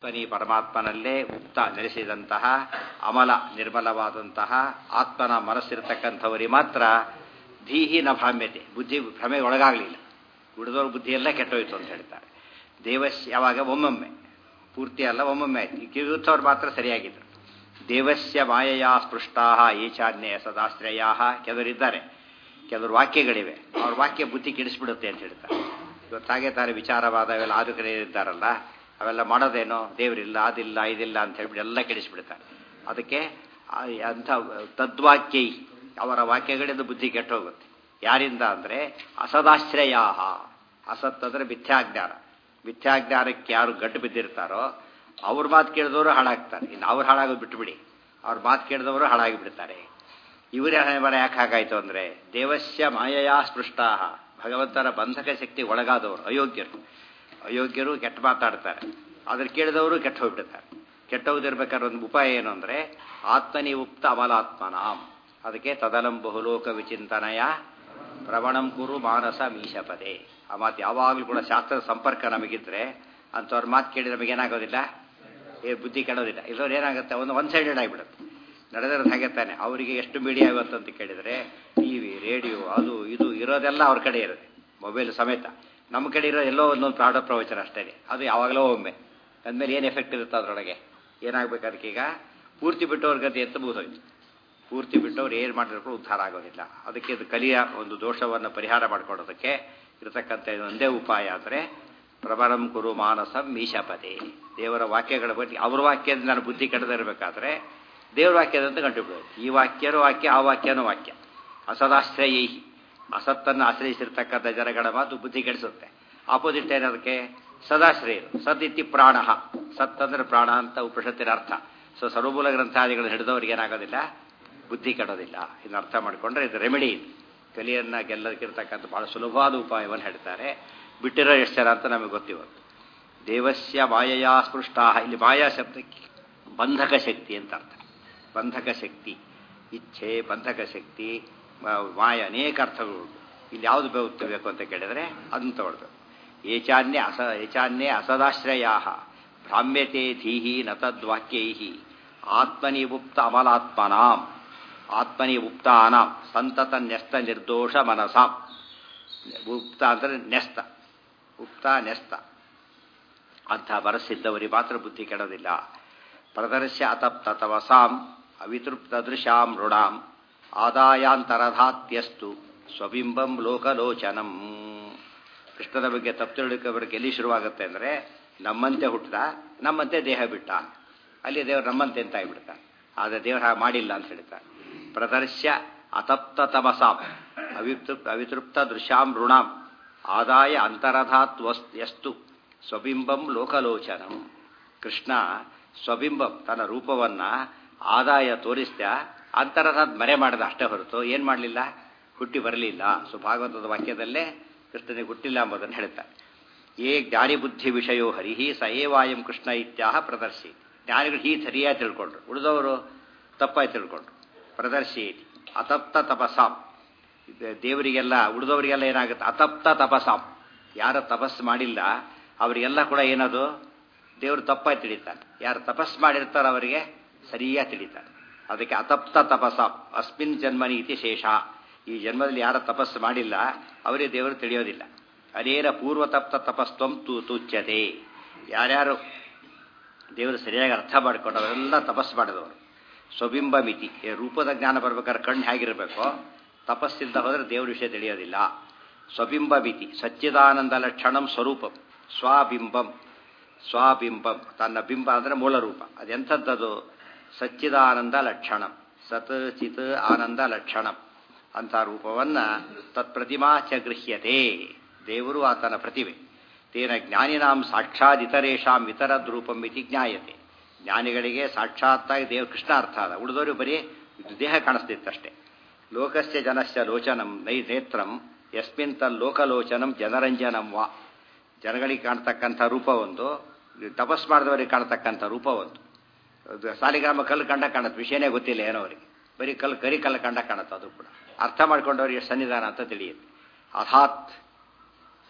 ಧ್ವನಿ ಪರಮಾತ್ಮನಲ್ಲೇ ಮುಕ್ತ ನೆಲೆಸಿದಂತಹ ಅಮಲ ನಿರ್ಮಲವಾದಂತಹ ಆತ್ಮನ ಮನಸ್ಸಿರತಕ್ಕಂಥವರಿಗೆ ಮಾತ್ರ ಧೀಹಿ ನ ಭ್ರಾಮ್ಯತೆ ಬುದ್ಧಿ ಭ್ರಮೆಗೆ ಒಳಗಾಗಲಿಲ್ಲ ಉಳಿದವ್ರ ಬುದ್ಧಿ ಎಲ್ಲ ಕೆಟ್ಟೋಯ್ತು ಅಂತ ಹೇಳ್ತಾರೆ ದೇವಸ್ ಯಾವಾಗ ಒಮ್ಮೊಮ್ಮೆ ಪೂರ್ತಿ ಅಲ್ಲ ಒಮ್ಮೊಮ್ಮೆ ಆಯ್ತು ಈ ಕಿವಿಯುತ್ತವ್ರು ಮಾತ್ರ ಸರಿಯಾಗಿದ್ದರು ದೇವಸ್ಯ ಮಾಯೆಯ ಸ್ಪೃಷ್ಟಾ ಈಶಾನ್ಯ ಸದಾಶ್ರಯ ಕೆಲವರಿದ್ದಾರೆ ಕೆಲವರು ವಾಕ್ಯಗಳಿವೆ ಅವ್ರ ವಾಕ್ಯ ಬುದ್ಧಿ ಕೆಡಿಸ್ಬಿಡುತ್ತೆ ಅಂತ ಹೇಳ್ತಾರೆ ಇವತ್ತಾಗೆ ತಾರೆ ವಿಚಾರವಾದ ಅವೆಲ್ಲ ಆದು ಕಡೆ ಇದ್ದಾರಲ್ಲ ಅವೆಲ್ಲ ಮಾಡೋದೇನೋ ದೇವರಿಲ್ಲ ಅದಿಲ್ಲ ಇದಿಲ್ಲ ಅಂತ ಹೇಳ್ಬಿಟ್ಟು ಎಲ್ಲ ಕೆಡಿಸ್ಬಿಡ್ತಾರೆ ಅದಕ್ಕೆ ಅಂಥ ತದ್ವಾಕ್ಯೈ ಅವರ ವಾಕ್ಯಗಳಿಂದ ಬುದ್ಧಿ ಕೆಟ್ಟೋಗುತ್ತೆ ಯಾರಿಂದ ಅಂದರೆ ಅಸದಾಶ್ರಯ ಅಸತ್ ಅಂದರೆ ಮಿಥ್ಯಾಜ್ಞಾನ ಮಿಥ್ಯಾಜ್ಞಾನಕ್ಕೆ ಯಾರು ಗಡ್ಡು ಬಿದ್ದಿರ್ತಾರೋ ಅವ್ರ ಮಾತು ಕೇಳಿದವರು ಹಾಳಾಗ್ತಾರೆ ಇನ್ನು ಅವ್ರು ಹಾಳಾಗೋದು ಬಿಟ್ಟುಬಿಡಿ ಅವ್ರ ಮಾತು ಕೇಳಿದವರು ಹಾಳಾಗಿ ಬಿಡ್ತಾರೆ ಇವರೇ ಮರ ಯಾಕೆ ಹಾಗಾಯಿತು ಅಂದರೆ ದೇವಸ್ಯ ಮಾಯೆಯ ಸ್ಪೃಷ್ಟಾ ಭಗವಂತನ ಬಂಧಕ ಶಕ್ತಿ ಒಳಗಾದವರು ಅಯೋಗ್ಯರು ಅಯೋಗ್ಯರು ಕೆಟ್ಟ ಮಾತಾಡ್ತಾರೆ ಅದ್ರ ಕೇಳಿದವರು ಕೆಟ್ಟ ಹೋಗ್ಬಿಡ್ತಾರೆ ಕೆಟ್ಟೋದಿರ್ಬೇಕಾದ್ರೆ ಒಂದು ಉಪಾಯ ಏನು ಅಂದರೆ ಆತ್ಮನಿ ಉಕ್ತ ಅಮಲಾತ್ಮನಾಂ ಅದಕ್ಕೆ ತದಲಂ ಬಹುಲೋಕ ವಿಚಿಂತನಯ ಪ್ರವಣಂ ಕುರು ಮಾನಸ ಮೀಶಪದೆ ಆ ಮಾತು ಯಾವಾಗಲೂ ಕೂಡ ಶಾಸ್ತ್ರದ ಸಂಪರ್ಕ ನಮಗಿದ್ರೆ ಅಂಥವ್ರ ಮಾತು ಕೇಳಿ ನಮಗೇನಾಗೋದಿಲ್ಲ ಏ ಬುದ್ಧಿ ಕೆಡೋದಿಲ್ಲ ಇಲ್ಲವ್ರು ಏನಾಗುತ್ತೆ ಒಂದು ಒನ್ ಸೈಡೆಡ್ ಆಗಿಬಿಡುತ್ತೆ ನಡೆದಿರೋದು ಹಾಗೆ ತಾನೆ ಅವರಿಗೆ ಎಷ್ಟು ಮೀಡಿಯಾ ಇವತ್ತು ಅಂತ ಕೇಳಿದರೆ ಟಿ ವಿ ರೇಡಿಯೋ ಅದು ಇದು ಇರೋದೆಲ್ಲ ಅವ್ರ ಕಡೆ ಇರುತ್ತೆ ಮೊಬೈಲ್ ಸಮೇತ ನಮ್ಮ ಕಡೆ ಇರೋ ಎಲ್ಲೋ ಒಂದೊಂದು ಪ್ರಾಡ ಪ್ರವಚನ ಅಷ್ಟೇ ಅದು ಯಾವಾಗಲೋ ಒಮ್ಮೆ ಅಂದಮೇಲೆ ಏನು ಎಫೆಕ್ಟ್ ಇರುತ್ತೆ ಅದರೊಳಗೆ ಏನಾಗಬೇಕು ಅದಕ್ಕೀಗ ಪೂರ್ತಿ ಬಿಟ್ಟವ್ರ ಗತಿ ಎತ್ತ ಮುಗಿದೋಯ್ತು ಪೂರ್ತಿ ಬಿಟ್ಟವ್ರು ಏನು ಮಾಡಿದ್ರು ಉದ್ಧಾರ ಆಗೋದಿಲ್ಲ ಅದಕ್ಕೆ ಇದು ಕಲಿಯ ಒಂದು ದೋಷವನ್ನು ಪರಿಹಾರ ಮಾಡಿಕೊಡೋದಕ್ಕೆ ಇರತಕ್ಕಂಥ ಒಂದೇ ಉಪಾಯ ಅಂದರೆ ಪ್ರಬಲಂ ಕುರು ಮಾನಸಂ ಮೀಶಪದೆ ದೇವರ ವಾಕ್ಯಗಳ ಬಗ್ಗೆ ಅವ್ರ ವಾಕ್ಯದಿಂದ ನಾನು ಬುದ್ಧಿ ಕೆಡದಿರಬೇಕಾದ್ರೆ ದೇವ್ರ ವಾಕ್ಯದಂತ ಕಂಡುಬಿಡೋದು ಈ ವಾಕ್ಯನೂ ವಾಕ್ಯ ಆ ವಾಕ್ಯನೂ ವಾಕ್ಯ ಅಸದಾಶ್ರಯೈ ಅಸತ್ತನ್ನು ಆಶ್ರಯಿಸಿರ್ತಕ್ಕಂಥ ಜನಗಳ ಮಾತು ಬುದ್ಧಿ ಕೆಡಿಸುತ್ತೆ ಆಪೋಸಿಟ್ ಏನದಕ್ಕೆ ಸದಾಶ್ರಯರು ಸದಿತಿ ಪ್ರಾಣ ಸತ್ ಅಂದ್ರೆ ಪ್ರಾಣ ಅಂತ ಉಪನಿಷತ್ತಿನ ಅರ್ಥ ಸೊ ಸರ್ವಮೂಲ ಗ್ರಂಥಾದಿಗಳು ಹಿಡಿದವ್ರಿಗೆ ಏನಾಗೋದಿಲ್ಲ ಬುದ್ಧಿ ಕೆಡೋದಿಲ್ಲ ಇದನ್ನ ಅರ್ಥ ಮಾಡಿಕೊಂಡ್ರೆ ಇದು ರೆಮಿಡಿ ಕಲಿಯನ್ನ ಗೆಲ್ಲದಕ್ಕಿರ್ತಕ್ಕಂಥ ಬಹಳ ಸುಲಭವಾದ ಉಪಾಯವನ್ನು ಹೇಳ್ತಾರೆ ಬಿಟ್ಟಿರೋ ಎಷ್ಟು ಜನ ಅಂತ ನಮಗೆ ಗೊತ್ತಿವತ್ತು ದೇವಸ್ಯ ಮಾಯೆಯ ಸ್ಪೃಷ್ಟ ಇಲ್ಲಿ ಮಾಯಾ ಶಬ್ದಕ್ಕೆ ಬಂಧಕ ಶಕ್ತಿ ಅಂತ ಅರ್ಥ ಬಂಧಕ ಶಕ್ತಿ ಇಚ್ಛೆ ಬಂಧಕ ಶಕ್ತಿ ಮಾಯ ಅನೇಕ ಅರ್ಥಗಳು ಇಲ್ಲಿ ಯಾವುದು ಬೇಕು ಅಂತ ಕೇಳಿದರೆ ಅದನ್ನು ತಗೊಳ್ಬೇಕು ಏಚಾನ್ಯ ಅಸ ಏಚಾನ್ಯೇ ಅಸದಾಶ್ರಯ ಭ್ರಾಮ್ಯತೆ ಧೀಹಿ ನ ತದ್ವಾಕ್ಯೈ ಆತ್ಮನಿ ಉಕ್ತ ಅಮಲಾತ್ಮನಾಂ ಆತ್ಮನಿ ಉಕ್ತಾನಾಂ ಸಂತತ ನ್ಯಸ್ತ ನಿರ್ದೋಷ ಮನಸಾಂ ಉಕ್ತ ಅಂದರೆ ನ್ಯಸ್ತ ಉಕ್ತ ನ್ಯಸ್ತ ಅಂಥ ಮನಸ್ಸಿದ್ದವರಿಗೆ ಮಾತ್ರ ಬುದ್ಧಿ ಕೆಡೋದಿಲ್ಲ ಪ್ರದರ್ಶ್ಯ ಅತಪ್ತ ತವಸಾಂ ಅವಿತೃಪ್ತದೃಶಾಂ ಋಣಾಂ ಆದಾಯಾಂತರಧಾತ್ಯಸ್ತು ಸ್ವಬಿಂಬಂ ಲೋಕಲೋಚನಂ ಕೃಷ್ಣನ ಬಗ್ಗೆ ತಪ್ಪು ತಿಳುವಳಿಕೆ ಎಲ್ಲಿ ಶುರುವಾಗುತ್ತೆ ಅಂದರೆ ನಮ್ಮಂತೆ ಹುಟ್ಟಿದ ನಮ್ಮಂತೆ ದೇಹ ಬಿಟ್ಟ ಅಲ್ಲಿ ದೇವರು ನಮ್ಮಂತೆ ಅಂತ ಆಗಿಬಿಡ್ತಾನೆ ಆದರೆ ದೇವರು ಹಾಗೆ ಮಾಡಿಲ್ಲ ಅಂತ ಹೇಳ್ತಾರೆ ಪ್ರದರ್ಶ್ಯ ಅತಪ್ತ ತಮಸಾಂ ಅವಿತೃಪ್ ಅವಿತೃಪ್ತ ದೃಶ್ಯಾಂ ಋಣಾಂ ಆದಾಯ ಅಂತರಧಾತ್ ವಸ್ ಎಷ್ಟು ಸ್ವಬಿಂಬಂ ಲೋಕಲೋಚನಂ ಕೃಷ್ಣ ಸ್ವಬಿಂಬಂ ತನ್ನ ರೂಪವನ್ನು ಆದಾಯ ತೋರಿಸ್ದ ಅಂತರಧಾತ್ ಮರೆ ಮಾಡಿದ ಅಷ್ಟೇ ಹೊರತು ಏನು ಮಾಡಲಿಲ್ಲ ಹುಟ್ಟಿ ಬರಲಿಲ್ಲ ಸೊ ಭಾಗವತದ ವಾಕ್ಯದಲ್ಲೇ ಕೃಷ್ಣನಿಗೆ ಹುಟ್ಟಿಲ್ಲ ಎಂಬುದನ್ನು ಹೇಳ್ತಾರೆ ಏ ಜ್ಞಾನಿ ಬುದ್ಧಿ ವಿಷಯೋ ಹರಿಹಿ ಸ ಏವಾಯಂ ಕೃಷ್ಣ ಇತ್ಯಾಹ ಪ್ರದರ್ಶಿ ಜ್ಞಾನಿಗಳು ಹೀ ಸರಿಯಾಗಿ ತಿಳ್ಕೊಂಡ್ರು ಉಳಿದವರು ತಪ್ಪಾಗಿ ತಿಳ್ಕೊಂಡ್ರು ಪ್ರದರ್ಶಿ ಅತಪ್ತ ತಪಸಾಂ ದೇವರಿಗೆಲ್ಲ ಉಳಿದವರಿಗೆಲ್ಲ ಏನಾಗುತ್ತೆ ಅತಪ್ತ ತಪಸಾಂ ಯಾರು ತಪಸ್ಸು ಮಾಡಿಲ್ಲ ಅವರಿಗೆಲ್ಲ ಕೂಡ ಏನದು ದೇವರು ತಪ್ಪಾಗಿ ತಿಳಿತಾನೆ ಯಾರು ತಪಸ್ಸು ಮಾಡಿರ್ತಾರೋ ಅವರಿಗೆ ಸರಿಯಾಗಿ ತಿಳಿತಾನೆ ಅದಕ್ಕೆ ಅತಪ್ತ ತಪಸಾಂ ಅಸ್ಮಿನ್ ಜನ್ಮನಿ ಇತಿ ಶೇಷ ಈ ಜನ್ಮದಲ್ಲಿ ಯಾರ ತಪಸ್ಸು ಮಾಡಿಲ್ಲ ಅವರಿಗೆ ದೇವರು ತಿಳಿಯೋದಿಲ್ಲ ಅನೇನ ಪೂರ್ವತಪ್ತ ತಪಸ್ತ್ವಂ ತು ತುಚ್ಯತೆ ಯಾರ್ಯಾರು ದೇವರು ಸರಿಯಾಗಿ ಅರ್ಥ ಮಾಡಿಕೊಂಡು ಅವರೆಲ್ಲ ತಪಸ್ಸು ಮಾಡಿದವರು ಸ್ವಬಿಂಬ ಮಿತಿ ರೂಪದ ಜ್ಞಾನ ಬರ್ಬೇಕಾದ್ರೆ ಕಣ್ಣು ಹೇಗಿರಬೇಕೋ ತಪಸ್ಸಿಂದ ಹೋದರೆ ದೇವ್ರ ವಿಷಯ ತಿಳಿಯೋದಿಲ್ಲ ಸ್ವಬಿಂಬ ಮಿತಿ ಸಚ್ಚಿದಾನಂದ ಲಕ್ಷಣಂ ಸ್ವರೂಪಂ ಸ್ವಾಬಿಂಬಂ ಸ್ವಾಬಿಂಬಂ ತನ್ನ ಬಿಂಬ ಅಂದರೆ ಮೂಲ ರೂಪ ಅದೆಂಥದ್ದದು ಸಚ್ಚಿದಾನಂದ ಲಕ್ಷಣಂ ಸತ್ ಚಿತ್ ಆನಂದ ಲಕ್ಷಣಂ ಅಂಥ ರೂಪವನ್ನು ತತ್ಪ್ರತಿಮಾ ಚ ಗೃಹ್ಯತೆ ದೇವರು ಆತನ ಪ್ರತಿಭೆ ತೇನ ಜ್ಞಾನಿನಾಂ ಸಾಕ್ಷಾತ್ ಇತರೇಷಾಂ ಇತರದ್ ರೂಪಂ ಇತಿ ಜ್ಞಾಯತೆ ಜ್ಞಾನಿಗಳಿಗೆ ಸಾಕ್ಷಾತ್ತಾಗಿ ದೇವ ಕೃಷ್ಣ ಅರ್ಥ ಅದ ಉಳಿದವರು ಬರೀ ದೇಹ ಕಾಣಿಸ್ತಿತ್ತಷ್ಟೇ ಲೋಕಸ್ಯ ಜನಸ್ಯ ಲೋಚನಂ ನೈ ನೇತ್ರಂ ಯಸ್ಮಿನ್ ತನ್ ಲೋಕಲೋಚನಂ ಜನರಂಜನಂ ವಾ ಜನಗಳಿಗೆ ಕಾಣ್ತಕ್ಕಂಥ ರೂಪ ಒಂದು ತಪಸ್ ಮಾಡಿದವರಿಗೆ ಕಾಣ್ತಕ್ಕಂಥ ರೂಪ ಒಂದು ಸಾಲಿಗ್ರಾಮ ಕಲ್ಲು ಕಂಡ ಕಾಣುತ್ತೆ ವಿಷಯನೇ ಗೊತ್ತಿಲ್ಲ ಏನೋ ಅವರಿಗೆ ಬರೀ ಕಲ್ಲು ಕರಿ ಕಲ್ಲು ಕಂಡ ಕಾಣುತ್ತೆ ಅದು ಕೂಡ ಅರ್ಥ ಮಾಡ್ಕೊಂಡವ್ರಿಗೆ ಸನ್ನಿಧಾನ ಅಂತ ತಿಳಿಯುತ್ತೆ ಅರ್ಥಾತ್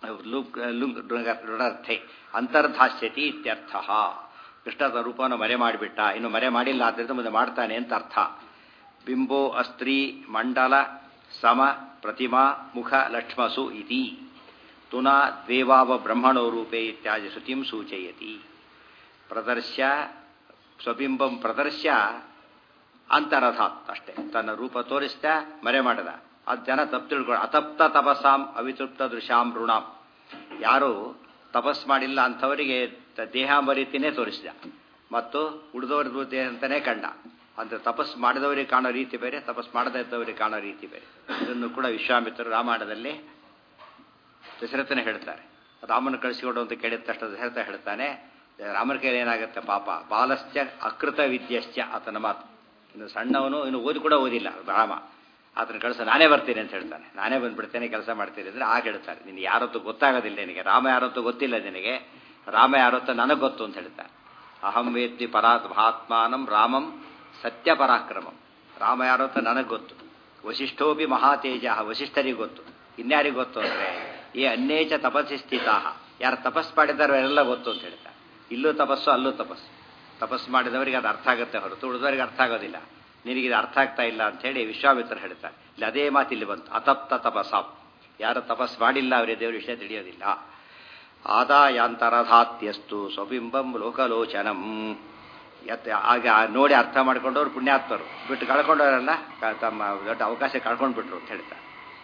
ಲುಕ್ ಲುಂಗ್ ಋಣರ್ಥೆ ಅಂತರ್ಧಾಸ್ಯತಿ ಇತ್ಯರ್ಥ ಕೃಷ್ಣದ ರೂಪವನ್ನು ಮರೆ ಮಾಡಿಬಿಟ್ಟ ಇನ್ನು ಮರೆ ಮಾಡಿಲ್ಲ ಆದ್ದರಿಂದ ಮುಂದೆ ಮಾಡ್ತಾನೆ ಅಂತ ಅರ್ಥ ಬಿಂಬೋ ಅಸ್ತ್ರೀ ಮಂಡಲ ಸಮ ಪ್ರತಿಮಾ ಮುಖ ಲಕ್ಷ್ಮಸು ಇತಿ ತುನಾ ದ್ವೇವಾವ ಬ್ರಹ್ಮಣೋ ರೂಪೇ ಇತ್ಯಾದಿ ಶ್ರುತಿಂ ಸೂಚಯತಿ ಪ್ರದರ್ಶ್ಯ ಸ್ವಬಿಂಬಂ ಪ್ರದರ್ಶ್ಯ ಅಂತರಥಾತ್ ಅಷ್ಟೇ ತನ್ನ ರೂಪ ತೋರಿಸ್ತಾ ಮರೆ ಮಾಡದ ಅದು ಜನ ತಪ್ಪು ತಿಳ್ಕೊಂಡು ಅತಪ್ತ ತಪಸ್ಸಾಂ ಅವಿತೃಪ್ತ ದೃಶಾಂ ಋಣಾಂ ಯಾರು ತಪಸ್ ಮಾಡಿಲ್ಲ ಅಂಥವರಿಗೆ ದೇಹಾಂಬರೀತಿನೇ ತೋರಿಸಿದ ಮತ್ತು ಉಳಿದವರ ಬುದ್ಧಿ ಅಂತಾನೆ ಕಂಡ ಅಂದ್ರೆ ತಪಸ್ ಮಾಡಿದವರಿಗೆ ಕಾಣೋ ರೀತಿ ಬೇರೆ ತಪಸ್ ಮಾಡದೇ ಇದ್ದವರಿಗೆ ಕಾಣೋ ರೀತಿ ಬೇರೆ ಇದನ್ನು ಕೂಡ ವಿಶ್ವಾಮಿತ್ರರು ರಾಮಾಯಣದಲ್ಲಿ ದಶರಥನೇ ಹೇಳ್ತಾರೆ ರಾಮನ ಕಳಿಸಿಕೊಡು ಅಂತ ಕೇಳಿದ ತಕ್ಷಣ ದಶರಥ ಹೇಳ್ತಾನೆ ರಾಮನ ಕೈಲಿ ಏನಾಗುತ್ತೆ ಪಾಪ ಬಾಲಶ್ಚ ಅಕೃತ ವಿದ್ಯಶ್ಚ ಆತನ ಮಾತು ಇನ್ನು ಸಣ್ಣವನು ಇನ್ನು ಓದಿ ಕೂಡ ಓದಿಲ್ಲ ರಾಮ ಆತನ ಕಳಿಸ ನಾನೇ ಬರ್ತೀನಿ ಅಂತ ಹೇಳ್ತಾನೆ ನಾನೇ ಬಂದ್ಬಿಡ್ತೇನೆ ಕೆಲಸ ಮಾಡ್ತೀನಿ ಅಂದರೆ ಆಗ ಹೇಳ್ತಾರೆ ನಿನಗೆ ಯಾರತ್ತೂ ಗೊತ್ತಾಗೋದಿಲ್ಲ ನಿನಗೆ ರಾಮ ಯಾರತ್ತೂ ಗೊತ್ತಿಲ್ಲ ನಿನಗೆ ರಾಮ ಯಾರತ್ತೂ ನನಗೆ ಗೊತ್ತು ಅಂತ ಹೇಳ್ತಾನೆ ಅಹಂ ವೇತ್ತಿ ಪರಾತ್ ಮಹಾತ್ಮಾನಂ ರಾಮಂ ಸತ್ಯ ಪರಾಕ್ರಮಂ ರಾಮ ಯಾರತ್ತೂ ನನಗೆ ಗೊತ್ತು ವಸಿಷ್ಠೋಪಿ ಮಹಾತೇಜ ವಸಿಷ್ಠರಿಗೆ ಗೊತ್ತು ಇನ್ಯಾರಿಗೆ ಗೊತ್ತು ಅಂದರೆ ಈ ಅನ್ಯೇಚ ತಪಸ್ಸಿ ಸ್ಥಿತಾ ಯಾರು ತಪಸ್ ಮಾಡಿದಾರೋ ಎಲ್ಲ ಗೊತ್ತು ಅಂತ ಹೇಳ್ತಾರೆ ಇಲ್ಲೂ ತಪಸ್ಸು ಅಲ್ಲೂ ತಪಸ್ಸು ತಪಸ್ಸು ಮಾಡಿದವರಿಗೆ ಅದು ಅರ್ಥ ಆಗುತ್ತೆ ಹೊರತು ಉಳಿದವರಿಗೆ ಅರ್ಥ ಆಗೋದಿಲ್ಲ ನಿನಗೆ ಇದು ಅರ್ಥ ಆಗ್ತಾ ಇಲ್ಲ ಅಂತ ಹೇಳಿ ವಿಶ್ವಾಮಿತ್ರ ಹೇಳ್ತಾರೆ ಇಲ್ಲಿ ಅದೇ ಮಾತು ಇಲ್ಲಿ ಬಂತು ಅತಪ್ತ ತಪಸಾಪ್ ಯಾರು ತಪಸ್ ಮಾಡಿಲ್ಲ ಅವರಿಗೆ ದೇವರ ವಿಷಯ ತಿಳಿಯೋದಿಲ್ಲ ಆದಾಯಾಂತರಧಾತ್ಯಸ್ತು ಸ್ವಬಿಂಬಂ ಲೋಕಲೋಚನಂ ಯತ್ ಆಗ ನೋಡಿ ಅರ್ಥ ಮಾಡ್ಕೊಂಡವ್ರು ಪುಣ್ಯಾತ್ಮರು ಬಿಟ್ಟು ಕಳ್ಕೊಂಡವರೆಲ್ಲ ತಮ್ಮ ದೊಡ್ಡ ಅವಕಾಶ ಕಳ್ಕೊಂಡ್ಬಿಟ್ರು ಅಂತ ಹೇಳ್ತಾರೆ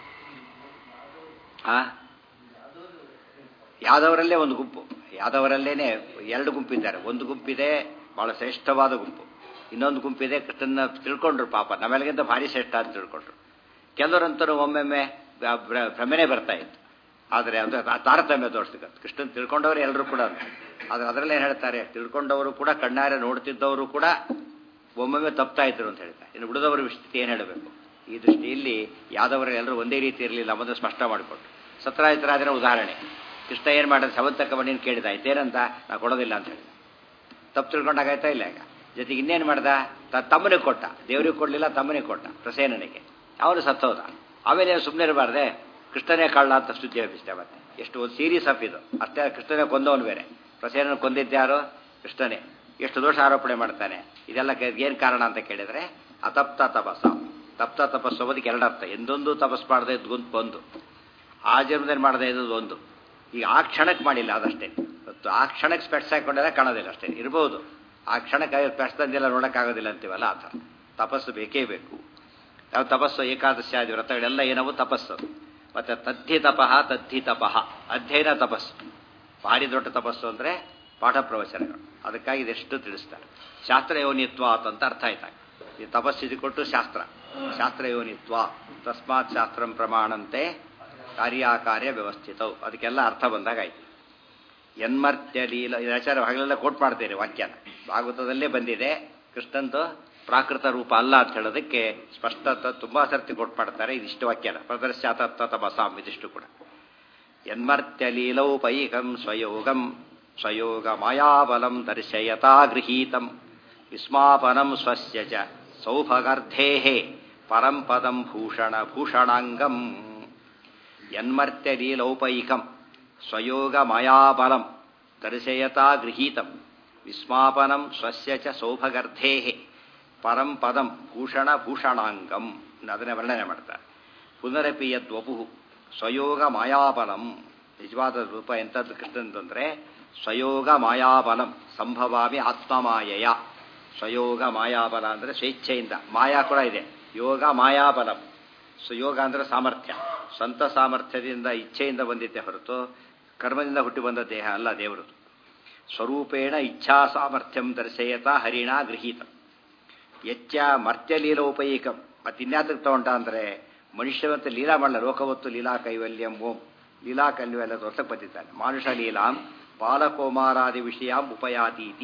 ಆ ಯಾದವರಲ್ಲೇ ಒಂದು ಗುಂಪು ಯಾದವರಲ್ಲೇನೆ ಎರಡು ಗುಂಪಿದ್ದಾರೆ ಒಂದು ಗುಂಪಿದೆ ಬಹಳ ಶ್ರೇಷ್ಠವಾದ ಗುಂಪು ಇನ್ನೊಂದು ಗುಂಪಿದೆ ಕೃಷ್ಣನ ತಿಳ್ಕೊಂಡ್ರು ಪಾಪ ನಮ್ಮೆಲ್ಲಗಿಂತ ಭಾರಿ ಶ್ರೇಷ್ಠ ಅಂತ ತಿಳ್ಕೊಂಡ್ರು ಕೆಲವರಂತರೂ ಒಮ್ಮೊಮ್ಮೆ ಭ್ರಮೆನೇ ಬರ್ತಾ ಇತ್ತು ಆದರೆ ಅದು ತಾರತಮ್ಯ ತೋರಿಸ್ತಿತ್ತು ಕೃಷ್ಣನ್ ತಿಳ್ಕೊಂಡವರು ಎಲ್ಲರೂ ಕೂಡ ಆದರೆ ಅದರಲ್ಲೇ ಹೇಳ್ತಾರೆ ತಿಳ್ಕೊಂಡವರು ಕೂಡ ಕಣ್ಣಾರೆ ನೋಡ್ತಿದ್ದವರು ಕೂಡ ಒಮ್ಮೊಮ್ಮೆ ತಪ್ತಾ ಇದ್ರು ಅಂತ ಹೇಳ್ತಾರೆ ಇನ್ನು ಉಳಿದವರ ಸ್ಥಿತಿ ಏನು ಹೇಳಬೇಕು ಈ ದೃಷ್ಟಿಯಲ್ಲಿ ಯಾದವರು ಎಲ್ಲರೂ ಒಂದೇ ರೀತಿ ಇರಲಿಲ್ಲ ಮೊದಲು ಸ್ಪಷ್ಟ ಮಾಡಿಕೊಟ್ಟು ಸತ್ರಾಜಿತರಾದ್ರೆ ಉದಾಹರಣೆ ಕೃಷ್ಣ ಏನು ಮಾಡಿದ ಸವಂತಕ ಮಣ್ಣಿನ ಕೇಳಿದ ಆಯ್ತೇನಂತ ನಾ ಕೊಡೋದಿಲ್ಲ ಅಂತ ಹೇಳಿ ತಪ್ಪು ತಿಳ್ಕೊಂಡಾಗಾಯ್ತಾ ಇಲ್ಲ ಈಗ ಜೊತೆಗೆ ಇನ್ನೇನು ಮಾಡ್ದ ತಮ್ಮನಿಗೆ ಕೊಟ್ಟ ದೇವರಿಗೆ ಕೊಡಲಿಲ್ಲ ತಮ್ಮನಿಗೆ ಕೊಟ್ಟ ಪ್ರಸೇನನಿಗೆ ಅವನು ಸತ್ತೋದ ಆಮೇಲೆ ಸುಮ್ಮನೆ ಇರಬಾರ್ದೆ ಕೃಷ್ಣನೇ ಕಳ್ಳ ಅಂತ ಸುದ್ದಿ ಹಬ್ಬಿಸಿದೆ ಮತ್ತೆ ಎಷ್ಟು ಒಂದು ಸೀರಿಯಸ್ ಅಪ್ ಇದು ಅಷ್ಟೇ ಕೃಷ್ಣನೇ ಕೊಂದವನು ಬೇರೆ ಪ್ರಸೇನ ಕೊಂದಿದ್ದ್ಯಾರು ಕೃಷ್ಣನೇ ಎಷ್ಟು ದೋಷ ಆರೋಪಣೆ ಮಾಡ್ತಾನೆ ಇದೆಲ್ಲ ಏನು ಕಾರಣ ಅಂತ ಕೇಳಿದರೆ ಅತಪ್ತ ತಪಸ್ಸ ತಪ್ತ ತಪಸ್ಸು ಅದಕ್ಕೆ ಎರಡು ಅರ್ಥ ಎಂದೊಂದು ತಪಸ್ ಮಾಡದೆ ಇದ್ಗೊಂದು ಒಂದು ಆ ಜನ್ಮದಲ್ಲಿ ಮಾಡದೆ ಇದ್ದದ್ದು ಒಂದು ಈಗ ಆ ಕ್ಷಣಕ್ಕೆ ಮಾಡಿಲ್ಲ ಅದಷ್ಟೇ ಮತ್ತು ಆ ಕ್ಷಣಕ್ಕೆ ಸ್ಪೆಟ್ಸ್ ಹಾಕೊಂಡೆಲ್ಲ ಕಾಣೋದಿಲ್ಲ ಅಷ್ಟೇ ಇರ್ಬೋದು ಆ ಕ್ಷಣಕ್ಕೆ ಸ್ಪೆಟ್ಸ್ ತಂದೆಲ್ಲ ನೋಡೋಕ್ಕಾಗೋದಿಲ್ಲ ಅಂತೀವಲ್ಲ ಆ ಥರ ತಪಸ್ಸು ಬೇಕೇ ಬೇಕು ಯಾವ ತಪಸ್ಸು ಏಕಾದಶಿ ಆದಿ ವ್ರತಗಳೆಲ್ಲ ಏನವು ತಪಸ್ಸು ಮತ್ತು ತದ್ಧಿ ತಪಃ ತದ್ಧಿ ತಪಃ ಅಧ್ಯಯನ ತಪಸ್ಸು ಭಾರಿ ದೊಡ್ಡ ತಪಸ್ಸು ಅಂದರೆ ಪಾಠ ಪ್ರವಚನಗಳು ಅದಕ್ಕಾಗಿ ಇದೆಷ್ಟು ತಿಳಿಸ್ತಾರೆ ಶಾಸ್ತ್ರ ಯೋನಿತ್ವ ಅಂತ ಅರ್ಥ ಆಯ್ತಾಗ ಈ ತಪಸ್ಸಿದು ಕೊಟ್ಟು ಶಾಸ್ತ್ರ ಶಾಸ್ತ್ರ ಯೋನಿತ್ವ ತಸ್ಮಾತ್ ಶಾಸ್ತ್ರಂ ಪ್ರಮಾಣಂತೆ ಕಾರ್ಯಕಾರ್ಯ ವ್ಯವಸ್ಥಿತವು ಅದಕ್ಕೆಲ್ಲ ಅರ್ಥ ಬಂದಾಗಾಯ್ತು ಎನ್ಮರ್ತ್ಯ ಲೀಲ ಆಚಾರ ಹಗಲೆಲ್ಲ ಕೋಟ್ ಮಾಡ್ತೇನೆ ವಾಕ್ಯನ ಭಾಗವತದಲ್ಲೇ ಬಂದಿದೆ ಕೃಷ್ಣಂದು ಪ್ರಾಕೃತ ರೂಪ ಅಲ್ಲ ಅಂತ ಹೇಳೋದಕ್ಕೆ ಸ್ಪಷ್ಟ ತುಂಬಾ ಸರ್ತಿ ಕೊಟ್ಟು ಮಾಡ್ತಾರೆ ಇದಿಷ್ಟು ವಾಕ್ಯನ ಪ್ರದರ್ಶಾತ ತಪಸಾಂ ಇದಿಷ್ಟು ಕೂಡ ಎನ್ಮರ್ತ್ಯ ಲೀಲೌಪೈಕಂ ಸ್ವಯೋಗಂ ಸ್ವಯೋಗ ಮಾಯಾಬಲಂ ದರ್ಶಯತಾ ಗೃಹೀತಂ ವಿಸ್ಮಾಪನಂ ಸ್ವಸ್ಯ ಚ ಸೌಭಗರ್ಧೇ ಪರಂ ಪದಂ ಭೂಷಣ ಭೂಷಣಾಂಗಂ ಯನ್ಮರ್ತ್ಯ ಲೀಲೌಪೈಕಂ ಸ್ವಯೋಗ ಮಾಯಾಬಲಂ ದರ್ಶಯತಾ ಗೃಹೀತಂ ವಿಸ್ಮಾಪನಂ ಸ್ವಸ್ಯ ಚ ಸೌಭಗರ್ಧೇ ಪರಂ ಪದಂ ಭೂಷಣ ಭೂಷಣಾಂಗಂ ಅದನ್ನೇ ವರ್ಣನೆ ಮಾಡ್ತಾರೆ ಪುನರಪಿ ಯದ್ವಪು ಸ್ವಯೋಗ ಮಾಯಾಬಲಂ ನಿಜವಾದ ರೂಪ ಎಂಥದ್ದು ಕೃಷ್ಣಂತಂದ್ರೆ ಸ್ವಯೋಗ ಮಾಯಾಬಲಂ ಸಂಭವಾಮಿ ಆತ್ಮಮಾಯಯ ಸ್ವಯೋಗ ಮಾಯಾಬಲ ಅಂದರೆ ಸ್ವೇಚ್ಛೆಯಿಂದ ಮಾಯಾ ಕೂಡ ಇದೆ ಯೋಗ ಮಾಯಾಬಲಂ ಸುಯೋಗ ಅಂದರೆ ಸಾಮರ್ಥ್ಯ ಸ್ವಂತ ಸಾಮರ್ಥ್ಯದಿಂದ ಇಚ್ಛೆಯಿಂದ ಬಂದಿದ್ದೆ ಹೊರತು ಕರ್ಮದಿಂದ ಹುಟ್ಟಿ ಬಂದ ದೇಹ ಅಲ್ಲ ದೇವರದು ಸ್ವರೂಪೇಣ ಇಚ್ಛಾ ಸಾಮರ್ಥ್ಯಂ ದರ್ಶಯತ ಹರಿಣ ಗೃಹೀತ ಎಚ್ಚ ಮರ್ತ್ಯ ಲೀಲೋಪೈಕಂ ಮತ್ತೆ ಇನ್ಯಾತಕ್ಕೆ ತಗೊಂಡ ಅಂದರೆ ಮನುಷ್ಯ ಮತ್ತು ಲೀಲಾ ಮಾಡಲ ಲೋಕವತ್ತು ಲೀಲಾ ಕೈವಲ್ಯಂ ಓಂ ಲೀಲಾ ಕೈವಲ್ಯ ತೋರ್ಸಕ್ಕೆ ಬಂದಿದ್ದಾನೆ ಮಾನುಷ ಲೀಲಾಂ ಬಾಲಕೋಮಾರಾದಿ ವಿಷಯಾಂ ಉಪಯಾತೀತಿ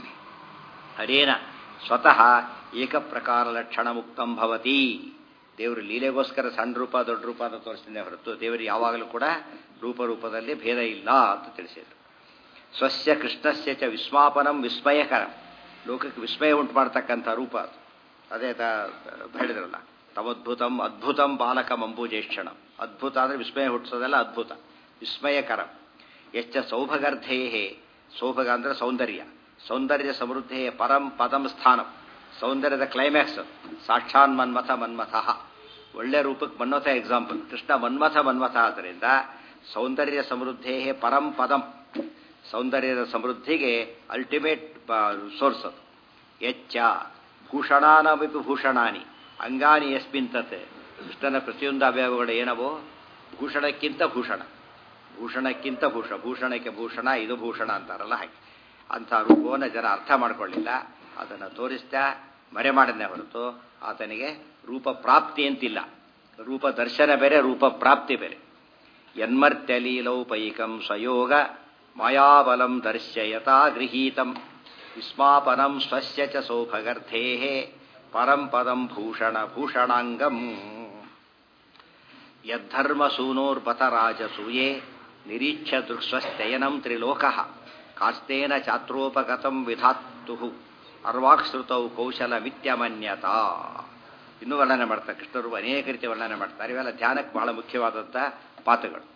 ಹರೇನ ಸ್ವತಃ ಏಕಪ್ರಕಾರ ಲಕ್ಷಣ ಮುಕ್ತಂ ಭವತಿ ದೇವರು ಲೀಲೆಗೋಸ್ಕರ ಸಣ್ಣ ರೂಪ ದೊಡ್ಡ ರೂಪ ಅಂತ ತೋರಿಸ್ತೀನಿ ಹೊರತು ದೇವರು ಯಾವಾಗಲೂ ಕೂಡ ರೂಪರೂಪದಲ್ಲಿ ಭೇದ ಇಲ್ಲ ಅಂತ ತಿಳಿಸಿದರು ಸ್ವಸ್ಯ ಕೃಷ್ಣಸ್ಯ ಚ ವಿಸ್ಮಾಪನಂ ವಿಸ್ಮಯಕರಂ ಲೋಕಕ್ಕೆ ವಿಸ್ಮಯ ಉಂಟು ಮಾಡ್ತಕ್ಕಂಥ ರೂಪ ಅದು ಅದೇ ತ ಹೇಳಿದ್ರಲ್ಲ ತಮದ್ಭುತಂ ಅದ್ಭುತಂ ಬಾಲಕಂ ಅಂಬುಜೇಕ್ಷಣಂ ಅದ್ಭುತ ಅಂದರೆ ವಿಸ್ಮಯ ಹುಟ್ಟಿಸೋದೆಲ್ಲ ಅದ್ಭುತ ವಿಸ್ಮಯಕರಂ ಎಚ್ಚ ಸೌಭಗರ್ಧೇ ಸೌಭಗ ಅಂದ್ರೆ ಸೌಂದರ್ಯ ಸೌಂದರ್ಯ ಸಮೃದ್ಧೇ ಪರಂ ಪದಂ ಸ್ಥಾನಂ ಸೌಂದರ್ಯದ ಕ್ಲೈಮ್ಯಾಕ್ಸ್ ಸಾಕ್ಷಾನ್ ಮನ್ಮಥ ಮನ್ಮಥ ಒಳ್ಳೆ ರೂಪಕ್ಕೆ ಮನ್ಮಥ ಎಕ್ಸಾಂಪಲ್ ಕೃಷ್ಣ ಮನ್ಮಥ ಮನ್ಮಥ ಆದ್ದರಿಂದ ಸೌಂದರ್ಯ ಸಮೃದ್ಧೇ ಪರಂ ಪದಂ ಸೌಂದರ್ಯದ ಸಮೃದ್ಧಿಗೆ ಅಲ್ಟಿಮೇಟ್ ಸೋರ್ಸ್ ಅದು ಎಚ್ಚ ಭೂಷಣಾನಮಿ ಭೂಷಣಾನಿ ಅಂಗಾನಿ ಯಸ್ಮಿನ್ ತತ್ ಕೃಷ್ಣನ ಪ್ರತಿಯೊಂದು ಅವಯವಗಳು ಏನವೋ ಭೂಷಣಕ್ಕಿಂತ ಭೂಷಣ ಭೂಷಣಕ್ಕಿಂತ ಭೂಷಣ ಭೂಷಣಕ್ಕೆ ಭೂಷಣ ಇದು ಭೂಷಣ ಅಂತಾರಲ್ಲ ಹಾಗೆ ಅಂಥ ರೂಪವನ್ನು ಜನ ಅರ್ಥ ಮಾಡ್ಕೊಳ್ಳಿಲ್ಲ ಅದನ್ನು ತೋರಿಸ್ತಾ ಮರೆ ಮಾಡಿದ್ನೇ ಹೊರತು ಆತನಿಗೆ ರೂಪ ಪ್ರಾಪ್ತಿ ಅಂತಿಲ್ಲ ರೂಪ ದರ್ಶನ ಬೇರೆ ರೂಪ ಪ್ರಾಪ್ತಿ ಬೇರೆ ಯನ್ಮರ್ತ್ಯಲೀಲೌಪೈಕಂ ಸ್ವಯೋಗ ಮಾಯಾಬಲಂ ದರ್ಶಯತಾ ಗೃಹೀತಂ ವಿಸ್ಮಾಪನಂ ಸ್ವಸ್ಯ ಚ ಸೌಭಗರ್ಥೇ ಪರಂ ಪದಂ ಭೂಷಣ ಭೂಷಣಾಂಗಂ ಯದ್ಧರ್ಮಸೂನೋರ್ಬತರಾಜಸೂಯೇ ನಿರೀಕ್ಷ ದೃಕ್ಸ್ವಸ್ತಯನಂ ತ್ರಿಲೋಕಃ ಕಾಸ್ತೇನ ಚಾತ್ರೋಪಗತಂ ವಿಧಾತ್ತು ಅರ್ವಾಕ್ಶ್ರುತೌ ಕೌಶಲಮಿತ್ಯಮನ್ಯತಾ ಇನ್ನೂ ವರ್ಣನೆ ಮಾಡ್ತಾರೆ ಕೃಷ್ಣರು ಅನೇಕ ರೀತಿ ವರ್ಣನೆ ಮಾಡ್ತಾರೆ ಇವೆಲ್ಲ ಧ್ಯಾನಕ್ಕೆ ಬಹಳ ಮುಖ್ಯವಾದಂಥ ಪಾತಗಳು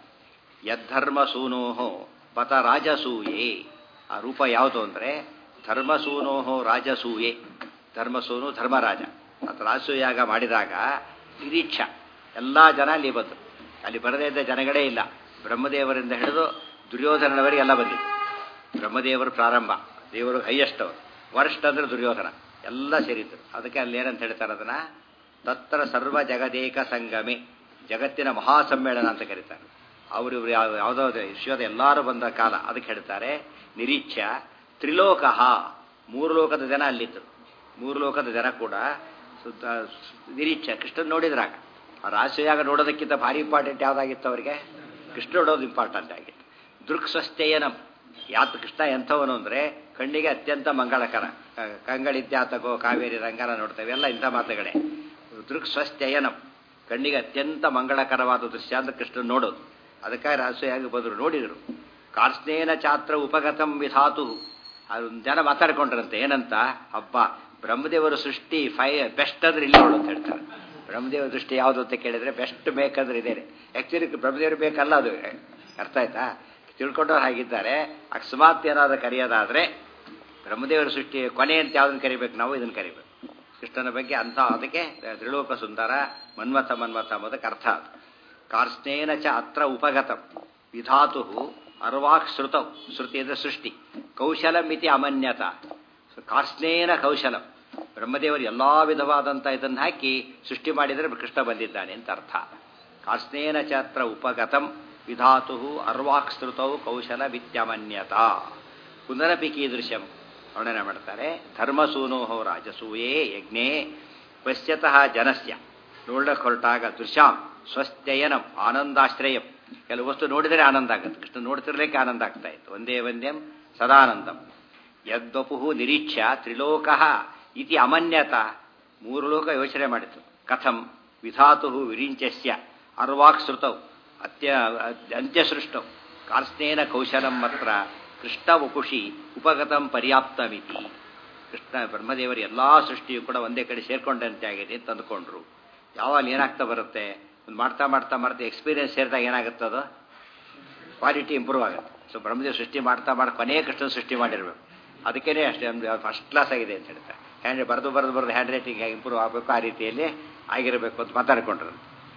ಯದ್ಧರ್ಮಸೂನೋಹೋ ಪತ ರಾಜಸೂಯೇ ಆ ರೂಪ ಯಾವುದು ಅಂದರೆ ಧರ್ಮಸೂನೋಹೋ ರಾಜಸೂಯೆ ಧರ್ಮಸೂನು ಧರ್ಮರಾಜ ಅದು ರಾಜಸೂಯಾಗ ಮಾಡಿದಾಗ ನಿರೀಕ್ಷ ಎಲ್ಲ ಜನ ಅಲ್ಲಿ ಬಂದರು ಅಲ್ಲಿ ಬರದೇ ಇದ್ದ ಜನಗಳೇ ಇಲ್ಲ ಬ್ರಹ್ಮದೇವರಿಂದ ಹಿಡಿದು ದುರ್ಯೋಧನವರೆಗೆ ಎಲ್ಲ ಬಂದಿತ್ತು ಬ್ರಹ್ಮದೇವರು ಪ್ರಾರಂಭ ದೇವರು ಹೈಯೆಸ್ಟ್ ಅವರು ವರ್ಸ್ಟ್ ಅಂದ್ರೆ ದುರ್ಯೋಧನ ಎಲ್ಲ ಸೇರಿದ್ರು ಅದಕ್ಕೆ ಅಲ್ಲಿ ಏನಂತ ಹೇಳ್ತಾರೆ ಅದನ್ನ ತತ್ರ ಸರ್ವ ಜಗದೇಕ ಸಂಗಮೆ ಜಗತ್ತಿನ ಮಹಾಸಮ್ಮೇಳನ ಅಂತ ಕರೀತಾರೆ ಅವರು ಇವರು ಯಾವ ಯಾವುದೋ ವಿಶ್ವದ ಎಲ್ಲರೂ ಬಂದ ಕಾಲ ಅದಕ್ಕೆ ಹೇಳ್ತಾರೆ ನಿರೀಕ್ಷ ತ್ರಿಲೋಕ ಮೂರು ಲೋಕದ ಜನ ಅಲ್ಲಿದ್ದರು ಮೂರು ಲೋಕದ ಜನ ಕೂಡ ಸುತ್ತ ನಿರೀಕ್ಷ ಕೃಷ್ಣನ್ ನೋಡಿದ್ರಾಗ ಆ ರಾಶಿಯಾಗ ನೋಡೋದಕ್ಕಿಂತ ಭಾರಿ ಇಂಪಾರ್ಟೆಂಟ್ ಯಾವುದಾಗಿತ್ತು ಅವರಿಗೆ ಕೃಷ್ಣ ನೋಡೋದು ಇಂಪಾರ್ಟೆಂಟ್ ಆಗಿತ್ತು ದೃಕ್ಸ್ವಸ್ಥೇಯನಂ ಯಾತ ಕೃಷ್ಣ ಎಂಥವನು ಅಂದರೆ ಕಣ್ಣಿಗೆ ಅತ್ಯಂತ ಮಂಗಳಕರ ಕಂಗಳಿದ್ಯಾತಗೋ ಕಾವೇರಿ ರಂಗನ ನೋಡ್ತೇವೆ ಎಲ್ಲ ಇಂಥ ಮಾತುಗಳೇ ದೃಕ್ಸ್ವಸ್ಥಯನಂ ಕಣ್ಣಿಗೆ ಅತ್ಯಂತ ಮಂಗಳಕರವಾದ ದೃಶ್ಯ ಅಂತ ಕೃಷ್ಣ ನೋಡೋದು ಅದಕ್ಕಾಗಿ ರಾಶಿಯಾಗಿ ಬಂದರು ನೋಡಿದರು ಕಾರ್ಸ್ನೇನ ಚಾತ್ರ ಉಪಗತಂ ವಿಧಾತು ಅದು ಜನ ಮಾತಾಡ್ಕೊಂಡ್ರಂತೆ ಏನಂತ ಹಬ್ಬ ಬ್ರಹ್ಮದೇವರ ಸೃಷ್ಟಿ ಫೈ ಬೆಸ್ಟ್ ಅಂದ್ರೆ ಇಲ್ಲಿ ನೋಡು ಅಂತ ಹೇಳ್ತಾರೆ ಬ್ರಹ್ಮದೇವರ ದೃಷ್ಟಿ ಯಾವುದು ಅಂತ ಕೇಳಿದ್ರೆ ಬೆಸ್ಟ್ ಬೇಕಂದ್ರೆ ಇದೇನೆ ಆ್ಯಕ್ಚುಲಿ ಬ್ರಹ್ಮದೇವರು ಬೇಕಲ್ಲ ಅದು ಅರ್ಥ ಆಯ್ತಾ ತಿಳ್ಕೊಂಡವ್ರು ಹಾಗಿದ್ದಾರೆ ಅಕಸ್ಮಾತ್ ಏನಾದ್ರು ಕರೆಯೋದಾದ್ರೆ ಬ್ರಹ್ಮದೇವರ ಸೃಷ್ಟಿ ಕೊನೆ ಅಂತ ಯಾವ್ದನ್ನು ಕರಿಬೇಕು ನಾವು ಇದನ್ನು ಕರಿಬೇಕು ಕೃಷ್ಣನ ಬಗ್ಗೆ ಅಂತ ಅದಕ್ಕೆ ತ್ರಿಲೋಕ ಸುಂದರ ಮನ್ಮಥ ಮನ್ಮಥ ಅನ್ನೋದಕ್ಕೆ ಅರ್ಥ ಅದು ಕಾರ್ಸ್ನೇನ ಚ ಅತ್ರ ಉಪಗತಂ ವಿಧಾತು ಅರ್ವಾಕ್ ಶ್ರುತೌ ಶ್ರುತಿ ಅಂದರೆ ಸೃಷ್ಟಿ ಕೌಶಲಂ ಇತಿ ಅಮನ್ಯತ ಕಾರ್ಸ್ನೇನ ಕೌಶಲಂ ಬ್ರಹ್ಮದೇವರು ಎಲ್ಲ ವಿಧವಾದಂಥ ಇದನ್ನು ಹಾಕಿ ಸೃಷ್ಟಿ ಮಾಡಿದರೆ ಕೃಷ್ಣ ಬಂದಿದ್ದಾನೆ ಅಂತ ಅರ್ಥ ಕಾರ್ಸ್ನೇನ ಚಾತ್ರ ಉಪಗತಂ ವಿಧಾತು ಅರ್ವಾಕ್ ಶ್ರುತೌ ಕೌಶಲ ವಿತ್ಯಮನ್ಯತ ಪುನರಪಿ ಕೀದೃಶ್ಯಂ ವರ್ಣನೆ ಮಾಡ್ತಾರೆ ಧರ್ಮಸೂನೋಹೋ ರಾಜಸೂಯೇ ಯಜ್ಞೇ ಪಶ್ಯತಃ ಜನಸ್ಯ ನೋಡಕ್ಕೆ ಹೊರಟಾಗ ದೃಶ್ಯಾಂ ಸ್ವಸ್ಥಯನಂ ಆನಂದಾಶ್ರಯಂ ಕೆಲವು ವಸ್ತು ನೋಡಿದರೆ ಆನಂದ ಆಗುತ್ತೆ ಕೃಷ್ಣ ನೋಡ್ತಿರ್ಲಿಕ್ಕೆ ಆನಂದ ಆಗ್ತಾ ಇತ್ತು ಒಂದೇ ಒಂದೇಂ ಸದಾನಂದಂ ಯದ್ವಪು ನಿರೀಕ್ಷ ತ್ರಿಲೋಕ ಇತಿ ಅಮನ್ಯತ ಮೂರು ಲೋಕ ಯೋಚನೆ ಮಾಡಿತು ಕಥಂ ವಿಧಾತು ವಿರಿಂಚಸ್ಯ ಅರ್ವಾಕ್ ಶ್ರುತೌ ಅತ್ಯ ಅಂತ್ಯಸೃಷ್ಟೌ ಕಾರ್ಸ್ನೇನ ಕೌಶಲಂ ಮಾತ್ರ ಕೃಷ್ಣ ವಪುಷಿ ಉಪಗತಂ ಪರ್ಯಾಪ್ತಮಿತಿ ಕೃಷ್ಣ ಬ್ರಹ್ಮದೇವರ ಎಲ್ಲ ಸೃಷ್ಟಿಯು ಕೂಡ ಒಂದೇ ಕಡೆ ಸೇರ್ಕೊಂಡಂತೆ ಆಗಿದೆ ಅಂತ ಅಂದ್ಕೊಂಡ್ರು ಯಾವಾಗ ಏನಾಗ್ತಾ ಬರುತ್ತೆ ಒಂದು ಮಾಡ್ತಾ ಮಾಡ್ತಾ ಮಾಡ್ತಾ ಎಕ್ಸ್ಪೀರಿಯನ್ಸ್ ಸೇರಿದಾಗ ಏನಾಗುತ್ತೆ ಅದು ಕ್ವಾಲಿಟಿ ಇಂಪ್ರೂವ್ ಆಗುತ್ತೆ ಸೊ ಬ್ರಹ್ಮದೇವ್ ಸೃಷ್ಟಿ ಮಾಡ್ತಾ ಮಾಡಿ ಕೊನೆಯ ಕೃಷ್ಣ ಸೃಷ್ಟಿ ಮಾಡಿರ್ಬೇಕು ಅದಕ್ಕೇ ಅಷ್ಟೇ ಫಸ್ಟ್ ಕ್ಲಾಸ್ ಆಗಿದೆ ಅಂತ ಹೇಳ್ತಾರೆ ಹ್ಯಾಂಡ್ ಬರೆದು ಬರೆದು ಬರೆದು ಹ್ಯಾಂಡ್ ರೈಟಿಂಗ್ ಇಂಪ್ರೂವ್ ಆಗಬೇಕು ಆ ರೀತಿಯಲ್ಲಿ ಆಗಿರಬೇಕು ಅಂತ ಮಾತಾಡ್ಕೊಂಡ್ರು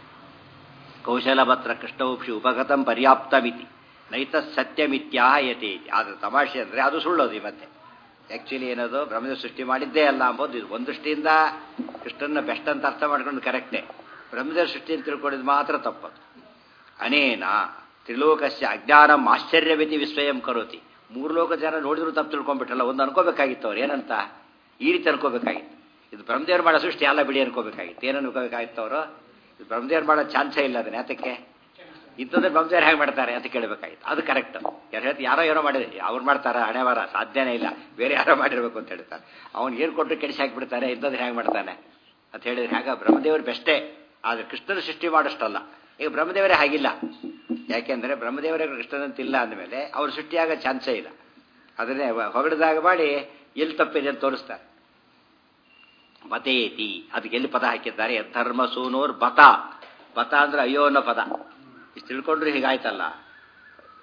ಕೌಶಲಭತ್ರ ಕೃಷ್ಣೋಕ್ಷಿ ಉಪಗತಂ ಪರ್ಯಾಪ್ತಮಿತಿ ನೈತ ಸತ್ಯಮಿತ್ಯಾಯತೆ ಆದರೆ ತಮಾಷೆ ಅಂದರೆ ಅದು ಸುಳ್ಳೋದು ಈ ಮತ್ತೆ ಆ್ಯಕ್ಚುಲಿ ಏನದು ಬ್ರಹ್ಮದೇವ ಸೃಷ್ಟಿ ಮಾಡಿದ್ದೇ ಅಲ್ಲ ಅಂಬೋದು ಇದು ಒಂದು ದೃಷ್ಟಿಯಿಂದ ಕೃಷ್ಣನ ಬೆಸ್ಟ್ ಅಂತ ಅರ್ಥ ಮಾಡ್ಕೊಂಡು ಕರೆಕ್ಟೇ ಬ್ರಹ್ಮದೇವ ಸೃಷ್ಟಿ ಅಂತ ತಿಳ್ಕೊಂಡಿದ್ದು ಮಾತ್ರ ತಪ್ಪದು ಅನೇನ ತ್ರಿಲೋಕಸ್ಯ ಅಜ್ಞಾನಂ ಆಶ್ಚರ್ಯವಿತಿ ವಿಸ್ವಯಂ ಕರೋತಿ ಮೂರು ಲೋಕ ಜನ ನೋಡಿದ್ರು ತಪ್ಪು ತಿಳ್ಕೊಂಡ್ಬಿಟ್ಟಲ್ಲ ಒಂದು ಅನ್ಕೋಬೇಕಾಗಿತ್ತು ಅವ್ರು ಏನಂತ ಈ ರೀತಿ ಅನ್ಕೋಬೇಕಾಗಿತ್ತು ಇದು ಬ್ರಹ್ಮದೇವ್ರು ಮಾಡೋ ಸೃಷ್ಟಿ ಎಲ್ಲ ಬಿಡಿ ಅನ್ಕೋಬೇಕಾಗಿತ್ತು ಏನು ಅನ್ಕೋಬೇಕಾಗಿತ್ತು ಅವರು ಇದು ಬ್ರಹ್ಮದೇವ್ರು ಮಾಡೋ ಚಾನ್ಸೇ ಇಲ್ಲ ಅದನ್ನ ಯಾತಕ್ಕೆ ಇಂಥದ್ದೇ ಬ್ರಹ್ಮದೇವ್ರು ಹೇಗೆ ಮಾಡ್ತಾರೆ ಅಂತ ಕೇಳಬೇಕಾಗಿತ್ತು ಅದು ಕರೆಕ್ಟ್ ಯಾರು ಹೇಳ್ತು ಯಾರೋ ಏನೋ ಮಾಡಿದೆ ಅವ್ರು ಮಾಡ್ತಾರ ಹಣೆ ವಾರ ಸಾಧ್ಯನೇ ಇಲ್ಲ ಬೇರೆ ಯಾರೋ ಮಾಡಿರ್ಬೇಕು ಅಂತ ಹೇಳ್ತಾರೆ ಅವ್ನು ಏನು ಕೊಟ್ಟು ಕೆಡಿಸಿ ಹಾಕಿಬಿಡ್ತಾರೆ ಇಂಥದ್ದು ಹೇಗೆ ಮಾಡ್ತಾನೆ ಅಂತ ಹೇಳಿದ್ರೆ ಹೇಗ ಬ್ರಹ್ಮದೇವರು ಬೆಸ್ಟೇ ಆದರೆ ಕೃಷ್ಣನ ಸೃಷ್ಟಿ ಮಾಡೋಷ್ಟಲ್ಲ ಈಗ ಬ್ರಹ್ಮದೇವರೇ ಹಾಗಿಲ್ಲ ಯಾಕೆಂದರೆ ಬ್ರಹ್ಮದೇವರೇ ಕೃಷ್ಣನಂತಿಲ್ಲ ಅಂದಮೇಲೆ ಅವ್ರ ಸೃಷ್ಟಿಯಾಗ ಚಾನ್ಸೇ ಇಲ್ಲ ಅದನ್ನೇ ಹೊಗಡ್ದಾಗ ಮಾಡಿ ಎಲ್ಲಿ ತಪ್ಪಿದೆ ಅಂತ ತೋರಿಸ್ತಾರೆ ಬತೇತಿ ಅದಕ್ಕೆ ಎಲ್ಲಿ ಪದ ಹಾಕಿದ್ದಾರೆ ಧರ್ಮ ಸೂನೋರ್ ಬತ ಬತ ಅಂದ್ರೆ ಅಯ್ಯೋ ಅನ್ನೋ ಪದ ಇಷ್ಟು ತಿಳ್ಕೊಂಡ್ರೆ ಹೀಗಾಯ್ತಲ್ಲ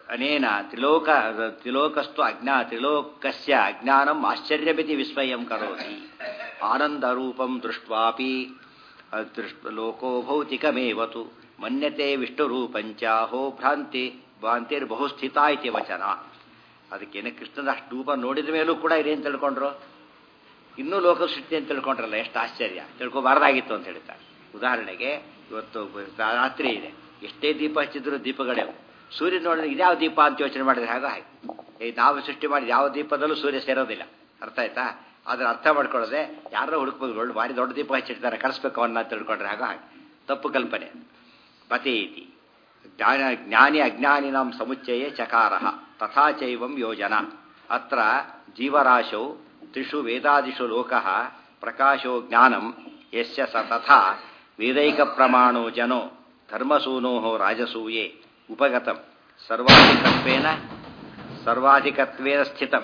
ಅನೇನ ತ್ರಿಲೋಕ ತ್ರಿಲೋಕಸ್ತು ಅಜ್ಞಾ ತ್ರಿಲೋಕಸ್ಯ ಅಜ್ಞಾನಂ ಆಶ್ಚರ್ಯಮಿತಿ ವಿಸ್ಮಯಂ ಕರೋತಿ ಆನಂದರೂಪಂ ದೃಷ್ಟ್ವಾಪಿ ದೃಷ್ಟ ಲೋಕೋ ಭೌತಿಕಮೇವತು ಮನ್ಯತೆ ವಿಷ್ಣುರೂಪಂಚ ಹೋ ಭ್ರಾಂತಿ ಭ್ರಾಂತಿರ್ಬಹು ಸ್ಥಿತ ಇತಿ ವಚನ ಅದಕ್ಕೇನೆ ಕೃಷ್ಣನ ಅಷ್ಟು ರೂಪ ನೋಡಿದ ಮೇಲೂ ಕೂಡ ಇದೇನು ತಿಳ್ಕೊಂಡ್ರು ಇನ್ನೂ ಲೋಕ ಸೃಷ್ಟಿ ಅಂತ ತಿಳ್ಕೊಂಡ್ರಲ್ಲ ಎಷ್ಟು ಆಶ್ಚರ್ಯ ತಿಳ್ಕೊಬಾರ್ದಾಗಿತ್ತು ಅಂತ ಹೇಳ್ತಾರೆ ಉದಾಹರಣೆಗೆ ಇವತ್ತು ರಾತ್ರಿ ಇದೆ ಎಷ್ಟೇ ದೀಪ ಹಚ್ಚಿದ್ರು ದೀಪಗಳೇ ಸೂರ್ಯ ನೋಡಿದ್ರೆ ಇದ್ಯಾವ ದೀಪ ಅಂತ ಯೋಚನೆ ಮಾಡಿದ್ರೆ ಹಾಗೆ ಹಾಗೆ ಈ ನಾವು ಸೃಷ್ಟಿ ಮಾಡಿದ ಯಾವ ದೀಪದಲ್ಲೂ ಸೂರ್ಯ ಸೇರೋದಿಲ್ಲ ಅರ್ಥ ಆಯ್ತಾ ಅದನ್ನ ಅರ್ಥ ಮಾಡ್ಕೊಳ್ಳದೆ ಯಾರೋ ಹುಡುಕ್ಬೋದು ಒಳ್ಳೆ ಭಾರಿ ದೊಡ್ಡ ದೀಪ ಹಚ್ಚಿರ್ತಾರೆ ಕಳಿಸ್ಬೇಕು ಅವನ್ನ ತಿಳ್ಕೊಂಡ್ರೆ ಹಾಗೆ ಹಾಗೆ ತಪ್ಪು ಕಲ್ಪನೆ ಮತೇತಿ ಜ್ಞಾನ ಜ್ಞಾನಿ ಅಜ್ಞಾನಿನಾಂ ಸಮುಚ್ಚಯೇ ಚಕಾರ ತಥಾ ಚೈವಂ ಯೋಜನ ಅತ್ರ ಜೀವರಾಶೌ ತ್ರಿಷು ವೇದಾದಿಷು ಲೋಕ ಪ್ರಕಾಶೋ ಜ್ಞಾನಂ ಯಸ್ಯ ಸ ತಥಾ ವೇದೈಕ ಪ್ರಮಾಣೋ ಜನೋ ಧರ್ಮಸೂನೋ ರಾಜಸೂಯೇ ಉಪಗತಂ ಸರ್ವಾಧಿಕತ್ವೇನ ಸರ್ವಾಧಿಕತ್ವೇನ ಸ್ಥಿತಂ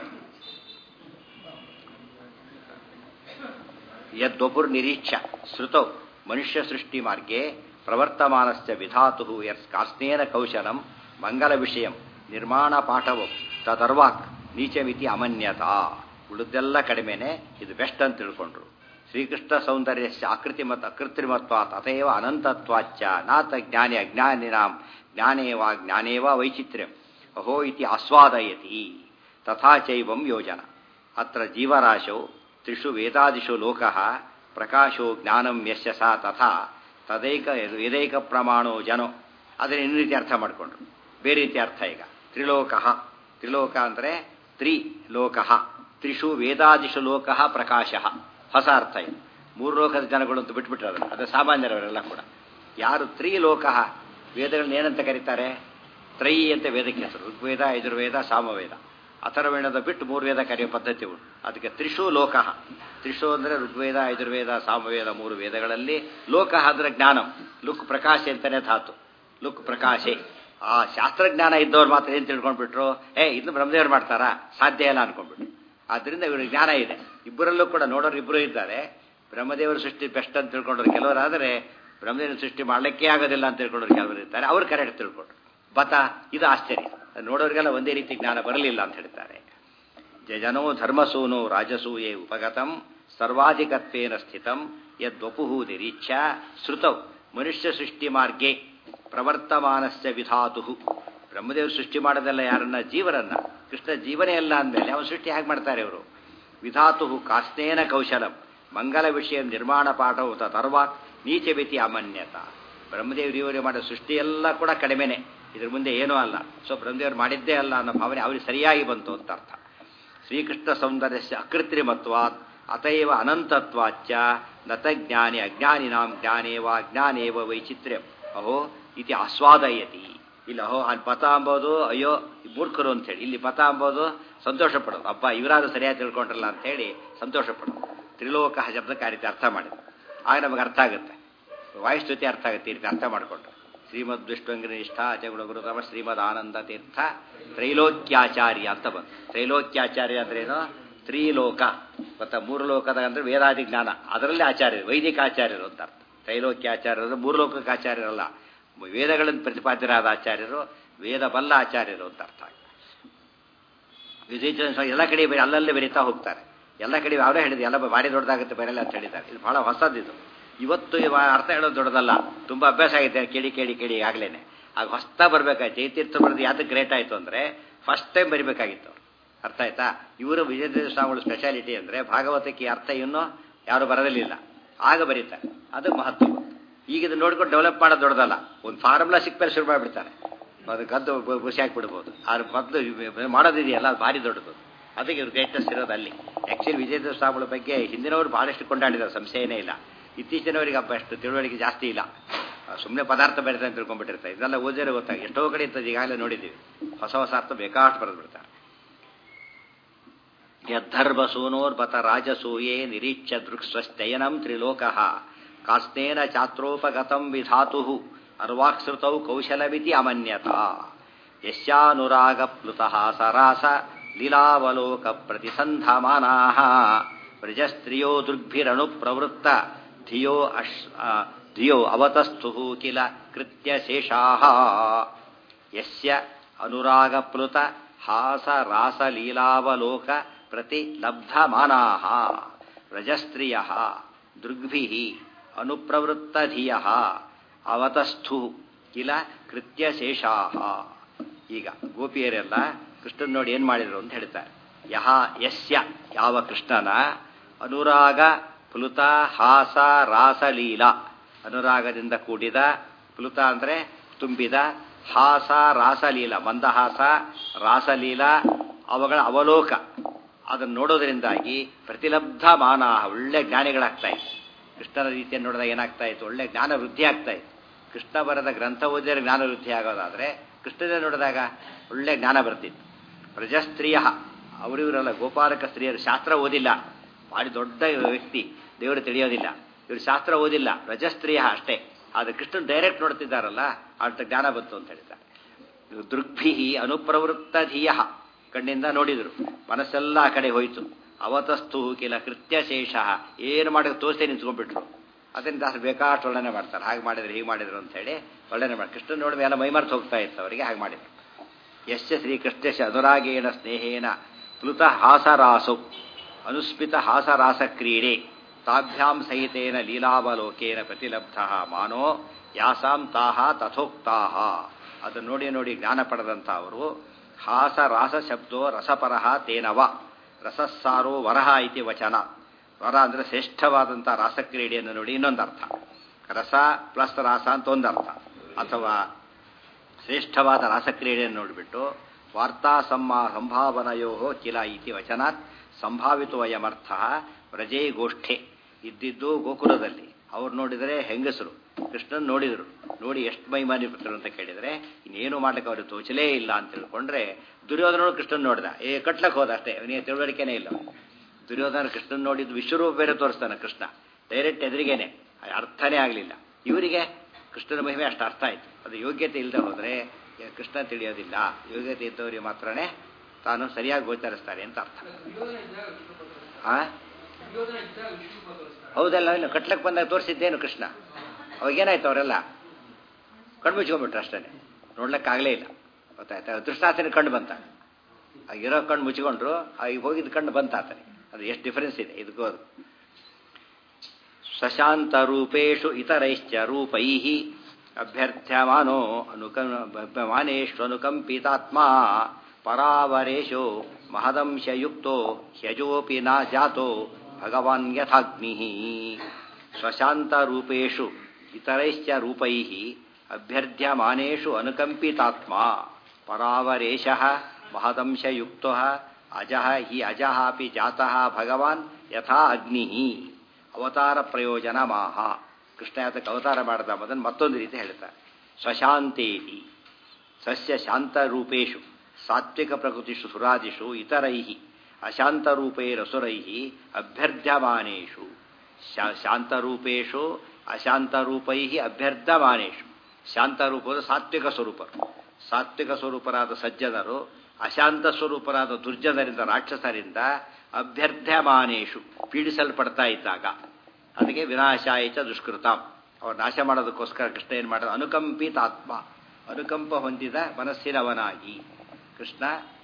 ಯದ್ವಪುರ್ನಿರೀಕ್ಷ ಶ್ರುತೌ ಮನುಷ್ಯ ಸೃಷ್ಟಿ ಮಾರ್ಗೆ ಪ್ರವರ್ತಮಾನಸ್ಯ ವಿಧಾತು ಯತ್ಕಾಸ್ನೇನ ಕೌಶಲಂ ಮಂಗಲ ವಿಷಯಂ ನಿರ್ಮಾಣ ಪಾಠವು ತದರ್ವಾಕ್ ನೀಚಮಿತಿ ಅಮನ್ಯತಾ ಉಳಿದೆಲ್ಲ ಕಡಿಮೆನೆ ಇದು ಬೆಸ್ಟ್ ಅಂತ ತಿಳ್ಕೊಂಡ್ರು ಶ್ರೀಕೃಷ್ಣ ಸೌಂದರ್ಯಸ್ಯ ಆಕೃತಿ ಮತ್ತು ಅಕೃತ್ರಿಮತ್ವಾತ್ ಅತಯವ ಅನಂತತ್ವಾಚ್ಚ ನಾತ ಜ್ಞಾನಿ ಅಜ್ಞಾನಿನಾಂ ಜ್ಞಾನೇವ ಜ್ಞಾನೇವ ವೈಚಿತ್ರ್ಯಂ ಅಹೋ ಇತಿ ಆಸ್ವಾದಯತಿ ತಥಾ ಚೈವಂ ಯೋಜನ ಅತ್ರ ಜೀವರಾಶೌ ತ್ರಿಷು ವೇದಾದಿಷು ಲೋಕಃ ಪ್ರಕಾಶೋ ಜ್ಞಾನಂ ಯಸ್ಯ ಸಾ ತಥಾ ತದೈಕ ವೇದೈಕ ಪ್ರಮಾಣೋ ಜನೋ ಅದನ್ನ ಇನ್ನು ರೀತಿ ಅರ್ಥ ಮಾಡಿಕೊಂಡ್ರು ಬೇರೆ ರೀತಿ ಅರ್ಥ ಈಗ ತ್ರಿಲೋಕಃ ತ್ರಿಲೋಕ ಅಂದರೆ ತ್ರಿ ಲೋಕಃ ತ್ರಿಷು ವೇದಾದಿಷು ಲೋಕಃ ಪ್ರಕಾಶ ಹೊಸ ಅರ್ಥ ಇದು ಮೂರು ಲೋಕದ ಜನಗಳು ಅಂತ ಬಿಟ್ಬಿಟ್ರೆ ಅದನ್ನು ಅದು ಸಾಮಾನ್ಯರವರೆಲ್ಲ ಕೂಡ ಯಾರು ತ್ರಿಲೋಕಃ ವೇದಗಳನ್ನ ಏನಂತ ಕರೀತಾರೆ ತ್ರಯಿ ಅಂತ ವೇದಕ್ಕೆ ಹೆಸರು ಋಗ್ವೇದ ಯಜುರ್ವೇದ ಸಾಮವೇದ ಅಥರ್ವೇಣದ ಬಿಟ್ಟು ಮೂರು ವೇದ ಕರೆಯೋ ಪದ್ಧತಿ ಉಂಟು ಅದಕ್ಕೆ ತ್ರಿಷು ಲೋಕಃ ತ್ರಿಷು ಅಂದರೆ ಋಗ್ವೇದ ಯಜುರ್ವೇದ ಸಾಮವೇದ ಮೂರು ವೇದಗಳಲ್ಲಿ ಲೋಕಃ ಅಂದರೆ ಜ್ಞಾನಂ ಲುಕ್ ಪ್ರಕಾಶ ಅಂತಾನೆ ಧಾತು ಲುಕ್ ಪ್ರಕಾಶೆ ಆ ಶಾಸ್ತ್ರಜ್ಞಾನ ಇದ್ದವ್ರು ಮಾತ್ರ ಏನು ತಿಳ್ಕೊಂಡ್ಬಿಟ್ರು ಏ ಇದನ್ನು ಬ್ರಹ್ಮದೇವರು ಮಾಡ್ತಾರಾ ಸಾಧ್ಯ ಇಲ್ಲ ಅನ್ಕೊಂಡ್ಬಿಟ್ರು ಆದ್ರಿಂದ ಇವ್ರಿಗೆ ಜ್ಞಾನ ಇದೆ ಇಬ್ಬರಲ್ಲೂ ಕೂಡ ನೋಡೋರು ಇಬ್ಬರು ಇದ್ದಾರೆ ಬ್ರಹ್ಮದೇವರ ಸೃಷ್ಟಿ ಬೆಸ್ಟ್ ಅಂತ ತಿಳ್ಕೊಂಡ್ರು ಕೆಲವರಾದರೆ ಬ್ರಹ್ಮದೇವರ ಸೃಷ್ಟಿ ಮಾಡಲಿಕ್ಕೆ ಆಗೋದಿಲ್ಲ ಅಂತ ತಿಳ್ಕೊಂಡ್ರು ಕೆಲವರು ಇರ್ತಾರೆ ಅವ್ರು ಕರೆಕ್ಟ್ ತಿಳ್ಕೊಂಡ್ರು ಬತ ಇದು ಆಶ್ಚರ್ಯ ನೋಡೋರಿಗೆಲ್ಲ ಒಂದೇ ರೀತಿ ಜ್ಞಾನ ಬರಲಿಲ್ಲ ಅಂತ ಹೇಳ್ತಾರೆ ಜಜನೋ ಧರ್ಮಸೂನು ರಾಜಸೂಯೇ ಉಪಗತಂ ಸರ್ವಾಧಿಕತ್ವೇನ ಸ್ಥಿತಂ ಯದ್ವಪುಹು ನಿರೀಕ್ಷ ಶ್ರುತೌ ಮನುಷ್ಯ ಸೃಷ್ಟಿ ಮಾರ್ಗೆ ಪ್ರವರ್ತಮಾನಸ್ಯ ವಿಧಾತು ಬ್ರಹ್ಮದೇವರು ಸೃಷ್ಟಿ ಮಾಡೋದಲ್ಲ ಯಾರನ್ನ ಜೀವರನ್ನ ಕೃಷ್ಣ ಜೀವನೇ ಅಲ್ಲ ಅಂದಮೇಲೆ ಅವನು ಸೃಷ್ಟಿ ಹೇಗೆ ಮಾಡ್ತಾರೆ ಇವರು ವಿಧಾತು ಕಾಸ್ನೇನ ಕೌಶಲಂ ಮಂಗಲ ವಿಷಯ ನಿರ್ಮಾಣ ಪಾಠವು ತರ್ವಾ ನೀಚ ಮಿತಿ ಅಮನ್ಯತ ಬ್ರಹ್ಮದೇವರು ಇವರೇ ಮಾಡೋ ಸೃಷ್ಟಿಯೆಲ್ಲ ಕೂಡ ಕಡಿಮೆನೆ ಇದ್ರ ಮುಂದೆ ಏನೂ ಅಲ್ಲ ಸೊ ಬ್ರಹ್ಮದೇವರು ಮಾಡಿದ್ದೇ ಅಲ್ಲ ಅನ್ನೋ ಭಾವನೆ ಅವರಿಗೆ ಸರಿಯಾಗಿ ಬಂತು ಅಂತ ಅರ್ಥ ಶ್ರೀಕೃಷ್ಣ ಸೌಂದರ್ಯಸ್ಯ ಅಕೃತ್ರಿಮತ್ವಾತ್ ಅತೈವ ಅನಂತತ್ವಾಚ್ಚ ನತಜ್ಞಾನಿ ಅಜ್ಞಾನಿನಾಂ ಜ್ಞಾನೇವ ಜ್ಞಾನೇವ ವೈಚಿತ್ರ್ಯ ಅಹೋ ಇತಿ ಆಸ್ವಾದಯತಿ ಇಲ್ಲಿ ಅಹೋ ಅಲ್ಲಿ ಪಥ ಅಂಬೋದು ಅಯ್ಯೋ ಮೂರ್ಖರು ಅಂತೇಳಿ ಇಲ್ಲಿ ಪಥ ಅಂಬೋದು ಸಂತೋಷ ಪಡೋದು ಅಪ್ಪ ಇವರಾದ್ರೂ ಸರಿಯಾಗಿ ತಿಳ್ಕೊಂಡ್ರಲ್ಲ ಅಂತೇಳಿ ಸಂತೋಷ ಪಡೋದು ತ್ರಿಲೋಕ ಶಬ್ದಕ್ಕೆ ಆ ರೀತಿ ಅರ್ಥ ಮಾಡಿದ್ರು ಆಗ ನಮಗೆ ಅರ್ಥ ಆಗುತ್ತೆ ವಾಯುಸ್ತುತಿ ಅರ್ಥ ಆಗುತ್ತೆ ಈ ರೀತಿ ಅರ್ಥ ಮಾಡಿಕೊಂಡ್ರು ಶ್ರೀಮದ್ ವಿಷ್ಣುಂಗ್ರನಿಷ್ಠ ಅಜಗುಣ ಗುರುತಮ ಶ್ರೀಮದ್ ಆನಂದ ತೀರ್ಥ ತ್ರೈಲೋಕ್ಯಾಚಾರ್ಯ ಅಂತ ಬಂತು ತ್ರೈಲೋಕ್ಯಾಚಾರ್ಯ ಅಂದ್ರೇನು ತ್ರಿಲೋಕ ಗೊತ್ತಾ ಮೂರು ಲೋಕದ ಅಂದ್ರೆ ವೇದಾದಿ ಜ್ಞಾನ ಅದರಲ್ಲಿ ಆಚಾರ್ಯರು ವೈದಿಕ ಆಚಾರ್ಯರು ಅಂತ ಅರ್ಥ ತ್ರೈಲೋಕ್ಯಾಚಾರ್ಯರು ಮೂರು ಲೋಕಕ್ಕೆ ಆಚಾರ್ಯರಲ್ಲ ವೇದಗಳನ್ನು ಪ್ರತಿಪಾದ್ಯರಾದ ಆಚಾರ್ಯರು ವೇದ ಬಲ್ಲ ಆಚಾರ್ಯರು ಅಂತ ಅರ್ಥ ವಿಜಯ ಎಲ್ಲ ಕಡೆ ಬರೀ ಅಲ್ಲಲ್ಲೇ ಬೆರೀತಾ ಹೋಗ್ತಾರೆ ಎಲ್ಲ ಕಡೆ ಅವರೇ ಹೇಳಿದ್ರು ಎಲ್ಲ ಭಾರಿ ದೊಡ್ಡದಾಗುತ್ತೆ ಬರಲ್ಲ ಅಂತ ಹೇಳಿದ್ದಾರೆ ಇದು ಬಹಳ ಹೊಸದಿದು ಇವತ್ತು ಇವ ಅರ್ಥ ಹೇಳೋದು ದೊಡ್ಡದಲ್ಲ ತುಂಬ ಅಭ್ಯಾಸ ಆಗಿದೆ ಕೇಳಿ ಕೇಳಿ ಕೇಳಿ ಆಗ್ಲೇನೆ ಆಗ ಹೊಸ್ತಾ ಬರ್ಬೇಕಾಯ್ತು ಜಯತೀರ್ಥ ಬರೆದು ಯಾವ್ದು ಗ್ರೇಟ್ ಆಯಿತು ಅಂದರೆ ಫಸ್ಟ್ ಟೈಮ್ ಬರಿಬೇಕಾಗಿತ್ತು ಅರ್ಥ ಆಯ್ತಾ ಇವರು ವಿಜಯದೇವ ಸ್ವಾಮಿಗಳ ಸ್ಪೆಷಾಲಿಟಿ ಅಂದರೆ ಭಾಗವತಕ್ಕೆ ಅರ್ಥ ಇನ್ನೂ ಯಾರು ಬರಲಿಲ್ಲ ಆಗ ಬರೀತಾರೆ ಅದು ಮಹತ್ವ ಈಗ ಇದು ನೋಡ್ಕೊಂಡು ಡೆವಲಪ್ ಮಾಡೋದು ದೊಡ್ಡದಲ್ಲ ಒಂದು ಫಾರ್ಮುಲಾ ಸಿಕ್ಮೇಲೆ ಶುರು ಮಾಡಿಬಿಡ್ತಾರೆ ಅದು ಗದ್ದು ಖುಷಿ ಹಾಕ್ಬಿಡ್ಬೋದು ಆದ್ರೆ ಮೊದಲು ಮಾಡೋದಿದೆಯಲ್ಲ ಅದು ಭಾರಿ ದೊಡ್ಡದು ಅದಕ್ಕೆ ಇವ್ರು ಗ್ರೇಟೆಸ್ಟ್ ಇರೋದು ಅಲ್ಲಿ ಆ್ಯಕ್ಚುಲಿ ವಿಜಯದೇವ ಸ್ವಾಮಿಗಳ ಬಗ್ಗೆ ಹಿಂದಿನವರು ಬಹಳಷ್ಟು ಕೊಂಡಾಡಿದ್ದಾರೆ ಸಂಶಯನೇ ಇಲ್ಲ ಇತ್ತೀಚಿನವರಿಗೆ ಹಬ್ಬ ಅಷ್ಟು ತಿಳುವಳಿಕೆ ಜಾಸ್ತಿ ಇಲ್ಲ ಸುಮ್ಮನೆ ಪದಾರ್ಥ ಬರೀತಾರೆ ಅಂತ ತಿಳ್ಕೊಂಡ್ಬಿಟ್ಟಿರ್ತಾರೆ ಇದೆಲ್ಲ ಓದಿದ್ರೆ ಗೊತ್ತಾಗ ಎಷ್ಟೋ ಕಡೆ ಇಂಥದ್ದು ಈಗಾಗಲೇ ನೋಡಿದ್ದೀವಿ ಹೊಸ ಹೊಸ ಅರ್ಥ ಬೇಕಾಷ್ಟು ಬರೆದು ಬಿಡ್ತಾರೆ ಯದ್ಧರ್ಮ ಸೂನೋರ್ಬತ ರಾಜಸೂಯೇ ನಿರೀಕ್ಷ ದೃಕ್ಸ್ವಶ್ಚಯನಂ ತ್ರಿಲೋಕಃ ಕಾಸ್ನೇನ ಚಾತ್ರೋಪಗತಂ ವಿಧಾತು ಅರ್ವಾಕ್ಸೃತೌ ಕೌಶಲಮಿತಿ ಅಮನ್ಯತ ಯಸ್ಯಾನುರಾಗ ಪ್ಲುತಃ ಸರಾಸ ಲೀಲಾವಲೋಕ ಪ್ರತಿಸಂಧಮಾನಾ ವ್ರಜಸ್ತ್ರಿಯೋ ದೃಗ್ಭಿರನು ಪ್ರವೃತ್ತ ಧಿಯೋ ಅಶ್ ಧಿಯೋ ಅವತಸ್ಥು ಕಿಲ ಕೃತ್ಯ ಶೇಷಾ ಯಸ್ಯ ಅನುರಾಗ ಪ್ಲುತ ಹಾಸ ರಾಸ ಲೀಲಾವಲೋಕ ಪ್ರತಿ ಲಬ್ಧಮಾನಾ ರಜಸ್ತ್ರಿಯ ದೃಗ್ಭಿ ಅನುಪ್ರವೃತ್ತಧಿಯ ಅವತಸ್ಥು ಕಿಲ ಕೃತ್ಯಶೇಷಾ ಈಗ ಗೋಪಿಯರೆಲ್ಲ ಕೃಷ್ಣನ್ ನೋಡಿ ಏನ್ ಮಾಡಿದ್ರು ಅಂತ ಹೇಳ್ತಾರೆ ಯಹ ಯಸ್ಯ ಯಾವ ಕೃಷ್ಣನ ಅನುರಾಗ ಪ್ಲುತ ಹಾಸ ರಾಸಲೀಲ ಅನುರಾಗದಿಂದ ಕೂಡಿದ ಪ್ಲುತ ಅಂದ್ರೆ ತುಂಬಿದ ಹಾಸ ರಾಸಲೀಲ ಮಂದಹಾಸ ರಾಸಲೀಲ ಅವುಗಳ ಅವಲೋಕ ಅದನ್ನು ನೋಡೋದ್ರಿಂದಾಗಿ ಪ್ರತಿಲಬ್ಧ ಮಾನ ಒಳ್ಳೆ ಜ್ಞಾನಿಗಳಾಗ್ತಾ ಇತ್ತು ಕೃಷ್ಣನ ರೀತಿಯನ್ನು ನೋಡಿದಾಗ ಏನಾಗ್ತಾ ಇತ್ತು ಒಳ್ಳೆ ಜ್ಞಾನ ವೃದ್ಧಿ ಆಗ್ತಾ ಇತ್ತು ಕೃಷ್ಣ ಬರದ ಗ್ರಂಥ ಓದಿದರೆ ಜ್ಞಾನ ವೃದ್ಧಿ ಆಗೋದಾದ್ರೆ ಕೃಷ್ಣನೇ ನೋಡಿದಾಗ ಒಳ್ಳೆ ಜ್ಞಾನ ಬರ್ತಿತ್ತು ಪ್ರಜಸ್ತ್ರೀಯ ಅವರಿವರೆಲ್ಲ ಗೋಪಾಲಕ ಸ್ತ್ರೀಯರು ಶಾಸ್ತ್ರ ಓದಿಲ್ಲ ಭಾರಿ ದೊಡ್ಡ ವ್ಯಕ್ತಿ ದೇವರು ತಿಳಿಯೋದಿಲ್ಲ ಇವರು ಶಾಸ್ತ್ರ ಓದಿಲ್ಲ ರಜಸ್ತ್ರೀಯ ಅಷ್ಟೇ ಆದರೆ ಕೃಷ್ಣನ್ ಡೈರೆಕ್ಟ್ ನೋಡ್ತಿದ್ದಾರಲ್ಲ ಅಂತ ಜ್ಞಾನ ಬಂತು ಅಂತ ಹೇಳ್ತಾರೆ ದೃಗ್ಭಿ ಅನುಪ್ರವೃತ್ತ ಧೀಯ ಕಣ್ಣಿಂದ ನೋಡಿದ್ರು ಮನಸ್ಸೆಲ್ಲ ಆ ಕಡೆ ಹೋಯಿತು ಅವತಸ್ತು ಕಿಲ ಕೃತ್ಯಶೇಷ ಏನು ಮಾಡೋಕೆ ತೋರಿಸ್ತೇ ನಿಂತ್ಕೊಂಡ್ಬಿಟ್ರು ಅದರಿಂದ ದಾಸರು ಬೇಕಾಷ್ಟು ವರ್ಣನೆ ಮಾಡ್ತಾರೆ ಹಾಗೆ ಮಾಡಿದ್ರು ಹೀಗೆ ಮಾಡಿದ್ರು ಅಂತ ಹೇಳಿ ವರ್ಣನೆ ಮಾಡಿ ಕೃಷ್ಣನ್ ನೋಡಿ ಎಲ್ಲ ಮೈಮರ್ತು ಹೋಗ್ತಾ ಇತ್ತು ಅವರಿಗೆ ಹಾಗೆ ಮಾಡಿದ್ರು ಯಶ್ಚ ಶ್ರೀಕೃಷ್ಣಶ ಅನುರಾಗೇಣ ಸ್ನೇಹೇನ ಪ್ಲುತ ಹಾಸರಾಸು ಅನುಸ್ಮಿತ ಹಾಸರಾಸ ಕ್ರೀಡೆ ತಾಭ್ಯಾಂ ಸಹಿತೇನ ಲೀಲಾವಲೋಕೇನ ಪ್ರತಿಲಬ್ಧ ಮಾನೋ ಯಾಸಾಂ ತಾಹ ತಥೋಕ್ತಾಹ ಅದನ್ನು ನೋಡಿ ನೋಡಿ ಜ್ಞಾನ ಪಡೆದಂಥ ಅವರು ಹಾಸ ರಾಸ ಶಬ್ದೋ ರಸಪರಹ ತೇನವ ರಸಸ್ಸಾರೋ ವರಹ ಇತಿ ವಚನ ವರ ಅಂದರೆ ಶ್ರೇಷ್ಠವಾದಂಥ ರಾಸಕ್ರೀಡೆಯನ್ನು ನೋಡಿ ಇನ್ನೊಂದು ಅರ್ಥ ರಸ ಪ್ಲಸ್ ರಾಸ ಅಂತ ಒಂದು ಅರ್ಥ ಅಥವಾ ಶ್ರೇಷ್ಠವಾದ ರಾಸಕ್ರೀಡೆಯನ್ನು ನೋಡಿಬಿಟ್ಟು ವಾರ್ತಾ ಸಮ್ಮ ಸಂಭಾವನೆಯೋ ಕಿಲ ಇತಿ ವಚನಾತ್ ಸಂಭಾವಿತು ಅಯಮರ್ಥ ವ್ರಜೇ ಗೋಷ್ಠೆ ಇದ್ದಿದ್ದು ಗೋಕುಲದಲ್ಲಿ ಅವ್ರು ನೋಡಿದರೆ ಹೆಂಗಸರು ಕೃಷ್ಣನ್ ನೋಡಿದರು ನೋಡಿ ಎಷ್ಟು ಮೈಮಾನಿ ಬಿಟ್ಟರು ಅಂತ ಕೇಳಿದರೆ ಇನ್ನೇನು ಮಾಡ್ಲಿಕ್ಕೆ ಅವ್ರಿಗೆ ತೋಚಲೇ ಇಲ್ಲ ಅಂತ ತಿಳ್ಕೊಂಡ್ರೆ ದುರ್ಯೋಧನನು ಕೃಷ್ಣನ್ ನೋಡಿದ ಏ ಕಟ್ಲಕ್ಕೆ ಹೋದ ಅಷ್ಟೇ ಅವನಿಗೆ ತಿಳುವಳಿಕೆನೇ ಇಲ್ಲ ದುರ್ಯೋಧನ ಕೃಷ್ಣನ್ ನೋಡಿದ್ದು ವಿಶ್ವರೂಪ ಬೇರೆ ತೋರಿಸ್ತಾನೆ ಕೃಷ್ಣ ಡೈರೆಕ್ಟ್ ಎದುರಿಗೇನೆ ಅರ್ಥನೇ ಆಗಲಿಲ್ಲ ಇವರಿಗೆ ಕೃಷ್ಣನ ಮಹಿಮೆ ಅಷ್ಟು ಅರ್ಥ ಆಯ್ತು ಅದು ಯೋಗ್ಯತೆ ಇಲ್ಲದೆ ಹೋದರೆ ಕೃಷ್ಣ ತಿಳಿಯೋದಿಲ್ಲ ಯೋಗ್ಯತೆ ಇದ್ದವರಿಗೆ ಮಾತ್ರನೇ ತಾನು ಸರಿಯಾಗಿ ಗೋಚರಿಸ್ತಾರೆ ಅಂತ ಅರ್ಥ ಆ ಹೌದಲ್ಲ ಇನ್ನು ಕಟ್ಲಕ್ಕೆ ಬಂದಾಗ ತೋರಿಸಿದ್ದೇನು ಕೃಷ್ಣ ಅವಾಗೇನಾಯ್ತು ಅವರೆಲ್ಲ ಕಣ್ಣು ಮುಚ್ಕೊಂಡ್ಬಿಟ್ರು ಅಷ್ಟೇ ನೋಡ್ಲಿಕ್ಕಾಗಲೇ ಇಲ್ಲ ಗೊತ್ತಾಯ್ತಾ ದೃಷ್ಟಾಸನ ಕಣ್ಣು ಬಂತ ಆಗಿರೋ ಕಣ್ಣು ಮುಚ್ಕೊಂಡ್ರು ಈಗ ಹೋಗಿದ್ದು ಕಣ್ಣು ಬಂತ ಆತನೆ ಅದು ಎಷ್ಟು ಡಿಫರೆನ್ಸ್ ಇದೆ ಇದಕ್ಕೂ ಅದು ಸಶಾಂತ ರೂಪೇಶು ಇತರೈಶ್ಚ ರೂಪೈ ಅಭ್ಯರ್ಥ್ಯಮಾನೋ ಅನುಕಂಪಿತಾತ್ಮ ಪರಾವರೇಶೋ ಮಹದಂಶಯುಕ್ತೋ ಹ್ಯಜೋಪಿ ನ ಜಾತೋ ಭಗವಾನ್ ಯಥಾಗ್ನಿ ಸ್ವಶಾಂತರೂಪೇಶು ಇತರೈಶ್ಚ ರೂಪೈ ಅಭ್ಯರ್ಥ್ಯಮಾನೇಷು ಅನುಕಂಪಿತಾತ್ಮ ಪರಾವರೇಶ ಮಹದಂಶಯುಕ್ತ ಅಜಃ ಹಿ ಅಜಃ ಅಪಿ ಜಾತಃ ಭಗವಾನ್ ಯಥಾ ಅಗ್ನಿ ಅವತಾರ ಪ್ರಯೋಜನ ಮಾಹ ಕೃಷ್ಣ ಯಾತಕ್ಕೆ ಅವತಾರ ಮಾಡಿದ ಅದನ್ನು ಮತ್ತೊಂದು ರೀತಿ ಹೇಳ್ತಾರೆ ಸ್ವಶಾಂತೇತಿ ಸಸ್ಯ ಶಾಂತರೂಪೇಶು ಸಾತ್ವಿಕ ಪ್ರಕೃತಿಷು ಸುರಾದಿಷು ಇತರೈ ಅಶಾಂತರೂಪೈರಸುರೈ ಅಭ್ಯರ್ಥ್ಯಮಾನೇಷು ಶಾಂತರೂಪೇಶು ಅಶಾಂತರೂಪೈ ಅಭ್ಯರ್ಥಮಾನೇಷು ಶಾಂತರೂಪದ ಸಾತ್ವಿಕ ಸ್ವರೂಪರು ಸಾತ್ವಿಕ ಸ್ವರೂಪರಾದ ಸಜ್ಜನರು ಅಶಾಂತ ಸ್ವರೂಪರಾದ ದುರ್ಜನರಿಂದ ರಾಕ್ಷಸರಿಂದ ಅಭ್ಯರ್ಥಮಾನೇಶು ಪೀಡಿಸಲ್ಪಡ್ತಾ ಇದ್ದಾಗ ಅದಕ್ಕೆ ವಿನಾಶಾಯಿತ ದುಷ್ಕೃತಾಂ ಅವ್ರು ನಾಶ ಮಾಡೋದಕ್ಕೋಸ್ಕರ ಕೃಷ್ಣ ಏನು ಮಾಡೋದು ಅನುಕಂಪಿತಾತ್ಮ ಅನುಕಂಪ ಹೊಂದಿದ ಮನಸ್ಸಿನವನಾಗಿ ಕೃಷ್ಣ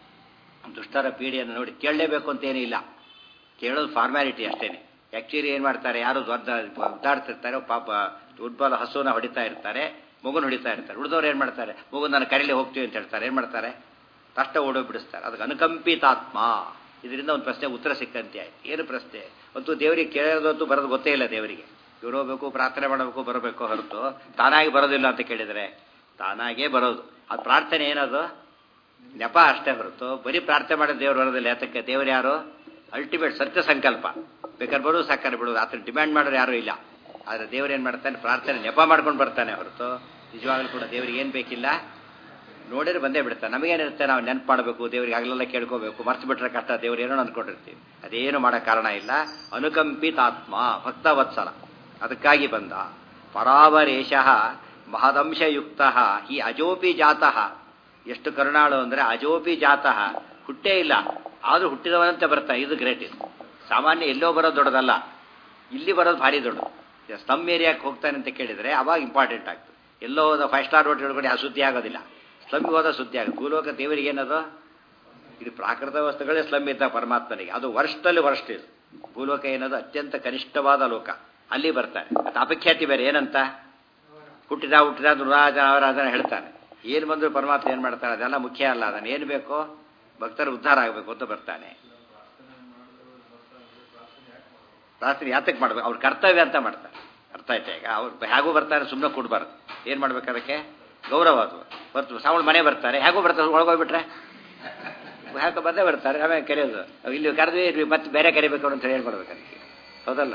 ದುಷ್ಟರ ಪೀಡೆಯನ್ನು ನೋಡಿ ಕೇಳಲೇಬೇಕು ಅಂತೇನೂ ಇಲ್ಲ ಕೇಳೋದು ಫಾರ್ಮ್ಯಾಲಿಟಿ ಅಷ್ಟೇನೆ ಆ್ಯಕ್ಚುಲಿ ಏನು ಮಾಡ್ತಾರೆ ಯಾರು ದೊಡ್ಡ ಒದ್ದಾಡ್ತಿರ್ತಾರೆ ಪಾಪ ಉಡ್ಬಲ ಹಸುನ ಹೊಡಿತಾ ಇರ್ತಾರೆ ಮಗುನ ಹೊಡಿತಾ ಇರ್ತಾರೆ ಉಳಿದವ್ರು ಏನು ಮಾಡ್ತಾರೆ ಮಗು ನಾನು ಕರೀಲಿ ಹೋಗ್ತೀವಿ ಅಂತ ಹೇಳ್ತಾರೆ ಏನು ಮಾಡ್ತಾರೆ ತಷ್ಟ ಓಡೋಗ್ಬಿಡಿಸ್ತಾರೆ ಅದಕ್ಕೆ ಅನುಕಂಪಿತಾತ್ಮ ಇದರಿಂದ ಒಂದು ಪ್ರಶ್ನೆ ಉತ್ತರ ಸಿಕ್ಕಂತೆ ಆಯ್ತು ಏನು ಪ್ರಶ್ನೆ ಮತ್ತು ದೇವರಿಗೆ ಕೇಳೋದಂತೂ ಬರೋದು ಗೊತ್ತೇ ಇಲ್ಲ ದೇವರಿಗೆ ಇವ್ರು ಹೋಗ್ಬೇಕು ಪ್ರಾರ್ಥನೆ ಮಾಡಬೇಕು ಬರಬೇಕು ಹೊರತು ತಾನಾಗಿ ಬರೋದಿಲ್ಲ ಅಂತ ಕೇಳಿದರೆ ತಾನಾಗೇ ಬರೋದು ಅದು ಪ್ರಾರ್ಥನೆ ಏನದು ನೆಪ ಅಷ್ಟೇ ಹೊರತು ಬರೀ ಪ್ರಾರ್ಥನೆ ಮಾಡೋ ದೇವ್ರು ಬರೋದಿಲ್ಲ ಯಾತಕ್ಕೆ ದೇವ್ರು ಯಾರು ಅಲ್ಟಿಮೇಟ್ ಸತ್ಯ ಸಂಕಲ್ಪ ಬೇಕಾದ್ರೆ ಬರೋದು ಸಾಕಾರ ಬಿಡೋದು ಆತರ ಡಿಮ್ಯಾಂಡ್ ಮಾಡೋರು ಯಾರೂ ಇಲ್ಲ ಆದರೆ ದೇವ್ರು ಏನು ಮಾಡ್ತಾನೆ ಪ್ರಾರ್ಥನೆ ನೆಪ ಮಾಡ್ಕೊಂಡು ಬರ್ತಾನೆ ಹೊರತು ನಿಜವಾಗ್ಲೂ ಕೂಡ ದೇವ್ರಿಗೆ ಏನು ಬೇಕಿಲ್ಲ ನೋಡಿದ್ರೆ ಬಂದೇ ಬಿಡ್ತಾನೆ ನಮಗೇನಿರುತ್ತೆ ನಾವು ನೆನಪು ಮಾಡಬೇಕು ದೇವ್ರಿಗೆ ಆಗಲೆಲ್ಲ ಕೇಳ್ಕೋಬೇಕು ಮರ್ತು ಬಿಟ್ರೆ ಕಷ್ಟ ದೇವ್ರು ಏನೋ ಅಂದ್ಕೊಂಡಿರ್ತೀವಿ ಅದೇನು ಮಾಡೋ ಕಾರಣ ಇಲ್ಲ ಅನುಕಂಪಿತಾತ್ಮ ಭಕ್ತವತ್ಸಲ ಅದಕ್ಕಾಗಿ ಬಂದ ಪರಾವರೇಶ ಮಹದಂಶಯುಕ್ತ ಈ ಅಜೋಪಿ ಜಾತಃ ಎಷ್ಟು ಕರುಣಾಳು ಅಂದರೆ ಅಜೋಪಿ ಜಾತಃ ಹುಟ್ಟೇ ಇಲ್ಲ ಆದರೂ ಹುಟ್ಟಿದವನಂತೆ ಬರ್ತಾ ಇದು ಗ್ರೇಟ್ ಇದು ಸಾಮಾನ್ಯ ಎಲ್ಲೋ ಬರೋದು ದೊಡ್ಡದಲ್ಲ ಇಲ್ಲಿ ಬರೋದು ಭಾರಿ ದೊಡ್ಡದು ಸ್ಲಮ್ ಏರಿಯಾಕ್ಕೆ ಹೋಗ್ತಾನೆ ಅಂತ ಕೇಳಿದರೆ ಅವಾಗ ಇಂಪಾರ್ಟೆಂಟ್ ಆಗ್ತದೆ ಎಲ್ಲೋ ಫೈವ್ ಸ್ಟಾರ್ ಹೋಟೆಲ್ ಒಳಗಡೆ ಆ ಸುದ್ದಿ ಆಗೋದಿಲ್ಲ ಸ್ಲಮ್ಗೆ ಹೋದ ಸುದ್ದಿ ಆಗುತ್ತೆ ಭೂಲೋಕ ದೇವರಿಗೆ ಏನದು ಇದು ಪ್ರಾಕೃತ ವಸ್ತುಗಳೇ ಸ್ಲಮ್ ಇದ್ದ ಪರಮಾತ್ಮನಿಗೆ ಅದು ವರ್ಷದಲ್ಲಿ ವರ್ಷ ಇದು ಭೂಲೋಕ ಏನದು ಅತ್ಯಂತ ಕನಿಷ್ಠವಾದ ಲೋಕ ಅಲ್ಲಿ ಬರ್ತಾರೆ ಅದು ಅಪಖ್ಯಾತಿ ಬೇರೆ ಏನಂತ ಹುಟ್ಟಿದ ಹುಟ್ಟಿದ ದುರಾಜ ಅವರಾಜನ ಹೇಳ್ತಾನೆ ಏನು ಬಂದರೂ ಪರಮಾತ್ಮ ಏನು ಮಾಡ್ತಾನೆ ಅದೆಲ್ಲ ಮುಖ್ಯ ಅಲ್ಲ ಅದನ್ನು ಏನು ಬೇಕೋ ಭಕ್ತರು ಉದ್ಧಾರ ಆಗಬೇಕು ಅಂತ ಬರ್ತಾನೆ ಪ್ರಾರ್ಥನೆ ಯಾತಕ್ಕೆ ಮಾಡ್ಬೇಕು ಅವ್ರ ಕರ್ತವ್ಯ ಅಂತ ಮಾಡ್ತಾರೆ ಅರ್ಥ ಆಯ್ತಾ ಈಗ ಅವ್ರು ಹೇಗೂ ಬರ್ತಾರೆ ಸುಮ್ಮನೆ ಕೊಡ್ಬಾರ್ದು ಏನು ಮಾಡ್ಬೇಕು ಅದಕ್ಕೆ ಗೌರವ ಅದು ಬರ್ತು ಸಾವಳು ಮನೆ ಬರ್ತಾರೆ ಹೇಗೂ ಬರ್ತಾರೆ ಒಳಗೋಗ್ಬಿಟ್ರೆ ಯಾಕೆ ಬಂದೇ ಬರ್ತಾರೆ ಆಮೇಲೆ ಕರೆಯೋದು ಇಲ್ಲಿ ಕರೆದ್ವಿ ಮತ್ತೆ ಬೇರೆ ಕರಿಬೇಕು ಅಂತ ಹೇಳಿ ಮಾಡ್ಬೇಕು ಅದಕ್ಕೆ ಹೌದಲ್ಲ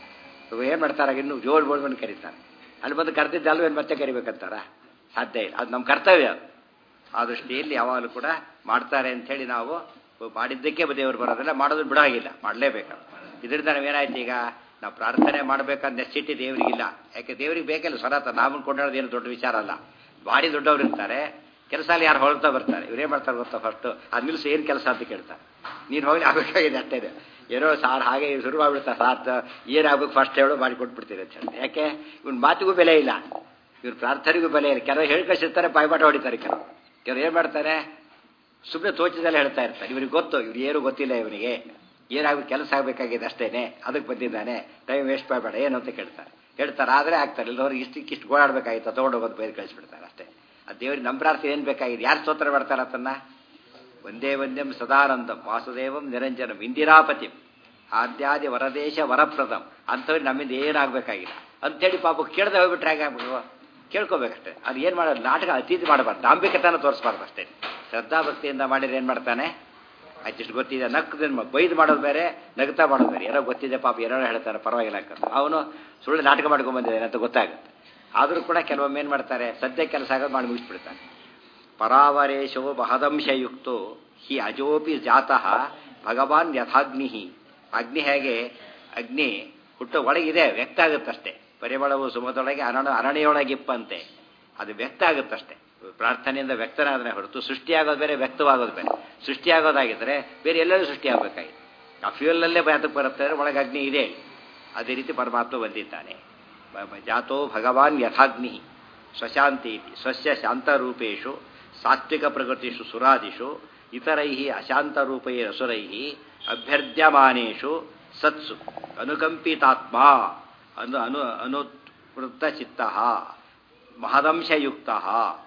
ಏನು ಮಾಡ್ತಾರೆ ಇನ್ನು ಜೋಳು ಬೋಳ್ ಬಂದು ಕರೀತಾರೆ ಅಲ್ಲಿ ಬಂದು ಕರೆದಿದ್ದ ಅಲ್ವೇನು ಮತ್ತೆ ಕರಿಬೇಕಂತಾರ ಸಾಧ್ಯ ಇಲ್ಲ ಅದು ನಮ್ಮ ಕರ್ತವ್ಯ ಅದು ಆ ದೃಷ್ಟಿಯಲ್ಲಿ ಯಾವಾಗಲೂ ಕೂಡ ಮಾಡ್ತಾರೆ ಅಂಥೇಳಿ ನಾವು ಮಾಡಿದ್ದಕ್ಕೆ ದೇವರು ಬರೋದಿಲ್ಲ ಮಾಡೋದು ಬಿಡೋಗಿಲ್ಲ ಮಾಡಲೇಬೇಕು ಇದರಿಂದ ನಾವೇನಾಯ್ತು ಈಗ ನಾವು ಪ್ರಾರ್ಥನೆ ಮಾಡಬೇಕಂತ ನೆಸಿಟಿ ದೇವರಿಗಿಲ್ಲ ಯಾಕೆ ದೇವರಿಗೆ ಬೇಕಲ್ಲ ಸ್ವರತ ನಾಮನ್ ಕೊಂಡೋದು ಏನು ದೊಡ್ಡ ವಿಚಾರ ಅಲ್ಲ ಬಾಡಿ ದೊಡ್ಡವ್ರು ಇರ್ತಾರೆ ಕೆಲಸ ಅಲ್ಲಿ ಯಾರು ಹೊಳ್ತಾ ಬರ್ತಾರೆ ಇವ್ರೇನು ಮಾಡ್ತಾರೆ ಗೊತ್ತಾ ಫಸ್ಟು ಅದು ನಿಲ್ಸು ಏನು ಕೆಲಸ ಅಂತ ಕೇಳ್ತಾರೆ ನೀನು ಹೋಗಿ ಆಗಬೇಕಾಗಿದೆ ಅಷ್ಟೇ ಇದೆ ಏನೋ ಸಾರ್ ಹಾಗೆ ಶುರು ಮಾಡ್ಬಿಡ್ತಾರೆ ಸಾರ್ ಏನಾಗಬೇಕು ಫಸ್ಟ್ ಹೇಳೋ ಮಾಡಿ ಕೊಟ್ಬಿಡ್ತೀರಿ ಅಂತ ಹೇಳಿ ಯಾಕೆ ಇವ್ನ ಮಾತಿಗೂ ಬೆಲೆ ಇಲ್ಲ ಇವ್ರ ಪ್ರಾರ್ಥನೆಗೂ ಬೆಲೆ ಇಲ್ಲ ಕೆಲವು ಹೇಳಿ ಕಳಿಸಿರ್ತಾರೆ ಬಾಯ್ಪಾಠ ಹೊಡಿತಾರೆ ಕೆಲವು ಕೆಲವು ಏನು ಮಾಡ್ತಾರೆ ಸುಮ್ಮನೆ ತೋಚಿದಲ್ಲೇ ಹೇಳ್ತಾ ಇರ್ತಾರೆ ಇವ್ರಿಗೆ ಗೊತ್ತು ಇವ್ರು ಏನು ಗೊತ್ತಿಲ್ಲ ಇವನಿಗೆ ಏನಾಗಬೇಕು ಕೆಲಸ ಆಗಬೇಕಾಗಿದೆ ಅಷ್ಟೇನೆ ಅದಕ್ಕೆ ಬಂದಿದ್ದಾನೆ ಟೈಮ್ ವೇಸ್ಟ್ ಮಾಡಬೇಡ ಏನು ಅಂತ ಕೇಳ್ತಾರೆ ಹೇಳ್ತಾರೆ ಆದರೆ ಆಗ್ತಾರೆ ಇಲ್ಲದವ್ರಿಗೆ ಇಷ್ಟಕ್ಕೆ ಇಷ್ಟು ಓಡಾಡಬೇಕಾಗಿತ್ತು ತೊಗೊಂಡೋಗೋದು ಬೈದು ಕಳಿಸ್ಬಿಡ್ತಾರೆ ಅಷ್ಟೇ ಆ ದೇವ್ರಿಗೆ ನಮ್ಮ ಪ್ರಾರ್ಥನೆ ಏನು ಬೇಕಾಗಿದೆ ಯಾರು ಸ್ತೋತ್ರ ಮಾಡ್ತಾರೆ ಅದನ್ನ ಒಂದೇ ಒಂದೇಂ ಸದಾನಂದಂ ವಾಸುದೇವಂ ನಿರಂಜನಂ ಇಂದಿರಾಪತಿಂ ಆದ್ಯಾದಿ ವರದೇಶ ವರಪ್ರದಂ ಅಂಥವ್ರಿಗೆ ನಮ್ಮಿಂದ ಏನಾಗಬೇಕಾಗಿಲ್ಲ ಅಂಥೇಳಿ ಪಾಪ ಕೇಳದೆ ಹೋಗ್ಬಿಟ್ರೆ ಹೇಗೆ ಆಗ್ಬೇಕು ಕೇಳ್ಕೋಬೇಕಷ್ಟೇ ಅದು ಏನು ಮಾಡೋದು ನಾಟಕ ಅತಿಥಿ ಮಾಡಬಾರ್ದು ದಾಂಭಿಕತನ ತೋರಿಸ್ಬಾರ್ದು ಅಷ್ಟೇ ಶ್ರದ್ಧಾಭಕ್ತಿಯಿಂದ ಮಾಡಿದ್ರೆ ಏನು ಮಾಡ್ತಾನೆ ಅಷ್ಟಿಷ್ಟು ಗೊತ್ತಿದೆ ನಕ್ಕದ ಬೈದು ಮಾಡೋದು ಬೇರೆ ನಗ್ತಾ ಮಾಡೋದು ಬೇರೆ ಏನೋ ಗೊತ್ತಿದೆ ಪಾಪ ಏನೋ ಹೇಳ್ತಾರೆ ಪರವಾಗಿಲ್ಲ ಅಂತ ಅವನು ಸುಳ್ಳು ನಾಟಕ ಮಾಡ್ಕೊಂಡ್ ಬಂದಿದ್ದಾನೆ ಅಂತ ಗೊತ್ತಾಗುತ್ತೆ ಆದರೂ ಕೂಡ ಕೆಲವೊಮ್ಮೆ ಏನು ಮಾಡ್ತಾರೆ ಸದ್ಯ ಕೆಲಸ ಆಗೋದು ಮಾಡಿ ಮುಗಿಸ್ಬಿಡ್ತಾರೆ ಪರಾವರೇಶೋ ಮಹದಂಶಯುಕ್ತೋ ಹಿ ಅಜೋಪಿ ಜಾತಃ ಭಗವಾನ್ ಯಥಾಗ್ನಿ ಅಗ್ನಿ ಹೇಗೆ ಅಗ್ನಿ ಹುಟ್ಟು ಒಳಗಿದೆ ವ್ಯಕ್ತ ಆಗುತ್ತಷ್ಟೇ ಪರಿಮಳವು ಸುಮದೊಳಗೆ ಅರಣ ಅರಣ್ಯೊಳಗಿಪ್ಪಂತೆ ಅದು ವ್ಯಕ್ತ ಆಗುತ್ತಷ್ಟೇ ಪ್ರಾರ್ಥನೆಯಿಂದ ವ್ಯಕ್ತನಾದ್ರೆ ಹೊರತು ಸೃಷ್ಟಿಯಾಗೋದು ಬೇರೆ ವ್ಯಕ್ತವಾಗೋದು ಬೇರೆ ಸೃಷ್ಟಿಯಾಗೋದಾಗಿದ್ದರೆ ಬೇರೆ ಎಲ್ಲರೂ ಸೃಷ್ಟಿಯಾಗಬೇಕಾಗಿತ್ತು ಆ ಫ್ಯೂಯಲ್ನಲ್ಲೇ ಯಾತಕ್ಕೆ ಬರುತ್ತೆ ಅಂದರೆ ಒಳಗೆ ಅಗ್ನಿ ಇದೆ ಅದೇ ರೀತಿ ಪರಮಾತ್ಮ ಬಂದಿದ್ದಾನೆ ಜಾತೋ ಭಗವಾನ್ ಯಥಾಗ್ನಿ ಸ್ವಶಾಂತಿ ಸ್ವಸ್ಯ ಶಾಂತರೂಪೇಶು ಸಾತ್ವಿಕ ಪ್ರಕೃತಿಷು ಸುರಾದಿಷು ಇತರೈ ಅಶಾಂತರೂಪೈ ಅಸುರೈ ಅಭ್ಯರ್ಧ್ಯಮಾನೇಷು ಸತ್ಸು ಅನುಕಂಪಿತಾತ್ಮ ಅನು ಅನು ಅನುವೃತ್ತಚಿತ್ತ ಮಹದಂಶಯುಕ್ತ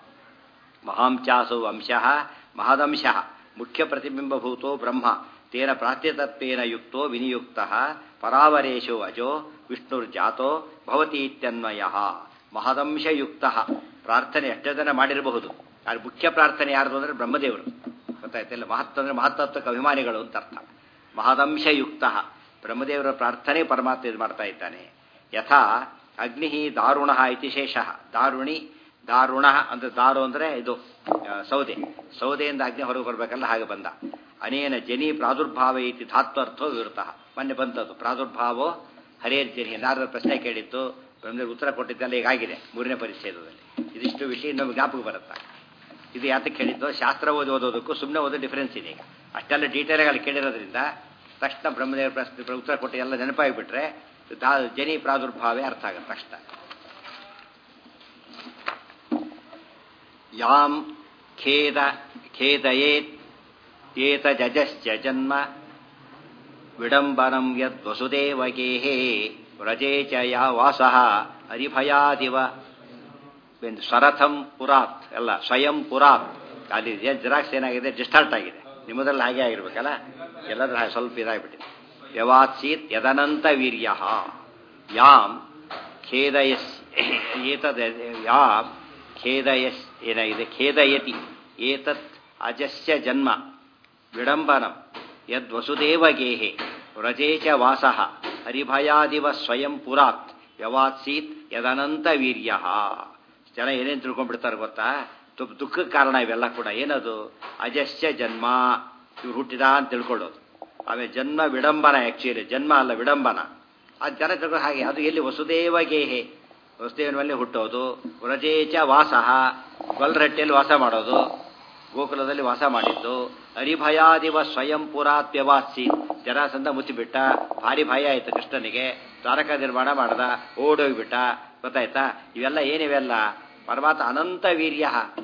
ಮಹಾಂಚಾಸು ಅಂಶ ಮಹದಂಶ ಮುಖ್ಯ ಪ್ರತಿಬಿಂಬಭೂತೋ ಬ್ರಹ್ಮ ತೇನ ಪ್ರಾತ್ಯತತ್ವೇನ ಯುಕ್ತೋ ವಿನಿಯುಕ್ತ ಪರಾವರೇಶೋ ಅಜೋ ವಿಷ್ಣುರ್ಜಾತೋ ಭವತಿ ಇತ್ಯನ್ವಯ ಮಹದಂಶಯುಕ್ತ ಪ್ರಾರ್ಥನೆ ಎಷ್ಟೋ ಜನ ಮಾಡಿರಬಹುದು ಆದರೆ ಮುಖ್ಯ ಪ್ರಾರ್ಥನೆ ಯಾರ್ದು ಅಂದರೆ ಬ್ರಹ್ಮದೇವರು ಗೊತ್ತಾಯ್ತಿಲ್ಲ ಮಹತ್ವ ಅಂದರೆ ಮಹತ್ತತ್ವಕ್ಕೆ ಅಭಿಮಾನಿಗಳು ಅಂತ ಅರ್ಥ ಮಹದಂಶಯುಕ್ತ ಬ್ರಹ್ಮದೇವರ ಪ್ರಾರ್ಥನೆ ಪರಮಾತ್ಮ ಇದು ಮಾಡ್ತಾ ಇದ್ದಾನೆ ಯಥಾ ಅಗ್ನಿ ದಾರುಣ ಇತಿ ಶೇಷ ದಾರುಣಿ ದಾರುಣ ಅಂದ್ರೆ ದಾರು ಅಂದರೆ ಇದು ಸೌದೆ ಸೌದೆಯಿಂದ ಅಗ್ನಿ ಹೊರಗೆ ಬರಬೇಕಲ್ಲ ಹಾಗೆ ಬಂದ ಅನೇನ ಜನಿ ಪ್ರಾದುರ್ಭಾವ ಇತಿ ಧಾತ್ವರ್ಥೋ ವಿವೃತ ಮೊನ್ನೆ ಬಂತದ್ದು ಪ್ರಾದುರ್ಭಾವೋ ಹರೇರ್ ಜನಿ ನಾರದ ಪ್ರಶ್ನೆ ಕೇಳಿತ್ತು ಬ್ರಹ್ಮದೇವರು ಉತ್ತರ ಕೊಟ್ಟಿದ್ದೆಲ್ಲ ಈಗಾಗಿದೆ ಮೂರನೇ ಪರಿಚ್ಛೇದದಲ್ಲಿ ಇದಿಷ್ಟು ವಿಷಯ ನಮಗೆ ಜ್ಞಾಪಕ ಬರುತ್ತೆ ಇದು ಯಾತಕ್ಕೆ ಹೇಳಿದ್ದು ಶಾಸ್ತ್ರ ಓದಿ ಓದೋದಕ್ಕೂ ಸುಮ್ಮನೆ ಓದೋ ಡಿಫರೆನ್ಸ್ ಇದೆ ಈಗ ಅಷ್ಟೆಲ್ಲ ಡೀಟೇಲ್ ಆಗಿ ಕೇಳಿರೋದ್ರಿಂದ ತಕ್ಷಣ ಬ್ರಹ್ಮದೇವರ ಪ್ರಶ್ನೆ ಉತ್ತರ ಕೊಟ್ಟು ಎಲ್ಲ ನೆನಪಾಗಿಬಿಟ್ರೆ ಜನಿ ಪ್ರಾದುರ್ಭಾವೇ ಅರ್ಥ ಆಗುತ್ತೆ ತಕ್ಷಣ ಯಾಂ ಖೇದ ಖೇದಯೇತ್ ಏತ ಜಜಶ್ಚ ಜನ್ಮ ವಿಡಂಬನಂ ಯದ್ ವಸುದೇವಗೇಹೇ ವ್ರಜೇ ಚ ಯಾ ವಾಸಃ ಹರಿಭಯಾದಿವ ಸ್ವರಥಂ ಪುರಾತ್ ಎಲ್ಲ ಸ್ವಯಂ ಪುರಾತ್ ಅಲ್ಲಿ ಜೆರಾಕ್ಸ್ ಏನಾಗಿದೆ ಡಿಸ್ಟಾರ್ಟ್ ಆಗಿದೆ ನಿಮ್ಮದ್ರಲ್ಲಿ ಹಾಗೆ ಆಗಿರ್ಬೇಕಲ್ಲ ಎಲ್ಲದ್ರ ಸ್ವಲ್ಪ ಇದಾಗ್ಬಿಟ್ಟಿದೆ ಯವಾತ್ಸೀತ್ ಯದನಂತ ವೀರ್ಯ ಯಾಂ ಖೇದಯಸ್ ಏತದ್ ಯಾಂ ಖೇದಯಸ್ ಏನಾಗಿದೆ ಖೇದಯತಿ ಏತತ್ ಅಜಸ್ಯ ಜನ್ಮ ವಿಡಂಬನಂ ಯದ್ವಸುದೇವಗೇಹೆ ವ್ರಜೇ ಚ ವಾಸಃ ಹರಿಭಯಾದಿವ ಸ್ವಯಂ ಪುರಾತ್ ಯವಾತ್ಸೀತ್ ಯದನಂತ ವೀರ್ಯ ಜನ ಏನೇನು ತಿಳ್ಕೊಂಡ್ಬಿಡ್ತಾರೆ ಗೊತ್ತಾ ದುಃಖಕ್ಕೆ ಕಾರಣ ಇವೆಲ್ಲ ಕೂಡ ಏನದು ಅಜಸ್ಯ ಜನ್ಮ ಇವ್ರು ಹುಟ್ಟಿದ ಅಂತ ತಿಳ್ಕೊಳ್ಳೋದು ಆಮೇಲೆ ಜನ್ಮ ವಿಡಂಬನ ಆ್ಯಕ್ಚುಲಿ ಜನ್ಮ ಅಲ್ಲ ವಿಡಂಬನ ಅದು ಜನ ತಿಳ್ಕೊಂಡು ಹಾಗೆ ಅದು ಎಲ್ಲಿ ವಸುದೇವಗೇಹೆ ವಸುದೇವನ ಮೇಲೆ ಹುಟ್ಟೋದು ವ್ರಜೇಚ ವಾಸಃ ಗೊಲ್ರಟ್ಟೆಯಲ್ಲಿ ವಾಸ ಮಾಡೋದು ಗೋಕುಲದಲ್ಲಿ ವಾಸ ಮಾಡಿದ್ದು ಹರಿಭಯಾದಿವ ಸ್ವಯಂ ಪುರಾತ್ಯವಾಸಿ ಜರಾಸಂದ ಮುಚ್ಚಿಬಿಟ್ಟ ಭಾರಿ ಭಯ ಆಯಿತು ಕೃಷ್ಣನಿಗೆ ದ್ವಾರಕಾ ನಿರ್ಮಾಣ ಮಾಡ್ದ ಓಡೋಗ್ಬಿಟ್ಟ ಗೊತ್ತಾಯ್ತಾ ಇವೆಲ್ಲ ಏನಿವೆಲ್ಲ ಪರಮಾತ್ಮ ಅನಂತ ವೀರ್ಯ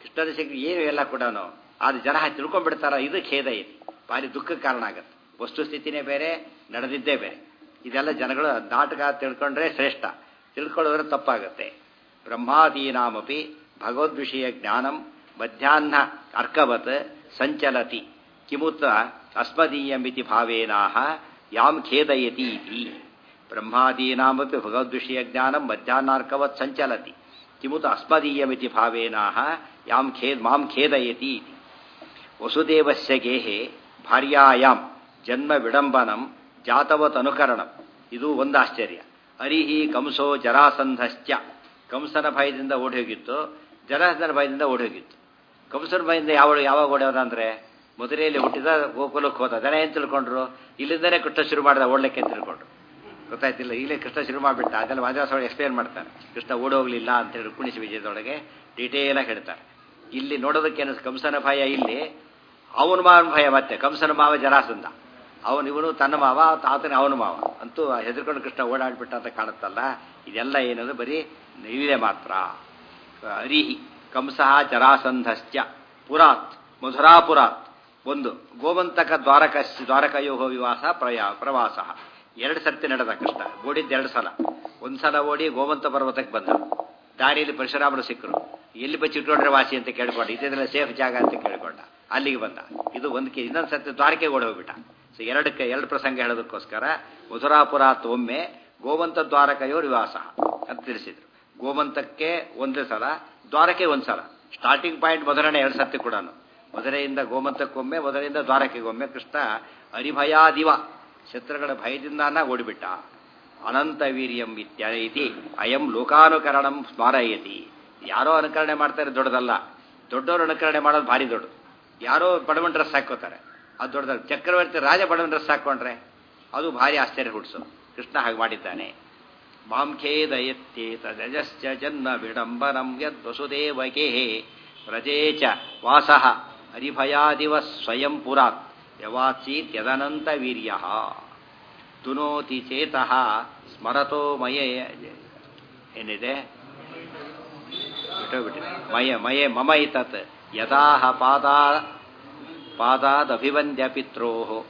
ಕೃಷ್ಣನ ಶಕ್ತಿ ಏನು ಎಲ್ಲ ಕೂಡ ಅದು ಜನ ತಿಳ್ಕೊಂಡ್ಬಿಡ್ತಾರ ಇದು ಖೇದ ಐತಿ ಭಾರಿ ದುಃಖಕ್ಕೆ ಕಾರಣ ಆಗತ್ತೆ ವಸ್ತುಸ್ಥಿತಿನೇ ಬೇರೆ ನಡೆದಿದ್ದೇ ಬೇರೆ ಇದೆಲ್ಲ ಜನಗಳು ನಾಟಕ ತಿಳ್ಕೊಂಡ್ರೆ ಶ್ರೇಷ್ಠ ತಿಳ್ಕೊಳ್ಳೋದ್ರೆ ತಪ್ಪಾಗುತ್ತೆ ಬ್ರಹ್ಮಾದೀನಾಮಪಿ ಭಗವದ್ವಿಷಯ ಜ್ಞಾನಂ ಮಧ್ಯಾಹ್ನ ಅರ್ಕವತ್ ಸಂಚಲತಿ ಕಿಮುತ ಅಸ್ಮದೀಯಮಿತಿ ಭಾವೇನಾಹ ಯಾಂ ಖೇದಯತಿ ಇತಿ ಬ್ರಹ್ಮಾದೀನಾಮಪಿ ಭಗವದ್ವಿಷಯ ಜ್ಞಾನಂ ಮಧ್ಯಾಹ್ನಾರ್ಕವತ್ ಸಂಚಲತಿ ಕಿಮುತ ಅಸ್ಮದೀಯಮಿತಿ ಭಾವೇನಾಹ ಯಾಂ ಖೇದ್ ಮಾಂ ಖೇದಯತಿ ಇತಿ ವಸುದೇವಸ್ಯ ಗೇಹೆ ಭಾರ್ಯಾಯಾಂ ಜನ್ಮ ವಿಡಂಬನಂ ಜಾತವತ್ ಅನುಕರಣಂ ಇದು ಒಂದು ಆಶ್ಚರ್ಯ ಅರಿಹಿ ಕಂಸೋ ಜರಾಸಂಧಶ್ಚ ಕಂಸನ ಭಯದಿಂದ ಓಡಿ ಹೋಗಿತ್ತು ಜರಾಸಂಧನ ಭಯದಿಂದ ಓಡಿ ಹೋಗಿತ್ತು ಕಂಸನ ಭಯದಿಂದ ಯಾವ ಯಾವಾಗ ಓಡ್ಯವನ ಅಂದ್ರೆ ಮದುರೆಯಲ್ಲಿ ಹುಟ್ಟಿದ ಗೋಕುಲಕ್ಕೆ ಹೋದ ಜನ ಏನ್ ತಿಳ್ಕೊಂಡ್ರು ಇಲ್ಲಿಂದನೇ ಕೃಷ್ಣ ಶುರು ಮಾಡಿದ ಓಡ್ಲಿಕ್ಕೆ ಅಂತ ತಿಳ್ಕೊಂಡ್ರು ಗೊತ್ತಾಯ್ತಿಲ್ಲ ಇಲ್ಲೇ ಕೃಷ್ಣ ಶುರು ಮಾಡಿಬಿಟ್ಟ ಅದೆಲ್ಲ ಮಾದೇವಸ್ವಾಮಿ ಎಕ್ಸ್ಪ್ಲೇನ್ ಮಾಡ್ತಾರೆ ಕೃಷ್ಣ ಓಡೋಗ್ಲಿಲ್ಲ ಅಂತ ಹೇಳಿ ಕುಣಿಸಿ ವಿಜಯದೊಳಗೆ ಡೀಟೇಲ್ ಆಗಿ ಹೇಳ್ತಾರೆ ಇಲ್ಲಿ ನೋಡೋದಕ್ಕೆ ಏನು ಕಂಸನ ಭಯ ಇಲ್ಲಿ ಅವನ ಮಾವನ ಭಯ ಮತ್ತೆ ಕಂಸನ ಮಾವ ಜರಾಸಂದ ಅವನು ಇವನು ತನ್ನ ಮಾವ ಆತನ ಅವನ ಮಾವ ಅಂತೂ ಹೆದರ್ಕೊಂಡು ಕೃಷ್ಣ ಓಡಾಡ್ಬಿಟ್ಟ ಅಂತ ಕಾಣುತ್ತಲ್ಲ ಇದೆಲ್ಲ ಏನದು ಬರೀ ಇಲ್ಲೇ ಮಾತ್ರ ಅರಿಹಿ ಕಂಸಃ ಜರಾಸಂಧಶ್ಚ ಪುರಾತ್ ಮಧುರಾಪುರಾತ್ ಒಂದು ಗೋವಂತಕ ದ್ವಾರಕ ದ್ವಾರಕಯೋಹ ವಿವಾಸ ಪ್ರಯಾ ಪ್ರವಾಸ ಎರಡು ಸರ್ತಿ ನಡೆದ ಕೃಷ್ಣ ಓಡಿದ್ದು ಎರಡು ಸಲ ಒಂದು ಸಲ ಓಡಿ ಗೋವಂತ ಪರ್ವತಕ್ಕೆ ಬಂದ ದಾರಿಯಲ್ಲಿ ಪರಶುರಾಮರು ಸಿಕ್ಕರು ಎಲ್ಲಿ ಬಚ್ಚಿಟ್ಕೊಂಡ್ರೆ ವಾಸಿ ಅಂತ ಕೇಳ್ಕೊಂಡ ಇದ್ದಿದ್ರೆ ಸೇಫ್ ಜಾಗ ಅಂತ ಕೇಳ್ಕೊಂಡ ಅಲ್ಲಿಗೆ ಬಂದ ಇದು ಒಂದು ಕೆ ಇನ್ನೊಂದು ಸರ್ತಿ ದ್ವಾರಕೆ ಓಡಿ ಹೋಗ್ಬಿಟ್ಟ ಸೊ ಎರಡಕ್ಕೆ ಎರಡು ಪ್ರಸಂಗ ಹೇಳೋದಕ್ಕೋಸ್ಕರ ಮಧುರಾಪುರಾತ್ ಒಮ್ಮೆ ಗೋವಂತ ದ್ವಾರಕಯೋ ವಿವಾಸ ಅಂತ ತಿಳಿಸಿದ್ರು ಗೋವಂತಕ್ಕೆ ಒಂದೇ ಸಲ ದ್ವಾರಕೆ ಒಂದು ಸಲ ಸ್ಟಾರ್ಟಿಂಗ್ ಪಾಯಿಂಟ್ ಮಧುರನೇ ಎರಡು ಸರ್ತಿ ಕೂಡ ಮಧುರೆಯಿಂದ ಗೋಮಂತಕ್ಕೊಮ್ಮೆ ಮಧುರೆಯಿಂದ ದ್ವಾರಕೆಗೊಮ್ಮೆ ಕೃಷ್ಣ ಅರಿಭಯಾದಿವ ಶತ್ರುಗಳ ಭಯದಿಂದಾನ ಓಡಿಬಿಟ್ಟ ಅನಂತ ವೀರ್ಯಂ ಇತ್ಯ ಇತಿ ಅಯಂ ಲೋಕಾನುಕರಣಂ ಸ್ಮಾರಯತಿ ಯಾರೋ ಅನುಕರಣೆ ಮಾಡ್ತಾರೆ ದೊಡ್ಡದಲ್ಲ ದೊಡ್ಡವರು ಅನುಕರಣೆ ಮಾಡೋದು ಭಾರಿ ದೊಡ್ಡದು ಯಾರೋ ಬಡವನ್ ಡ್ರೆಸ್ ಹಾಕೋತಾರೆ ಅದು ದೊಡ್ಡದಲ್ಲ ಚಕ್ರವರ್ತಿ ರಾಜ ಬಡವನ್ ಡ್ರೆಸ್ ಹಾಕೊಂಡ್ರೆ ಅದು ಭಾರಿ ಆಶ್ಚರ್ಯ ಹುಟ್ಟಿಸೋದು ಕೃಷ್ಣ ಹಾಗೆ ಮಾಡಿದ್ದಾನೆ ಮಾಂ ಖೇದಯತ್ಯೇತಜಶ್ಚ ಜನ್ಮ ವಿಡಂಬನಂ ಯದ್ವಸುದೇವಕೆ ವ್ರಜೇ ಚ ವಾಸಃ ಹರಿಭಯಾದಿವ ಸ್ವಯಂ ಪುರಾತ್ ಯವಾಚೀತ್ಯದನಂತ ವೀರ್ಯ ತುನೋತಿ ಚೇತಃ ಸ್ಮರತೋ ಮಯ ಏನಿದೆ ಬಿಟ್ಟೋಗ್ಬಿಟ್ಟಿದೆ ಮಯ ಮಯೇ ಮಮ ಇತತ್ ಯದಾಹ ಪಾದಾ ಪಾದಾದಭಿವಂದ್ಯ ಪಿತ್ರೋ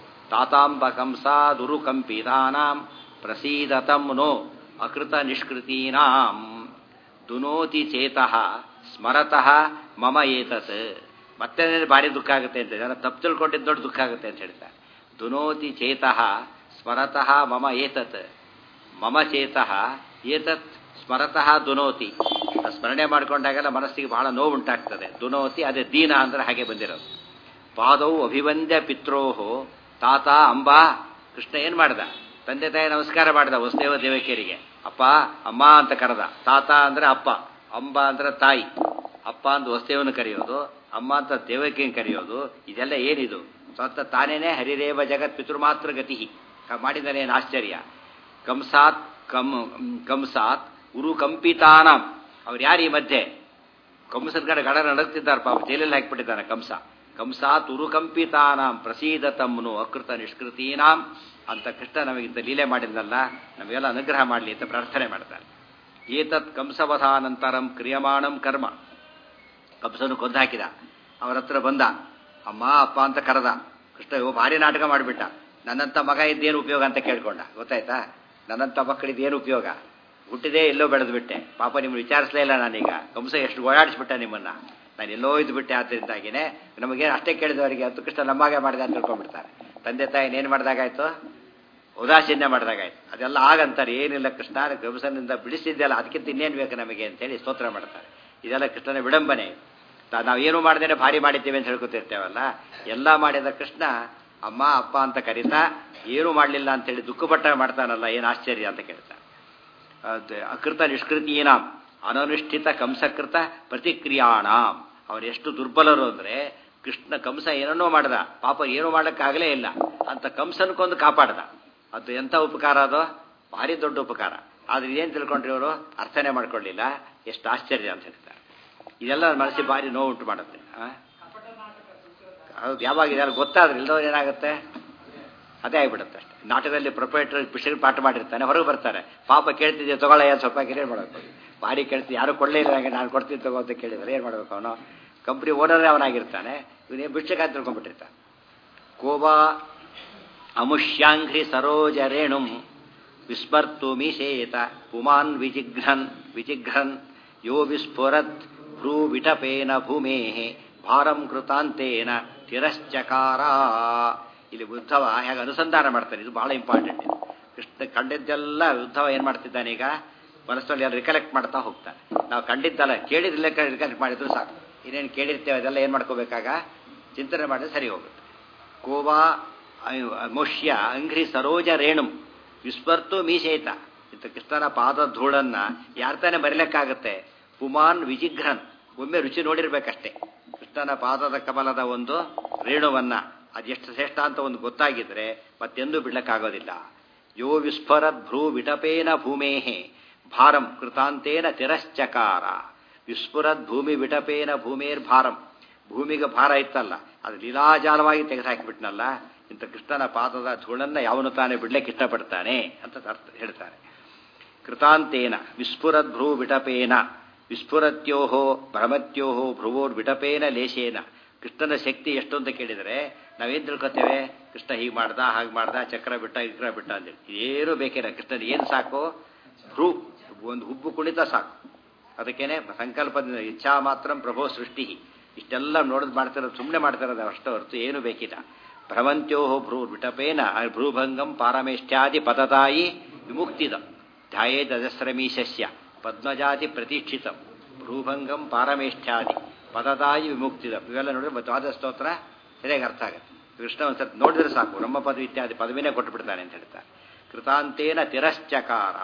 ತಾತಾಂಬಕಂಸಾದುರುಕಂಪಿತಾನಾಂ ಪ್ರಸೀದತಂ ನೋ ಅಕೃತ ನಿಷ್ಕೃತೀನಾಂ ದುನೋತಿ ಚೇತಃ ಸ್ಮರತಃ ಮಮ ಏತತ್ ಮತ್ತೆ ಭಾರಿ ದುಃಖ ಆಗುತ್ತೆ ಅಂತ ಜನ ತಪ್ಪು ತಿಳ್ಕೊಂಡಿದ್ದು ದೊಡ್ಡ ದುಃಖ ಆಗುತ್ತೆ ಅಂತ ಹೇಳ್ತಾರೆ ದುನೋತಿ ಚೇತಃ ಸ್ಮರತಃ ಮಮ ಏತತ್ ಮಮ ಚೇತಃ ಏತತ್ ಸ್ಮರತಃ ದುನೋತಿ ಸ್ಮರಣೆ ಮಾಡ್ಕೊಂಡಾಗೆಲ್ಲ ಮನಸ್ಸಿಗೆ ಬಹಳ ನೋವು ಉಂಟಾಗ್ತದೆ ದುನೋತಿ ಅದೇ ದೀನ ಅಂದ್ರೆ ಹಾಗೆ ಬಂದಿರೋದು ಪಾದವು ಅಭಿವಂದ್ಯ ಪಿತ್ರೋಹೋ ತಾತ ಅಂಬಾ ಕೃಷ್ಣ ಏನ್ ಮಾಡ್ದ ತಂದೆ ತಾಯಿ ನಮಸ್ಕಾರ ಮಾಡಿದ ವಸುದೇವ ದೇವಕಿಯರಿಗೆ ಅಪ್ಪ ಅಮ್ಮ ಅಂತ ಕರೆದ ತಾತ ಅಂದ್ರೆ ಅಪ್ಪ ಅಂಬ ಅಂದ್ರೆ ತಾಯಿ ಅಪ್ಪ ಅಂತ ವಸುದೇವನ ಕರೆಯೋದು ಅಮ್ಮ ಅಂತ ದೇವಕಿಯನ್ನು ಕರೆಯೋದು ಇದೆಲ್ಲ ಏನಿದು ಸ್ವತಃ ತಾನೇನೆ ಹರಿರೇವ ಜಗತ್ ಪಿತೃಮಾತ್ರ ಗತಿ ಮಾಡಿದರೆ ಏನು ಆಶ್ಚರ್ಯ ಕಂಸಾತ್ ಕಂ ಕಂಸಾತ್ ಉರು ಕಂಪಿತಾನಾಂ ಅವ್ರು ಯಾರು ಈ ಮಧ್ಯೆ ಕಂಸದ ಕಡೆ ಗಡ ನಡಗ್ತಿದ್ದಾರೆ ಪಾಪ ಜೈಲಲ್ಲಿ ಹಾಕಿಬಿಟ್ಟಿದ್ದಾನೆ ಕಂಸ ಕಂಸಾತ್ ಉರು ಕಂಪಿತಾನಾಂ ಪ್ರಸೀದ ತಮ್ಮನು ಅಕೃತ ನಿಷ್ಕೃತೀನಾಂ ಅಂತ ಕೃಷ್ಣ ನಮಗಿಂತ ಲೀಲೆ ಮಾಡಿದ್ನಲ್ಲ ನಮಗೆಲ್ಲ ಅನುಗ್ರಹ ಮಾಡಲಿ ಅಂತ ಪ್ರಾರ್ಥನೆ ಮಾಡ್ತಾರೆ ಏತತ್ ಕಂಸವಧಾನಂತರಂ ಕ್ರಿಯಮಾಣಂ ಕರ್ಮ ಕಂಸನು ಕೊಂದು ಹಾಕಿದ ಅವರ ಹತ್ರ ಬಂದ ಅಮ್ಮ ಅಪ್ಪ ಅಂತ ಕರೆದ ಕೃಷ್ಣ ಇವ ಭಾರಿ ನಾಟಕ ಮಾಡಿಬಿಟ್ಟ ನನ್ನಂತ ಮಗ ಇದ್ದೇನು ಉಪಯೋಗ ಅಂತ ಕೇಳ್ಕೊಂಡ ಗೊತ್ತಾಯ್ತಾ ನನ್ನಂತ ಮಕ್ಕಳಿದ್ದು ಏನು ಉಪಯೋಗ ಹುಟ್ಟಿದೇ ಎಲ್ಲೋ ಬೆಳೆದು ಬಿಟ್ಟೆ ಪಾಪ ನಿಮ್ಗೆ ವಿಚಾರಿಸಲೇ ಇಲ್ಲ ನಾನೀಗ ಕಂಸ ಎಷ್ಟು ಓಡಾಡಿಸ್ಬಿಟ್ಟ ನಿಮ್ಮನ್ನ ನಾನು ಎಲ್ಲೋ ಇದ್ದು ಬಿಟ್ಟೆ ಆದ್ದರಿಂದಾಗಿನೇ ನಮಗೆ ಅಷ್ಟೇ ಕೇಳಿದವರಿಗೆ ಅಂತ ಕೃಷ್ಣ ನಮ್ಮಾಗೆ ಮಾಡಿದೆ ಅಂತ ತಿಳ್ಕೊಂಡ್ಬಿಡ್ತಾರೆ ತಂದೆ ತಾಯಿ ಏನು ಮಾಡಿದಾಗಾಯ್ತು ಉದಾಸೀನ್ಯ ಮಾಡಿದಾಗಾಯ್ತು ಅದೆಲ್ಲ ಆಗಂತಾರೆ ಏನಿಲ್ಲ ಕೃಷ್ಣ ಕಂಸನಿಂದ ಬಿಡಿಸಿದ್ದೆಲ್ಲ ಅದಕ್ಕಿಂತ ಇನ್ನೇನು ಬೇಕು ನಮಗೆ ಅಂತೇಳಿ ಸ್ತೋತ್ರ ಮಾಡ್ತಾರೆ ಇದೆಲ್ಲ ಕೃಷ್ಣನ ವಿಡಂಬನೆ ನಾವು ಏನು ಮಾಡ್ದೇನೆ ಭಾರಿ ಮಾಡಿದ್ದೇವೆ ಅಂತ ಹೇಳ್ಕೊತಿರ್ತೇವಲ್ಲ ಎಲ್ಲ ಮಾಡಿದ ಕೃಷ್ಣ ಅಮ್ಮ ಅಪ್ಪ ಅಂತ ಕರೀತಾ ಏನು ಮಾಡಲಿಲ್ಲ ಅಂತೇಳಿ ದುಃಖಪಟ್ಟ ಮಾಡ್ತಾನಲ್ಲ ಏನು ಆಶ್ಚರ್ಯ ಅಂತ ಕೇಳ್ತಾ ಅಕೃತ ನಿಷ್ಕೃತೀನಾಂ ಅನನುಷ್ಠಿತ ಕಂಸಕೃತ ಪ್ರತಿಕ್ರಿಯಾಣಾಂ ಅವ್ರು ಎಷ್ಟು ದುರ್ಬಲರು ಅಂದ್ರೆ ಕೃಷ್ಣ ಕಂಸ ಏನನ್ನೋ ಮಾಡ್ದ ಪಾಪ ಏನು ಮಾಡಕ್ಕಾಗಲೇ ಇಲ್ಲ ಅಂತ ಕಂಸನ್ಕೊಂದು ಕಾಪಾಡ್ದ ಅದು ಎಂಥ ಉಪಕಾರ ಅದು ಭಾರಿ ದೊಡ್ಡ ಉಪಕಾರ ಆದ್ರೆ ಏನ್ ತಿಳ್ಕೊಂಡ್ರಿ ಅವರು ಅರ್ಥನೇ ಮಾಡ್ಕೊಳ್ಳಿಲ್ಲ ಎಷ್ಟು ಆಶ್ಚರ್ಯ ಅಂತ ಹೇಳ್ತಾರೆ ಇದೆಲ್ಲ ಮನಸ್ಸಿಗೆ ಭಾರಿ ನೋವು ಉಂಟು ಮಾಡುತ್ತೆ ಹೌದು ಯಾವಾಗ ಇದೆಲ್ಲ ಗೊತ್ತಾದ್ರೆ ಇಲ್ದವ್ರು ಏನಾಗುತ್ತೆ ಅದೇ ಆಗಿಬಿಡುತ್ತೆ ಅಷ್ಟೇ ನಾಟಕದಲ್ಲಿ ಪ್ರೊಪರೇಟರ್ ಪಿಶರ್ ಪಾಠ ಮಾಡಿರ್ತಾನೆ ಹೊರಗೆ ಬರ್ತಾರೆ ಪಾಪ ಕೇಳ್ತಿದ್ದೆ ತಗೊಳ್ಳ ಸ್ವಲ್ಪ ಏನು ಮಾಡಬೇಕು ಭಾರಿ ಕೇಳ್ತಿದ್ದೆ ಯಾರು ಕೊಡಲೇ ಇಲ್ಲ ನನಗೆ ನಾನು ಕೊಡ್ತೀನಿ ತಗೋ ಅಂತ ಕೇಳಿದ್ರೆ ಏನು ಮಾಡಬೇಕು ಅವನು ಕಂಪ್ನಿ ಓನರೇ ಅವನಾಗಿರ್ತಾನೆ ಇವನೇ ಭಿಕ್ಷಕ ಅಂತ ತಿಳ್ಕೊಂಡ್ಬಿಟ್ಟಿರ್ತಾನೆ ಕೋವಾ ಅಮುಷ್ಯಾಂಘ್ರಿ ಸರೋಜ ರೇಣುಂ ವಿಸ್ಮರ್ತು ಮೀಶೇತ ಪುಮಾನ್ ವಿಜಿಘ್ರನ್ ವಿಜಿಘ್ರನ್ ಯೋ ವಿಸ್ಫುರತ್ ಭ್ರೂ ವಿಟಪೇನ ಭೂಮೇ ಭಾರಂ ಕೃತಾಂತೇನ ತಿರಶ್ಚಕಾರ ಇಲ್ಲಿ ಉದ್ಧವ ಹೇಗೆ ಅನುಸಂಧಾನ ಮಾಡ್ತಾನೆ ಇದು ಬಹಳ ಇಂಪಾರ್ಟೆಂಟ್ ಇದು ಕೃಷ್ಣ ಕಂಡಿದ್ದೆಲ್ಲ ಉದ್ಧವ ಏನು ಮಾಡ್ತಿದ್ದಾನೆ ಈಗ ಮನಸ್ಸಲ್ಲಿ ಎಲ್ಲ ರಿಕಲೆಕ್ಟ್ ಮಾಡ್ತಾ ಹೋಗ್ತಾನೆ ನಾವು ಕಂಡಿದ್ದಲ್ಲ ಕೇಳಿದ್ರೆ ರಿಕಲೆಕ್ಟ್ ಮಾಡಿದ್ರು ಸಾಕು ಇನ್ನೇನು ಕೇಳಿರ್ತೇವೆ ಅದೆಲ್ಲ ಏನು ಮಾಡ್ಕೋಬೇಕಾಗ ಚಿಂತನೆ ಮಾಡಿದ್ರೆ ಸರಿ ಹೋಗುತ್ತೆ ಕೋವಾ ಮುಷ್ಯ ಅಂಘ್ರಿ ಸರೋಜ ರೇಣುಂ ವಿಸ್ಮರ್ತು ಮೀಸೇತ ಇಂಥ ಕೃಷ್ಣನ ಪಾದ ಧೂಳನ್ನ ಯಾರ ತಾನೇ ಬರೀಲಿಕ್ಕಾಗತ್ತೆ ಪುಮಾನ್ ವಿಜಿಘ್ರನ್ ಒಮ್ಮೆ ರುಚಿ ನೋಡಿರ್ಬೇಕಷ್ಟೇ ಕೃಷ್ಣನ ಪಾದದ ಕಮಲದ ಒಂದು ರೇಣುವನ್ನ ಅದೆಷ್ಟು ಶ್ರೇಷ್ಠ ಅಂತ ಒಂದು ಗೊತ್ತಾಗಿದ್ರೆ ಮತ್ತೆಂದೂ ಬಿಡ್ಲಕ್ಕಾಗೋದಿಲ್ಲ ಯೋ ವಿಸ್ಫರದ್ ಭ್ರೂ ವಿಟಪೇನ ಭೂಮೇಹೆ ಭಾರಂ ಕೃತಾಂತೇನ ತಿರಶ್ಚಕಾರ ವಿಸ್ಫುರದ್ ಭೂಮಿ ವಿಟಪೇನ ಭೂಮೇರ್ ಭಾರಂ ಭೂಮಿಗೆ ಭಾರ ಇತ್ತಲ್ಲ ಅದು ಲೀಲಾಜಾಲವಾಗಿ ತೆಗೆದುಹಾಕಿಬಿಟ್ನಲ್ಲ ಇಂಥ ಕೃಷ್ಣನ ಪಾದದ ಧೂಳನ್ನ ಯಾವನು ತಾನೇ ಬಿಡ್ಲಿಕ್ಕೆ ಇಷ್ಟಪಡ್ತಾನೆ ಅಂತ ಅರ್ಥ ಹೇಳ್ತಾರೆ ಕೃತಾಂತೇನ ವಿಸ್ಫುರದ್ ಭ್ರೂ ವಿಟಪೇನ ವಿಸ್ಫುರತ್ಯೋಹೋ ಭ್ರಮತ್ಯೋಹೋ ಭ್ರುವೋರ್ ವಿಟಪೇನ ಲೇಶೇನ ಕೃಷ್ಣನ ಶಕ್ತಿ ಎಷ್ಟು ಅಂತ ಕೇಳಿದರೆ ನಾವೇನು ತಿಳ್ಕೊತೇವೆ ಕೃಷ್ಣ ಹೀಗೆ ಮಾಡ್ದ ಹಾಗೆ ಮಾಡ್ದ ಚಕ್ರ ಬಿಟ್ಟ ಇಕ್ರ ಬಿಟ್ಟ ಅಂತೇಳಿ ಏನು ಬೇಕಿಲ್ಲ ಕೃಷ್ಣನ ಏನು ಸಾಕು ಭ್ರೂ ಒಂದು ಹುಬ್ಬು ಕುಣಿತ ಸಾಕು ಅದಕ್ಕೇನೆ ಸಂಕಲ್ಪದಿಂದ ಇಚ್ಛಾ ಮಾತ್ರ ಪ್ರಭೋ ಸೃಷ್ಟಿ ಇಷ್ಟೆಲ್ಲ ನೋಡೋದು ಮಾಡ್ತಿರೋದು ಸುಮ್ಮನೆ ಮಾಡ್ತಿರೋದು ಅಷ್ಟು ಹೊರತು ಏನು ಬೇಕಿಲ್ಲ ಭ್ರಮಂತ್ಯೋಹೋ ಭ್ರೂ ವಿಟಪೇನ ಭ್ರೂಭಂಗಂ ಪಾರಮೇಷ್ಠ್ಯಾದಿ ಪದತಾಯಿ ವಿಮುಕ್ತಿದ ಧ್ಯಾಯೇ ದಜಸ್ರಮೀಶಸ್ಯ ಪದ್ಮಜಾತಿ ಪ್ರತಿಷ್ಠಿತ ಭ್ರೂಭಂಗಂ ಪಾರಮೇಷ್ಠ್ಯಾದಿ ಪದತಾಯಿ ವಿಮುಕ್ತಿದ ಇವೆಲ್ಲ ನೋಡಿದ್ರೆ ದ್ವಾದ ಸ್ತೋತ್ರ ಸರಿಯಾಗಿ ಅರ್ಥ ಆಗುತ್ತೆ ಕೃಷ್ಣ ಒಂದ್ಸತಿ ನೋಡಿದ್ರೆ ಸಾಕು ನಮ್ಮ ಪದ ಇತ್ಯಾದಿ ಪದವಿನೇ ಕೊಟ್ಟುಬಿಡ್ತಾನೆ ಅಂತ ಹೇಳ್ತಾರೆ ಕೃತಾಂತೇನ ತಿರಶ್ಚಕಾರ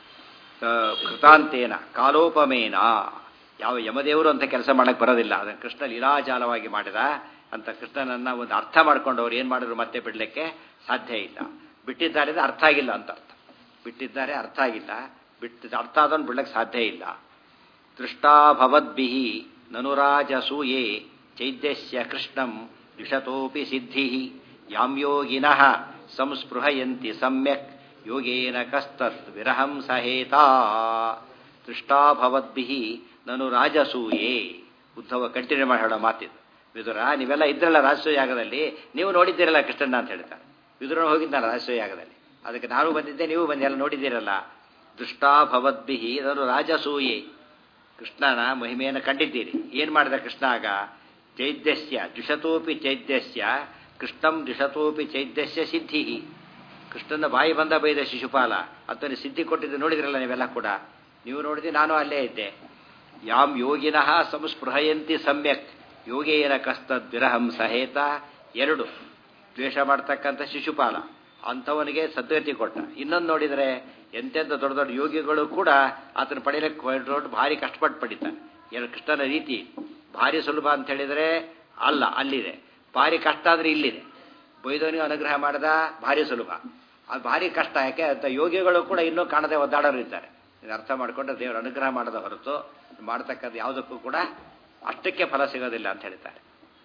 ಕೃತಾಂತೇನ ಕಾಲೋಪಮೇನ ಯಾವ ಯಮದೇವರು ಅಂತ ಕೆಲಸ ಮಾಡಕ್ಕೆ ಬರೋದಿಲ್ಲ ಅದನ್ನು ಕೃಷ್ಣ ಲೀಲಾಜಾಲವಾಗಿ ಮಾಡಿದ ಅಂತ ಕೃಷ್ಣನನ್ನ ಒಂದು ಅರ್ಥ ಮಾಡ್ಕೊಂಡವ್ರು ಏನು ಮಾಡಿದ್ರು ಮತ್ತೆ ಬಿಡಲಿಕ್ಕೆ ಸಾಧ್ಯ ಇಲ್ಲ ಬಿಟ್ಟಿದ್ದಾರೆ ಅರ್ಥ ಆಗಿಲ್ಲ ಅಂತ ಅರ್ಥ ಬಿಟ್ಟಿದ್ದಾರೆ ಅರ್ಥ ಆಗಿಲ್ಲ ಬಿಟ್ಟಿದ್ದ ಅರ್ಥ ಆದವನು ಬಿಡ್ಲಿಕ್ಕೆ ಸಾಧ್ಯ ಇಲ್ಲ ದೃಷ್ಟಾಭವದ್ಭಿ ನನುರಾಜಸೂಯೇ ಚೈದ್ಯಸ್ಯ ಕೃಷ್ಣಂ ದ್ವಿಷತೋಪಿ ಸಿದ್ಧಿ ಯಾಂ ಯೋಗಿನಃ ಸಂಸ್ಪೃಹಯಂತಿ ಸಮ್ಯಕ್ ಯೋಗೇನ ಕಸ್ತತ್ ವಿರಹಂ ಸಹೇತಾ ದೃಷ್ಟಾಭವದ್ಭಿ ನನು ರಾಜಸೂಯೇ ಉದ್ಧವ ಕಂಟಿನ್ಯೂ ಮಾಡಿ ಹೇಳೋ ಮಾತಿದ್ದು ವಿದುರ ನೀವೆಲ್ಲ ಇದ್ರಲ್ಲ ರಾಜಸೂಯ ಯಾಗದಲ್ಲಿ ನೀವು ನೋಡಿದ್ದೀರಲ್ಲ ಕೃಷ್ಣನ ಅಂತ ಹೇಳ್ತಾರೆ ವಿದುರ ಹೋಗಿದ್ದಾರ ರಾಜಸೂಯ ಯಾಗದಲ್ಲಿ ಅದಕ್ಕೆ ನಾನು ಬಂದಿದ್ದೆ ನೀವು ಬಂದು ಎಲ್ಲ ನೋಡಿದ್ದೀರಲ್ಲ ದೃಷ್ಟಾಭವದ್ಭಿ ನನು ರಾಜಸೂಯೇ ಕೃಷ್ಣನ ಮಹಿಮೆಯನ್ನು ಕಂಡಿದ್ದೀರಿ ಏನು ಮಾಡಿದ ಕೃಷ್ಣ ಆಗ ಚೈದ್ಯಸ್ಯ ದ್ವಿಷತೋಪಿ ಚೈದ್ಯಸ್ಯ ಕೃಷ್ಣಂ ದ್ವಿಷತೋಪಿ ಚೈದ್ಯಸ್ಯ ಸಿದ್ಧಿ ಕೃಷ್ಣನ ಬಾಯಿ ಬಂದ ಬೈದ ಶಿಶುಪಾಲ ಅದನ್ನು ಸಿದ್ಧಿ ಕೊಟ್ಟಿದ್ದು ನೋಡಿದ್ರಲ್ಲ ನೀವೆಲ್ಲ ಕೂಡ ನೀವು ನೋಡಿದ್ರೆ ನಾನು ಅಲ್ಲೇ ಇದ್ದೆ ಯಾಂ ಯೋಗಿನಃ ಸಂಸ್ಪೃಹಯಂತಿ ಸಮ್ಯಕ್ ಯೋಗೇನ ಕಸ್ತದ್ ವಿರಹಂ ಸಹೇತ ಎರಡು ದ್ವೇಷ ಮಾಡ್ತಕ್ಕಂಥ ಶಿಶುಪಾಲ ಅಂಥವನಿಗೆ ಸದ್ಗತಿ ಕೊಟ್ಟ ಇನ್ನೊಂದು ನೋಡಿದರೆ ಎಂತೆಂಥ ದೊಡ್ಡ ದೊಡ್ಡ ಯೋಗಿಗಳು ಕೂಡ ಆತನ ಪಡೆಯಲಿಕ್ಕೆ ದೊಡ್ಡ ಭಾರಿ ಕಷ್ಟಪಟ್ಟು ಪಡಿತಾನೆ ಏನು ಕೃಷ್ಣನ ರೀತಿ ಭಾರಿ ಸುಲಭ ಅಂತ ಹೇಳಿದರೆ ಅಲ್ಲ ಅಲ್ಲಿದೆ ಭಾರಿ ಕಷ್ಟ ಆದರೆ ಇಲ್ಲಿದೆ ಬೈದವನಿಗೆ ಅನುಗ್ರಹ ಮಾಡಿದ ಭಾರಿ ಸುಲಭ ಅದು ಭಾರಿ ಕಷ್ಟ ಯಾಕೆ ಅಂತ ಯೋಗಿಗಳು ಕೂಡ ಇನ್ನೂ ಕಾಣದೆ ಒದ್ದಾಡೋರು ಇದ್ದಾರೆ ಇದು ಅರ್ಥ ಮಾಡಿಕೊಂಡ್ರೆ ದೇವರ ಅನುಗ್ರಹ ಮಾಡದ ಹೊರತು ಮಾಡ್ತಕ್ಕಂಥ ಯಾವುದಕ್ಕೂ ಕೂಡ ಅಷ್ಟಕ್ಕೆ ಫಲ ಸಿಗೋದಿಲ್ಲ ಅಂತ ಹೇಳ್ತಾರೆ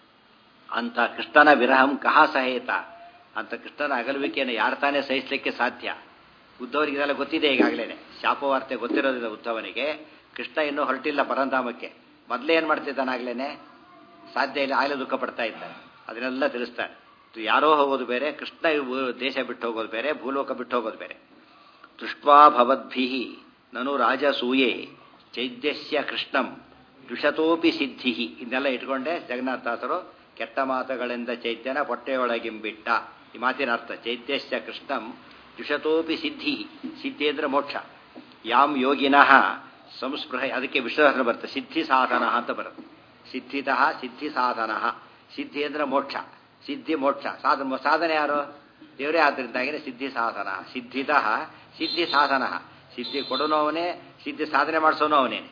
ಅಂತ ಕೃಷ್ಣನ ವಿರಹಂ ಕಹ ಸಹೇತ ಅಂತ ಕೃಷ್ಣನ ಅಗಲುವಿಕೆಯನ್ನು ಯಾರು ತಾನೇ ಸಹಿಸಲಿಕ್ಕೆ ಸಾಧ್ಯ ಉದ್ಧವರಿಗೆ ಇದೆಲ್ಲ ಗೊತ್ತಿದೆ ಈಗಾಗಲೇ ಶಾಪವಾರ್ತೆ ಗೊತ್ತಿರೋದಿಲ್ಲ ಉದ್ಧವನಿಗೆ ಕೃಷ್ಣ ಇನ್ನೂ ಹೊರಟಿಲ್ಲ ಪರಂಧಾಮಕ್ಕೆ ಮೊದಲೇ ಏನು ಮಾಡ್ತಿದ್ದಾನಾಗ್ಲೇನೆ ಸಾಧ್ಯ ಇಲ್ಲ ಆಗಲೇ ದುಃಖ ಪಡ್ತಾ ಇದ್ದಾನೆ ಅದನ್ನೆಲ್ಲ ತಿಳಿಸ್ತಾನೆ ಯಾರೋ ಹೋಗೋದು ಬೇರೆ ಕೃಷ್ಣ ದೇಶ ಬಿಟ್ಟು ಹೋಗೋದು ಬೇರೆ ಭೂಲೋಕ ಬಿಟ್ಟು ಹೋಗೋದು ಬೇರೆ ದೃಷ್ಟ್ವಾ ಭವದ್ಭಿ ನನು ರಾಜಸೂಯೆ ಚೈದ್ಯಸ್ಯ ಕೃಷ್ಣಂ ದ್ವಿಷತೋಪಿ ಸಿದ್ಧಿ ಇದನ್ನೆಲ್ಲ ಇಟ್ಕೊಂಡೆ ಜಗನ್ನಾಥದಾಸರು ಕೆಟ್ಟ ಮಾತುಗಳಿಂದ ಚೈತ್ಯನ ಹೊಟ್ಟೆಯೊಳಗಿಂಬಿಟ್ಟ ಈ ಮಾತಿನ ಅರ್ಥ ಚೈತ್ಯಸ್ಯ ಕೃಷ್ಣಂ ದ್ವಿಷತೋಪಿ ಸಿದ್ಧಿ ಸಿದ್ಧಿ ಅಂದ್ರೆ ಮೋಕ್ಷ ಯಾಂ ಯೋಗಿನಃ ಸಂಸ್ಪೃಹ ಅದಕ್ಕೆ ವಿಶ್ವಾಸ ಬರುತ್ತೆ ಸಿದ್ಧಿ ಸಾಧನ ಅಂತ ಬರುತ್ತೆ ಸಿದ್ಧಿತಃ ಸಿದ್ಧಿ ಸಾಧನ ಸಿದ್ಧಿ ಅಂದ್ರೆ ಮೋಕ್ಷ ಸಿದ್ಧಿ ಮೋಕ್ಷ ಸಾಧನ ಸಾಧನೆ ಯಾರು ದೇವರೇ ಆದ್ದರಿಂದಾಗಿನೇ ಸಿದ್ಧಿ ಸಾಧನ ಸಿದ್ಧಿತಃ ಸಿದ್ಧಿ ಸಾಧನ ಸಿದ್ಧಿ ಕೊಡೋನು ಅವನೇ ಸಿದ್ಧಿ ಸಾಧನೆ ಮಾಡಿಸೋನು ಅವನೇನೆ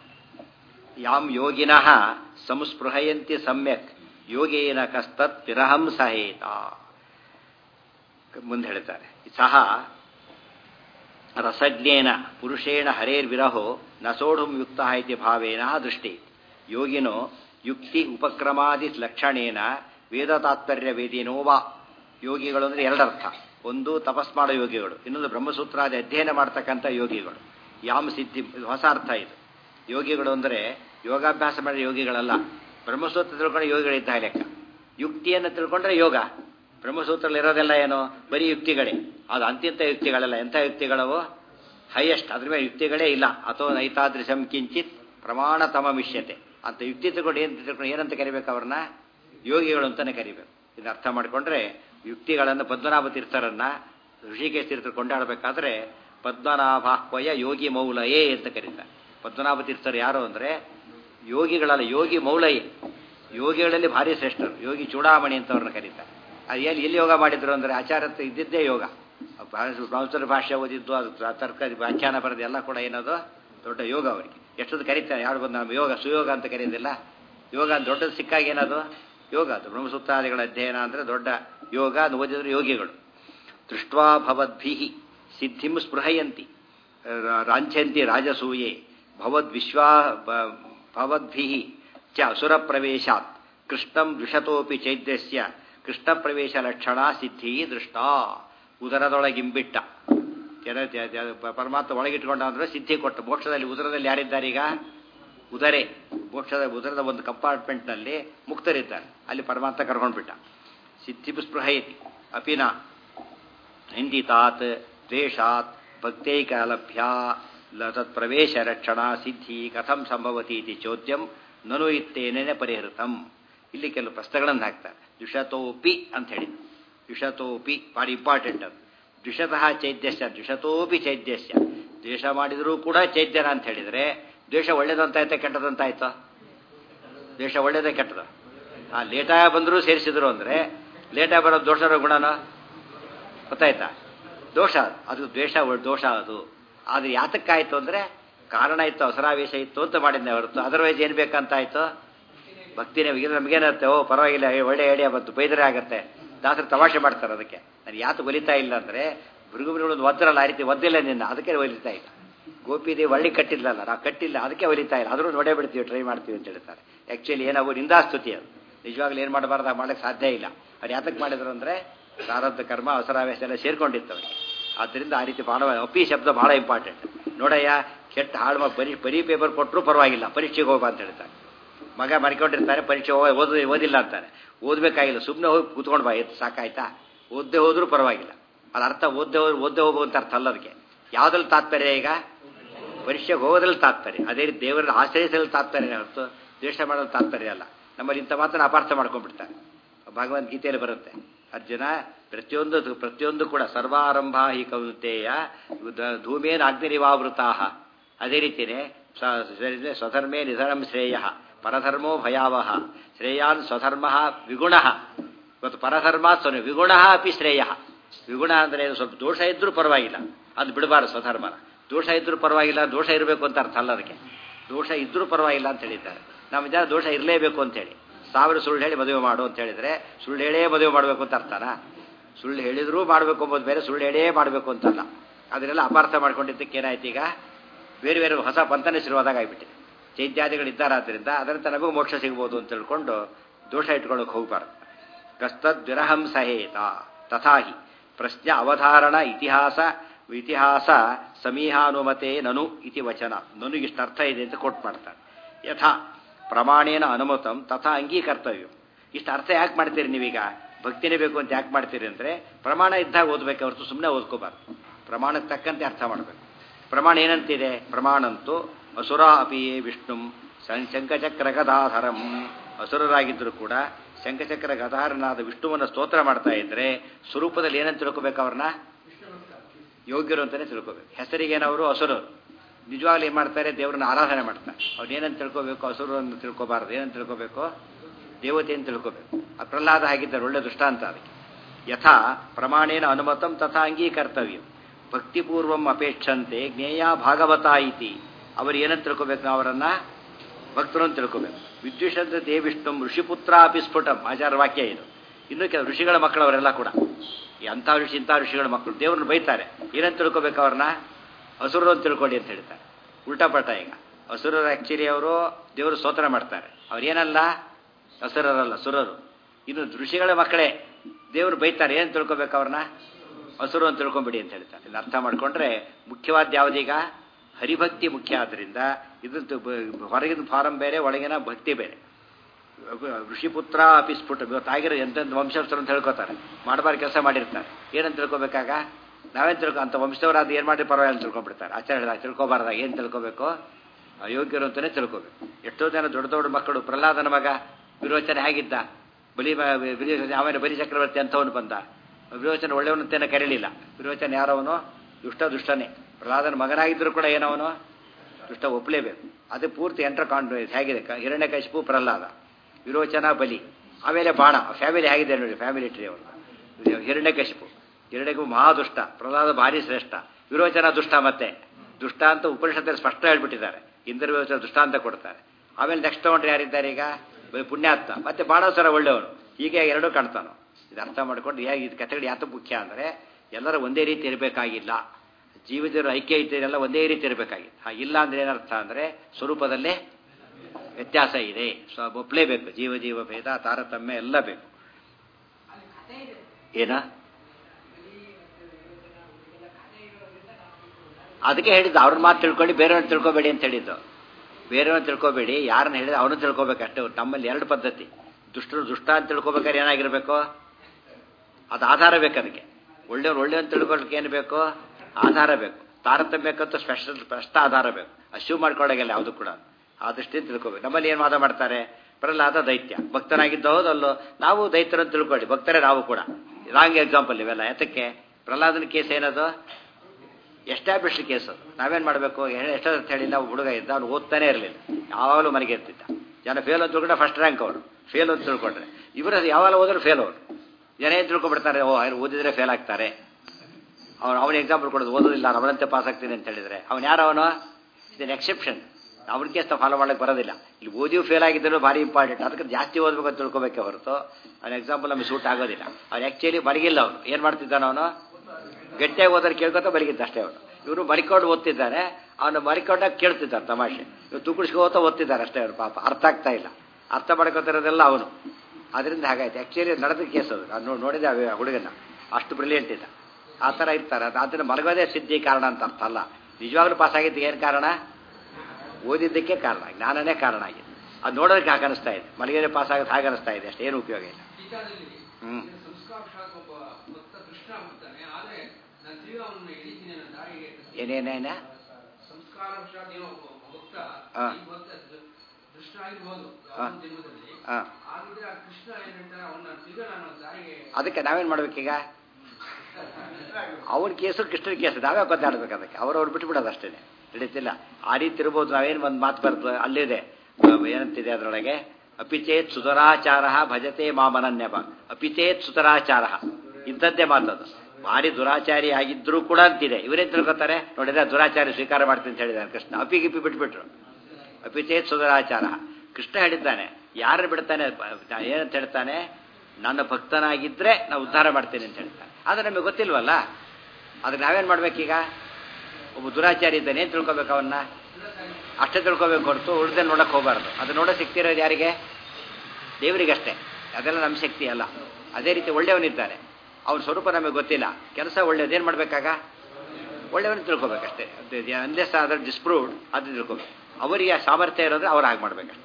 ಯಾಂ ಯೋಗಿನಃ ಸಂಸ್ಪೃಹಯಂತಿ ಸಮ್ಯಕ್ ಯೋಗೇನ ಕಸ್ತತ್ ವಿರಹಂ ಸಹೇತ ಮುಂದೆ ಹೇಳ್ತಾರೆ ಸಹ ರಸಜ್ಞೇನ ಪುರುಷೇಣ ಹರೇರ್ವಿರಹೋ ನ ಸೋಢುಂ ಯುಕ್ತ ಇತಿ ಭಾವೇನ ದೃಷ್ಟಿ ಯೋಗಿನೋ ಯುಕ್ತಿ ಉಪಕ್ರಮಾದಿ ಲಕ್ಷಣೇನ ವೇದ ತಾತ್ಪರ್ಯ ವೇದಿನೋ ವಾ ಯೋಗಿಗಳು ಅಂದರೆ ಎರಡರ್ಥ ಒಂದು ತಪಸ್ ಮಾಡೋ ಯೋಗಿಗಳು ಇನ್ನೊಂದು ಬ್ರಹ್ಮಸೂತ್ರಾದಿ ಅಧ್ಯಯನ ಮಾಡ್ತಕ್ಕಂಥ ಯೋಗಿಗಳು ಯಾಮ್ ಸಿದ್ಧಿ ಇದು ಹೊಸ ಅರ್ಥ ಇದು ಯೋಗಿಗಳು ಅಂದರೆ ಯೋಗಾಭ್ಯಾಸ ಮಾಡಿದ ಯೋಗಿಗಳಲ್ಲ ಬ್ರಹ್ಮಸೂತ್ರ ತಿಳ್ಕೊಂಡ್ರೆ ಯೋಗಿಗಳಿದ್ದ ಲೆಕ್ಕ ಯುಕ್ತಿಯನ್ನು ತಿಳ್ಕೊಂಡ್ರೆ ಯೋಗ ಬ್ರಹ್ಮಸೂತ್ರದಲ್ಲಿ ಇರೋದೆಲ್ಲ ಏನು ಬರೀ ಯುಕ್ತಿಗಳೇ ಅದು ಅಂತ್ಯಂತ ಯುಕ್ತಿಗಳೆಲ್ಲ ಎಂಥ ಯುಕ್ತಿಗಳವು ಹೈಯೆಸ್ಟ್ ಅದ್ರ ಮೇಲೆ ಯುಕ್ತಿಗಳೇ ಇಲ್ಲ ಅಥವಾ ನೈತಾದೃಶಂ ಕಿಂಚಿತ್ ಪ್ರಮಾಣತಮ ಮಿಷ್ಯತೆ ಅಂತ ಯುಕ್ತಿ ತಿಳ್ಕೊಂಡು ಏನು ತಿಳ್ಕೊಂಡು ಏನಂತ ಕರಿಬೇಕು ಅವ್ರನ್ನ ಯೋಗಿಗಳು ಅಂತಾನೆ ಕರಿಬೇಕು ಇದನ್ನ ಅರ್ಥ ಮಾಡಿಕೊಂಡ್ರೆ ಯುಕ್ತಿಗಳನ್ನು ಪದ್ಮನಾಭ ತೀರ್ಥರನ್ನ ಋಷಿಕೇಶ ತೀರ್ಥರು ಕೊಂಡಾಡಬೇಕಾದ್ರೆ ಪದ್ಮನಾಭಾಹ್ವಯ ಯೋಗಿ ಮೌಲಯೇ ಅಂತ ಕರೀತಾರೆ ಪದ್ಮನಾಭ ತೀರ್ಥರು ಯಾರು ಅಂದರೆ ಯೋಗಿಗಳಲ್ಲ ಯೋಗಿ ಮೌಲಯೇ ಯೋಗಿಗಳಲ್ಲಿ ಭಾರಿ ಶ್ರೇಷ್ಠರು ಯೋಗಿ ಚೂಡಾಮಣಿ ಅಂತವ್ರನ್ನ ಕರೀತಾರೆ ಅದು ಎಲ್ಲಿ ಎಲ್ಲಿ ಯೋಗ ಮಾಡಿದ್ರು ಅಂದರೆ ಆಚಾರತ್ವ ಇದ್ದಿದ್ದೇ ಯೋಗ ಬ್ರಹ್ಮಚರ್ಯ ಭಾಷೆ ಓದಿದ್ದು ಅದು ತರ್ಕ ವ್ಯಾಖ್ಯಾನ ಬರೆದು ಎಲ್ಲ ಕೂಡ ಏನದು ದೊಡ್ಡ ಯೋಗ ಅವರಿಗೆ ಎಷ್ಟೊಂದು ಕರೀತಾರೆ ಯಾರು ಬಂದು ನಮ್ಮ ಯೋಗ ಸುಯೋಗ ಅಂತ ಕರೆಯೋದಿಲ್ಲ ಯೋಗ ಅಂತ ದೊಡ್ಡದು ಸಿಕ್ಕಾಗ ಏನದು ಯೋಗ ಅದು ಬ್ರಹ್ಮಸೂತ್ರಾದಿಗಳ ಅಧ್ಯಯನ ಅಂದರೆ ದೊಡ್ಡ ಯೋಗ ಅದು ಓದಿದ್ರೆ ಯೋಗಿಗಳು ದೃಷ್ಟ್ವಾ ಭವದ್ಭಿ ಸಿದ್ಧಿಂ ಸ್ಪೃಹಯಂತಿ ರಾಂಛಂತಿ ರಾಜಸೂಯೆ ಭವದ್ವಿಶ್ವಾ ಭವದ್ಭಿ ಚ ಅಸುರ ಪ್ರವೇಶಾತ್ ಕೃಷ್ಣಂ ದ್ವಿಷತೋಪಿ ಚೈದ್ಯಸ್ಯ ಕೃಷ್ಣ ಪ್ರವೇಶ ಲಕ್ಷಣ ಸಿದ್ಧಿ ದೃಷ್ಟ ಉದರದೊಳಗಿಂಬಿಟ್ಟ ಜನ ಪರಮಾತ್ಮ ಒಳಗಿಟ್ಕೊಂಡ ಅಂದ್ರೆ ಸಿದ್ಧಿ ಕೊಟ್ಟು ಮೋಕ್ಷದಲ್ಲಿ ಉದರದಲ್ಲಿ ಯಾರಿದ್ದಾರೆ ಈಗ ಉದರೆ ಮೋಕ್ಷದ ಉದರದ ಒಂದು ಕಂಪಾರ್ಟ್ಮೆಂಟ್ನಲ್ಲಿ ಮುಕ್ತರಿದ್ದಾರೆ ಅಲ್ಲಿ ಪರಮಾತ್ಮ ಕರ್ಕೊಂಡ್ಬಿಟ್ಟ ಸಿದ್ಧಿ ಸ್ಪೃಹಯತಿ ಅಪಿನ ನಿಂದಿತಾತ್ ದ್ವೇಷಾತ್ ಭಕ್ತೈಕಲಭ್ಯ ತತ್ ಪ್ರವೇಶ ರಕ್ಷಣಾ ಸಿದ್ಧಿ ಕಥಂ ಸಂಭವತಿ ಇತಿ ಚೋದ್ಯಂ ನನು ಇತ್ತೇನೇನೆ ಪರಿಹೃತಂ ಇಲ್ಲಿ ಕೆಲವು ಪ್ರಶ್ನೆಗಳನ್ನು ಹಾಕ್ತಾರೆ ದ್ವಿಷತೋಪಿ ಅಂತ ಹೇಳಿ ದ್ವಿಷತೋಪಿ ಭಾರಿ ಇಂಪಾರ್ಟೆಂಟ್ ಅದು ದ್ವಿಷತಃ ಚೈದ್ಯಸ್ಯ ದ್ವಿಷತೋಪಿ ಚೈದ್ಯಸ್ಯ ದ್ವೇಷ ಮಾಡಿದರೂ ಕೂಡ ಚೈದ್ಯನ ಅಂತ ಹೇಳಿದರೆ ದ್ವೇಷ ಒಳ್ಳೇದಂತಾಯ್ತಾ ಕೆಟ್ಟದಂತಾಯ್ತು ದ್ವೇಷ ಒಳ್ಳೇದೇ ಕೆಟ್ಟದ ಆ ಲೇಟಾಗಿ ಬಂದರೂ ಸೇರಿಸಿದ್ರು ಅಂದರೆ ಲೇಟಾಗಿ ಬರೋ ದೋಷರ ಗುಣನ ಗೊತ್ತಾಯ್ತಾ ದೋಷ ಅದು ದ್ವೇಷ ದೋಷ ಅದು ಆದರೆ ಯಾತಕ್ಕಾಯ್ತು ಅಂದರೆ ಕಾರಣ ಇತ್ತು ಅವಸರಾವೇಶ ಇತ್ತು ಅಂತ ಮಾಡಿದ್ದೆ ಹೊರತು ಅದರ್ವೈಸ್ ಏನು ಬೇಕಂತಾಯ್ತು ಭಕ್ತಿನೇ ಇದು ನಮಗೇನತ್ತೆ ಓ ಪರವಾಗಿಲ್ಲ ಒಳ್ಳೆ ಐಡಿಯಾ ಬಂತು ಬೈದರೆ ಆಗತ್ತೆ ದಾಸರು ತಮಾಷೆ ಮಾಡ್ತಾರೆ ಅದಕ್ಕೆ ನಾನು ಯಾತು ಒಲಿತಾ ಇಲ್ಲ ಅಂದರೆ ಭೃಗುಮೃಗಳು ಒದ್ದರಲ್ಲ ಆ ರೀತಿ ಒದ್ದಿಲ್ಲ ನಿನ್ನ ಅದಕ್ಕೆ ಒಲಿತಾ ಇಲ್ಲ ಗೋಪಿದೇವಿ ಒಳ್ಳೆ ಕಟ್ಟಿಲ್ಲಲ್ಲ ನಾವು ಕಟ್ಟಿಲ್ಲ ಅದಕ್ಕೆ ಒಲಿತಾ ಇಲ್ಲ ಆದರೂ ನೋಡೇ ಬಿಡ್ತೀವಿ ಟ್ರೈ ಮಾಡ್ತೀವಿ ಅಂತ ಹೇಳ್ತಾರೆ ಆ್ಯಕ್ಚುಲಿ ಏನವು ನಿಂದಾಸ್ತುತಿ ಅದು ನಿಜವಾಗ್ಲೂ ಏನು ಮಾಡಬಾರ್ದು ಮಾಡಕ್ಕೆ ಸಾಧ್ಯ ಇಲ್ಲ ಅವ್ರು ಯಾತಕ್ಕೆ ಮಾಡಿದ್ರು ಅಂದರೆ ಪ್ರಾರಬ್ಧ ಕರ್ಮ ಅವಸರಾವೇಶ ಎಲ್ಲ ಸೇರ್ಕೊಂಡಿತ್ತು ಅವರಿಗೆ ಆದ್ದರಿಂದ ಆ ರೀತಿ ಭಾಳ ಅಪಿ ಶಬ್ದ ಭಾಳ ಇಂಪಾರ್ಟೆಂಟ್ ನೋಡಯ್ಯ ಕೆಟ್ಟ ಹಾಳು ಬರೀ ಬರೀ ಪೇಪರ್ ಕೊಟ್ಟರು ಪರವಾಗಿಲ್ಲ ಪರೀಕ್ಷೆಗೆ ಹೋಗ ಅಂತ ಹೇಳ್ತಾರೆ ಮಗ ಮರ್ಕೊಂಡಿರ್ತಾರೆ ಪರೀಕ್ಷೆ ಓದ ಓದಿಲ್ಲ ಅಂತಾರೆ ಓದಬೇಕಾಗಿಲ್ಲ ಸುಮ್ಮನೆ ಹೋಗಿ ಕೂತ್ಕೊಂಡು ಬಾ ಎದ್ದು ಸಾಕಾಯ್ತಾ ಓದ್ದೆ ಹೋದ್ರೂ ಪರವಾಗಿಲ್ಲ ಅದು ಅರ್ಥ ಓದ್ದೆ ಹೋದ್ರೆ ಓದ್ದೆ ಹೋಗು ಅಂತ ಅರ್ಥ ಅಲ್ಲ ಅದಕ್ಕೆ ಯಾವುದ್ರಲ್ಲಿ ತಾತ್ಪರ್ಯ ಈಗ ಪರೀಕ್ಷೆಗೆ ಹೋಗೋದ್ರಲ್ಲಿ ತಾತ್ಪರ್ಯ ಅದೇ ರೀತಿ ದೇವರನ್ನ ಆಶ್ರಯಿಸಲು ತಾತ್ಪರ್ಯ ಹೊರತು ದ್ವೇಷ ಮಾಡೋದು ತಾತ್ಪರ್ಯ ಅಲ್ಲ ನಮ್ಮಲ್ಲಿ ಇಂಥ ಮಾತನ್ನು ಅಪಾರ್ಥ ಮಾಡ್ಕೊಂಡ್ಬಿಡ್ತಾರೆ ಭಗವದ್ಗೀತೆಯಲ್ಲಿ ಬರುತ್ತೆ ಅರ್ಜುನ ಪ್ರತಿಯೊಂದು ಪ್ರತಿಯೊಂದು ಕೂಡ ಸರ್ವಾರಂಭ ಹಿ ಕೌಂತೆಯ ಧೂಮೇನ ಅಗ್ನಿರಿವಾವೃತಾ ಅದೇ ರೀತಿಯೇ ಸ್ವಧರ್ಮೇ ನಿಧನಂ ಶ್ರೇಯ ಪರಧರ್ಮೋ ಭಯಾವಹ ಶ್ರೇಯಾನ್ ಸ್ವಧರ್ಮ ವಿಗುಣ ಇವತ್ತು ಪರಧರ್ಮ ಸ್ವನ ವಿಗುಣ ಅಪಿ ಶ್ರೇಯ ವಿಗುಣ ಅಂದರೆ ಸ್ವಲ್ಪ ದೋಷ ಇದ್ರೂ ಪರವಾಗಿಲ್ಲ ಅದು ಬಿಡಬಾರ್ದು ಸ್ವಧರ್ಮನ ದೋಷ ಇದ್ರೂ ಪರವಾಗಿಲ್ಲ ದೋಷ ಇರಬೇಕು ಅಂತ ಅರ್ಥ ಅಲ್ಲ ಅದಕ್ಕೆ ದೋಷ ಇದ್ರೂ ಪರವಾಗಿಲ್ಲ ಅಂತ ಹೇಳಿದ್ದಾರೆ ನಮ್ಮ ಜನ ದೋಷ ಇರಲೇಬೇಕು ಅಂತೇಳಿ ಸಾವಿರ ಸುಳ್ಳು ಹೇಳಿ ಮದುವೆ ಮಾಡು ಅಂತ ಹೇಳಿದರೆ ಸುಳ್ಳು ಹೇಳೇ ಮದುವೆ ಮಾಡಬೇಕು ಅಂತ ಅರ್ಥನಾ ಸುಳ್ಳು ಹೇಳಿದ್ರೂ ಮಾಡಬೇಕು ಅಂಬೋದು ಬೇರೆ ಸುಳ್ಳು ಹೇಳೇ ಮಾಡಬೇಕು ಅಂತಲ್ಲ ಅದನ್ನೆಲ್ಲ ಅಪಾರ್ಥ ಮಾಡ್ಕೊಂಡಿದ್ದಕ್ಕೆ ಏನಾಯ್ತು ಈಗ ಬೇರೆ ಬೇರೆ ಹೊಸ ಪಂಥನೆ ಶುರುವಾದಾಗ ಆಗಿಬಿಟ್ಟಿದೆ ಚೈತ್ಯಾದಿಗಳಿದ್ದಾರಾದ್ರಿಂದ ಅದರಂತ ನಮಗೂ ಮೋಕ್ಷ ಸಿಗ್ಬೋದು ಅಂತ ತಿಳ್ಕೊಂಡು ದೋಷ ಇಟ್ಕೊಳ್ಳೋಕೆ ಹೋಗಬಾರ್ದು ಕಸ್ತದ್ವಿರಹಂ ಸಹೇತ ತಥಾಹಿ ಪ್ರಶ್ನೆ ಅವಧಾರಣ ಇತಿಹಾಸ ಇತಿಹಾಸ ಸಮೀಹಾನುಮತೆ ನನು ಇತಿ ವಚನ ನನುಗಿಷ್ಟು ಅರ್ಥ ಇದೆ ಅಂತ ಕೊಟ್ಟು ಮಾಡ್ತಾರೆ ಯಥಾ ಪ್ರಮಾಣೇನ ಅನುಮತಂ ತಥಾ ಅಂಗೀಕರ್ತವ್ಯ ಇಷ್ಟು ಅರ್ಥ ಯಾಕೆ ಮಾಡ್ತೀರಿ ನೀವೀಗ ಭಕ್ತಿನೇ ಬೇಕು ಅಂತ ಯಾಕೆ ಮಾಡ್ತೀರಿ ಅಂದರೆ ಪ್ರಮಾಣ ಇದ್ದಾಗ ಓದಬೇಕು ಹೊರತು ಸುಮ್ಮನೆ ಓದ್ಕೋಬಾರ್ದು ಪ್ರಮಾಣಕ್ಕೆ ತಕ್ಕಂತೆ ಅರ್ಥ ಮಾಡಬೇಕು ಪ್ರಮಾಣ ಏನಂತಿದೆ ಪ್ರಮಾಣಂತೂ ಅಸುರ ಅಪಿಯೇ ವಿಷ್ಣು ಶಂಖಚಕ್ರ ಗದಾಧರಂ ಅಸುರರಾಗಿದ್ದರೂ ಕೂಡ ಶಂಖಚಕ್ರ ಗದಾಧರನಾದ ವಿಷ್ಣುವನ್ನು ಸ್ತೋತ್ರ ಮಾಡ್ತಾ ಇದ್ರೆ ಸ್ವರೂಪದಲ್ಲಿ ಏನಂತ ತಿಳ್ಕೊಬೇಕು ಅವ್ರನ್ನ ಯೋಗ್ಯರು ಅಂತಲೇ ತಿಳ್ಕೊಬೇಕು ಹೆಸರಿಗೇನವರು ಅಸುರರು ನಿಜವಾಗ್ಲೂ ಏನು ಮಾಡ್ತಾರೆ ದೇವರನ್ನ ಆರಾಧನೆ ಮಾಡ್ತಾರೆ ಅವ್ರು ಏನಂತ ತಿಳ್ಕೊಬೇಕು ಅಸುರನ್ನು ತಿಳ್ಕೊಬಾರ್ದು ಏನಂತ ತಿಳ್ಕೊಬೇಕು ದೇವತೆ ಅಂತ ತಿಳ್ಕೊಬೇಕು ಆ ಪ್ರಹ್ಲಾದ ಆಗಿದ್ದಾರೆ ಒಳ್ಳೆ ದೃಷ್ಟಾಂತ ಅದಕ್ಕೆ ಯಥಾ ಪ್ರಮಾಣೇನ ಅನುಮತಂ ತಥಾ ಅಂಗೀಕರ್ತವ್ಯ ಭಕ್ತಿಪೂರ್ವಂ ಅಪೇಕ್ಷಂತೆ ಜ್ಞೇಯ ಭಾಗವತ ಇತಿ ಅವರು ಏನಂತ ತಿಳ್ಕೊಬೇಕು ನಾವು ಅವರನ್ನ ಭಕ್ತರು ಅಂತ ತಿಳ್ಕೊಬೇಕು ವಿದ್ಯುಷಂತ ದೇ ವಿಷ್ಣು ಋಷಿಪುತ್ರ ಅಪಿ ಸ್ಫುಟಂ ಆಚಾರ ವಾಕ್ಯ ಇದು ಇನ್ನು ಕೆಲವು ಋಷಿಗಳ ಮಕ್ಕಳು ಅವರೆಲ್ಲ ಕೂಡ ಅಂಥ ಋಷಿ ಇಂಥ ಋಷಿಗಳ ಮಕ್ಕಳು ದೇವ್ರನ್ನ ಬೈತಾರೆ ಏನಂತ ತಿಳ್ಕೊಬೇಕು ಅವ್ರನ್ನ ಹಸುರರು ಅಂತ ತಿಳ್ಕೊಳ್ಳಿ ಅಂತ ಹೇಳ್ತಾರೆ ಉಲ್ಟಾಪಟ ಈಗ ಹಸುರರು ಆ್ಯಕ್ಚುಲಿ ಅವರು ದೇವರು ಸ್ತೋತ್ರ ಮಾಡ್ತಾರೆ ಅವ್ರೇನಲ್ಲ ಹಸುರರಲ್ಲ ಸುರರು ಇನ್ನು ಋಷಿಗಳ ಮಕ್ಕಳೇ ದೇವರು ಬೈತಾರೆ ಏನು ತಿಳ್ಕೊಬೇಕು ಅವ್ರನ್ನ ಹಸುರು ಅಂತ ತಿಳ್ಕೊಂಬಿಡಿ ಅಂತ ಹೇಳ್ತಾರೆ ಇಲ್ಲಿ ಅರ್ಥ ಮಾಡ್ಕೊಂಡ್ರೆ ಮುಖ್ಯವಾದ ಯಾವುದೀಗ ಹರಿಭಕ್ತಿ ಮುಖ್ಯ ಆದ್ದರಿಂದ ಇದು ಹೊರಗಿನ ಫಾರಂ ಬೇರೆ ಒಳಗಿನ ಭಕ್ತಿ ಬೇರೆ ಋಷಿಪುತ್ರ ಅಪಿ ಸ್ಫುಟ ಇವತ್ತಾಗಿರೋ ಎಂತೆಂಥ ವಂಶಸ್ಥರು ಅಂತ ಹೇಳ್ಕೊತಾರೆ ಮಾಡಬಾರ ಕೆಲಸ ಮಾಡಿರ್ತಾರೆ ಏನಂತ ತಿಳ್ಕೊಬೇಕಾಗ ನಾವೇನು ತಿಳ್ಕೊ ಅಂತ ವಂಶದವರಾದ ಏನು ಮಾಡಿ ಪರವಾಗಿಲ್ಲ ಅಂತ ತಿಳ್ಕೊಂಡ್ಬಿಡ್ತಾರೆ ಆಚಾರ್ಯ ತಿಳ್ಕೊಬಾರ್ದಾಗ ಏನು ತಿಳ್ಕೊಬೇಕು ಅಯೋಗ್ಯರು ಅಂತಲೇ ತಿಳ್ಕೊಬೇಕು ಎಷ್ಟೋ ಜನ ದೊಡ್ಡ ದೊಡ್ಡ ಮಕ್ಕಳು ಪ್ರಹ್ಲಾದನ ಮಗ ವಿರೋಚನ ಹೇಗಿದ್ದ ಬಲಿ ಬಲಿ ಆಮೇಲೆ ಬಲಿ ಚಕ್ರವರ್ತಿ ಅಂತವನು ಬಂದ ವಿರೋಚನ ಒಳ್ಳೆಯವನಂತೇನ ಕರೀಲಿಲ್ಲ ವಿರೋಚನ ಯಾರವನು ದುಷ್ಟ ದುಷ್ಟನೇ ಪ್ರಹ್ಲಾದನ ಮಗನಾಗಿದ್ದರೂ ಕೂಡ ಏನವನು ದುಷ್ಟ ಒಪ್ಪಲೇಬೇಕು ಅದು ಪೂರ್ತಿ ಎಂಟರ್ ಕಾಂಡ್ ಹೇಗಿದೆ ಹಿರಣ್ಯ ಕಶಿಪು ಪ್ರಹ್ಲಾದ ವಿರೋಚನ ಬಲಿ ಆಮೇಲೆ ಬಾಣ ಫ್ಯಾಮಿಲಿ ಹೇಗಿದೆ ನೋಡಿ ಫ್ಯಾಮಿಲಿ ಟ್ರೀ ಅವರು ಹಿರಣ್ಯ ಕಶಿಪು ಹಿರಣ್ಯಗೂ ಮಹಾದುಷ್ಟ ಪ್ರಹ್ಲಾದ ಭಾರಿ ಶ್ರೇಷ್ಠ ವಿರೋಚನ ದುಷ್ಟ ಮತ್ತೆ ದುಷ್ಟ ಅಂತ ಉಪನಿಷತ್ತಲ್ಲಿ ಸ್ಪಷ್ಟ ಹೇಳ್ಬಿಟ್ಟಿದ್ದಾರೆ ಇಂದ್ರ ವಿರೋಚನ ದುಷ್ಟ ಅಂತ ಕೊಡ್ತಾರೆ ಆಮೇಲೆ ನೆಕ್ಸ್ಟ್ ತಗೊಂಡ್ರೆ ಯಾರಿದ್ದಾರೆ ಈಗ ಪುಣ್ಯಾತ್ಮ ಮತ್ತೆ ಬಾಣಾಸುರ ಒಳ್ಳೆಯವನು ಹೀಗೆ ಎರಡೂ ಕಾಣ್ತಾನೋ ಇದು ಅರ್ಥ ಮಾಡ್ಕೊಂಡು ಹೇಗೆ ಇದು ಕಥೆಗಳು ಯಾತ ಮುಖ್ಯ ಅಂದರೆ ಎಲ್ಲರೂ ಒಂದೇ ರೀತಿ ಇರಬೇಕಾಗಿಲ್ಲ ಜೀವಿತರ ಐಕ್ಯ ಇದ್ದರೆಲ್ಲ ಒಂದೇ ರೀತಿ ಇರಬೇಕಾಗಿತ್ತು ಹಾ ಇಲ್ಲ ಅಂದ್ರೆ ಏನರ್ಥ ಅಂದರೆ ಸ್ವರೂಪದಲ್ಲೇ ವ್ಯತ್ಯಾಸ ಇದೆ ಸೊ ಒಪ್ಪಲೇಬೇಕು ಜೀವ ಜೀವ ಭೇದ ತಾರತಮ್ಯ ಎಲ್ಲ ಬೇಕು ಏನ ಅದಕ್ಕೆ ಹೇಳಿದ್ದು ಅವ್ರನ್ನ ಮಾತು ತಿಳ್ಕೊಳ್ಳಿ ಬೇರೆಯವ್ರನ್ನ ತಿಳ್ಕೊಬೇಡಿ ಅಂತ ಹೇಳಿದ್ದು ಬೇರೆಯವ್ರನ್ನ ತಿಳ್ಕೊಬೇಡಿ ಯಾರನ್ನ ಹೇಳಿದ್ರೆ ಅವನು ತಿಳ್ಕೊಬೇಕು ಅಷ್ಟೇ ನಮ್ಮಲ್ಲಿ ಎರಡು ಪದ್ಧತಿ ದುಷ್ಟರು ದುಷ್ಟ ಅಂತ ತಿಳ್ಕೊಬೇಕಾದ್ರೆ ಏನಾಗಿರ್ಬೇಕು ಅದು ಆಧಾರ ಬೇಕು ಅದಕ್ಕೆ ಒಳ್ಳೆಯವ್ರು ಒಳ್ಳೆಯವ್ರು ತಿಳ್ಕೊಳ್ಳಿಕ್ಕೆ ಏನು ಬೇಕು ಆಧಾರ ಬೇಕು ತಾರತಮ್ಯಕ್ಕಂತೂ ಸ್ಪೆಷಲ್ ಸ್ಪಷ್ಟ ಆಧಾರ ಬೇಕು ಅಶ್ಯೂವ್ ಮಾಡ್ಕೊಳ್ಳೋಗಿಲ್ಲ ಯಾವುದು ಕೂಡ ಆ ದೃಷ್ಟಿಯಿಂದ ತಿಳ್ಕೊಬೇಕು ನಮ್ಮಲ್ಲಿ ಏನು ವಾದ ಮಾಡ್ತಾರೆ ಪ್ರಹ್ಲಾದ ದೈತ್ಯ ಭಕ್ತನಾಗಿದ್ದ ಹೌದಲ್ಲೋ ನಾವು ದೈತ್ಯರನ್ನು ತಿಳ್ಕೊಳ್ಳಿ ಭಕ್ತರೇ ನಾವು ಕೂಡ ರಾಂಗ್ ಎಕ್ಸಾಂಪಲ್ ಇವೆಲ್ಲ ಯಾತಕ್ಕೆ ಪ್ರಹ್ಲಾದನ ಕೇಸ್ ಏನದು ಎಸ್ಟಾಬ್ಲಿಷ್ಡ್ ಕೇಸ್ ಅದು ನಾವೇನು ಮಾಡಬೇಕು ಎಷ್ಟೋ ಹೇಳಿ ನಾವು ಹುಡುಗ ಇದ್ದ ಅವ್ನು ಓದ್ತಾನೆ ಇರಲಿಲ್ಲ ಯಾವಾಗಲೂ ಮನೆಗೆ ಇರ್ತಿದ್ದ ಜನ ಫೇಲ್ ಅಂತ ತಿಳ್ಕೊಂಡ್ರೆ ಫಸ್ಟ್ ರ್ಯಾಂಕ್ ಅವರು ಫೇಲ್ ಅಂತ ತಿಳ್ಕೊಂಡ್ರೆ ಇವರು ಯಾವಾಗ ಹೋದ್ರೆ ಫೇಲ್ ಅವರು ಜನ ಏನು ತಿಳ್ಕೊಬಿಡ್ತಾರೆ ಓ ಅವ್ರು ಓದಿದ್ರೆ ಫೇಲ್ ಆಗ್ತಾರೆ ಅವ್ನು ಅವನ ಎಕ್ಸಾಂಪಲ್ ಕೊಡೋದು ಓದೋದಿಲ್ಲ ಅವನಂತೆ ಪಾಸ್ ಆಗ್ತೀನಿ ಅಂತ ಹೇಳಿದ್ರೆ ಅವನು ಯಾರು ಅವನು ಇದನ್ ಎಕ್ಸೆಪ್ಷನ್ ಅವ್ನ ಕೇಸ್ ಫಾಲೋ ಮಾಡಕ್ಕೆ ಬರೋದಿಲ್ಲ ಇಲ್ಲಿ ಓದಿಯೂ ಫೇಲ್ ಆಗಿದ್ದರೂ ಭಾರಿ ಇಂಪಾರ್ಟೆಂಟ್ ಅದಕ್ಕೆ ಜಾಸ್ತಿ ಓದಬೇಕು ಅಂತ ತಿಳ್ಕೊಬೇಕೆ ಹೊರತು ಅವನ ಎಕ್ಸಾಂಪಲ್ ನಮಗೆ ಸೂಟ್ ಆಗೋದಿಲ್ಲ ಅವ್ನು ಆ್ಯಕ್ಚುಲಿ ಬರಗಿಲ್ಲ ಅವನು ಏನು ಮಾಡ್ತಿದ್ದಾನ ಅವನು ಗಟ್ಟಿಯಾಗಿ ಓದೋರು ಕೇಳ್ಕೊತ ಬರಿಗಿದ್ದ ಅಷ್ಟೇ ಅವನು ಇವರು ಮರಿಕೊಂಡು ಓದ್ತಿದ್ದಾನೆ ಅವನು ಮರಿಕೊಂಡಾಗ ಕೇಳ್ತಿದ್ದಾರೆ ತಮಾಷೆ ಇವ್ರು ತುಕುಡಿಸ್ಕೋತ ಓದ್ತಿದ್ದಾರೆ ಅಷ್ಟೇ ಅವ್ರು ಪಾಪ ಅರ್ಥ ಆಗ್ತಾ ಇಲ್ಲ ಅರ್ಥ ಮಾಡ್ಕೋತಿರೋದೆಲ್ಲ ಅವನು ಅದರಿಂದ ಹಾಗಾಯ್ತು ಆ್ಯಕ್ಚುಲಿ ನಡೆದ ಕೇಸ್ ಅದು ನಾನು ನೋಡಿದೆ ಆ ಹುಡುಗನ ಅಷ್ಟು ಬ್ರಿಲಿಯಂಟ್ ಇದ್ದ ಆ ಥರ ಇರ್ತಾರೆ ಅದು ಅದನ್ನು ಮಲಗೋದೇ ಸಿದ್ಧಿ ಕಾರಣ ಅಂತ ಅರ್ಥ ಅಲ್ಲ ನಿಜವಾಗ್ಲೂ ಪಾಸ್ ಆಗಿದ್ದು ಏನು ಕಾರಣ ಓದಿದ್ದಕ್ಕೆ ಕಾರಣ ಜ್ಞಾನನೇ ಕಾರಣ ಆಗಿದೆ ಅದು ನೋಡೋದಕ್ಕೆ ಹಾಗೆ ಅನಿಸ್ತಾ ಇದೆ ಮಲಗಿದ್ರೆ ಪಾಸ್ ಆಗೋದು ಹಾಗೆ ಅನಿಸ್ತಾ ಇದೆ ಅಷ್ಟೇ ಏನು ಉಪಯೋಗ ಇಲ್ಲ ಹ್ಞೂ ಏನೇನೇನ ಅದಕ್ಕೆ ನಾವೇನ್ ಮಾಡ್ಬೇಕೀಗ ಅವ್ರ ಕೇಸು ಕೃಷ್ಣನ ಕೇಸು ನಾವೇ ಗೊತ್ತಾಡ್ಬೇಕು ಅದಕ್ಕೆ ಅವ್ರವ್ರು ಬಿಟ್ಬಿಡೋದು ಅಷ್ಟೇ ಹಿಡಿತಿಲ್ಲ ಆ ರೀತಿ ಇರ್ಬೋದು ನಾವೇನು ಒಂದು ಮಾತು ಬರ್ತದೆ ಅಲ್ಲಿದೆ ಏನಂತಿದೆ ಅದರೊಳಗೆ ಅಪಿಚೇತ್ ಸುತರಾಚಾರ ಭಜತೆ ಮಾಮನನ್ಯಪ ಅಪಿಚೇತ್ ಸುತರಾಚಾರ ಇಂಥದ್ದೇ ಮಾತದು ಭಾರಿ ದುರಾಚಾರಿ ಆಗಿದ್ರೂ ಕೂಡ ಅಂತಿದೆ ಇವರೇನು ತಿಳ್ಕೊತಾರೆ ನೋಡಿದ್ರೆ ದುರಾಚಾರಿ ಸ್ವೀಕಾರ ಮಾಡ್ತೀನಿ ಅಂತ ಹೇಳಿದ್ದಾರೆ ಕೃಷ್ಣ ಅಪಿ ಗಿಪ್ಪಿ ಬಿಟ್ಬಿಟ್ರು ಅಪಿಚೇತ್ ಸುಧರಾಚಾರ ಕೃಷ್ಣ ಹೇಳಿದ್ದಾನೆ ಯಾರು ಬಿಡ್ತಾನೆ ಏನಂತ ಹೇಳ್ತಾನೆ ನನ್ನ ಭಕ್ತನಾಗಿದ್ದರೆ ನಾವು ಉದ್ಧಾರ ಮಾಡ್ತೇನೆ ಅಂತ ಹೇಳ್ತಾನೆ ಆದರೆ ನಮಗೆ ಗೊತ್ತಿಲ್ವಲ್ಲ ಅದಕ್ಕೆ ನಾವೇನು ಮಾಡ್ಬೇಕೀಗ ಒಬ್ಬ ದುರಾಚಾರಿ ಇದ್ದಾನೆ ಏನು ತಿಳ್ಕೊಬೇಕು ಅವನ್ನ ಅಷ್ಟೇ ತಿಳ್ಕೊಬೇಕು ಹೊರತು ಉಳಿದ ನೋಡಕ್ಕೆ ಹೋಗಬಾರ್ದು ಅದು ನೋಡೋ ಶಕ್ತಿ ಇರೋದು ಯಾರಿಗೆ ದೇವರಿಗಷ್ಟೇ ಅದೆಲ್ಲ ನಮ್ಮ ಶಕ್ತಿ ಅಲ್ಲ ಅದೇ ರೀತಿ ಒಳ್ಳೆಯವನಿದ್ದಾನೆ ಅವನ ಸ್ವರೂಪ ನಮಗೆ ಗೊತ್ತಿಲ್ಲ ಕೆಲಸ ಒಳ್ಳೇದು ಏನು ಮಾಡಬೇಕಾಗ ಒಳ್ಳೆಯವನು ತಿಳ್ಕೊಬೇಕಷ್ಟೇ ಅನ್ಲೆಸ್ ಅದರ ಡಿಸ್ಪ್ರೂವ್ಡ್ ಅದು ತಿಳ್ಕೊಬೇಕು ಅವರಿಗೆ ಸಾಮರ್ಥ್ಯ ಇರೋದ್ರೆ ಅವ್ರು ಹಾಗೆ ಮಾಡ್ಬೇಕಷ್ಟೆ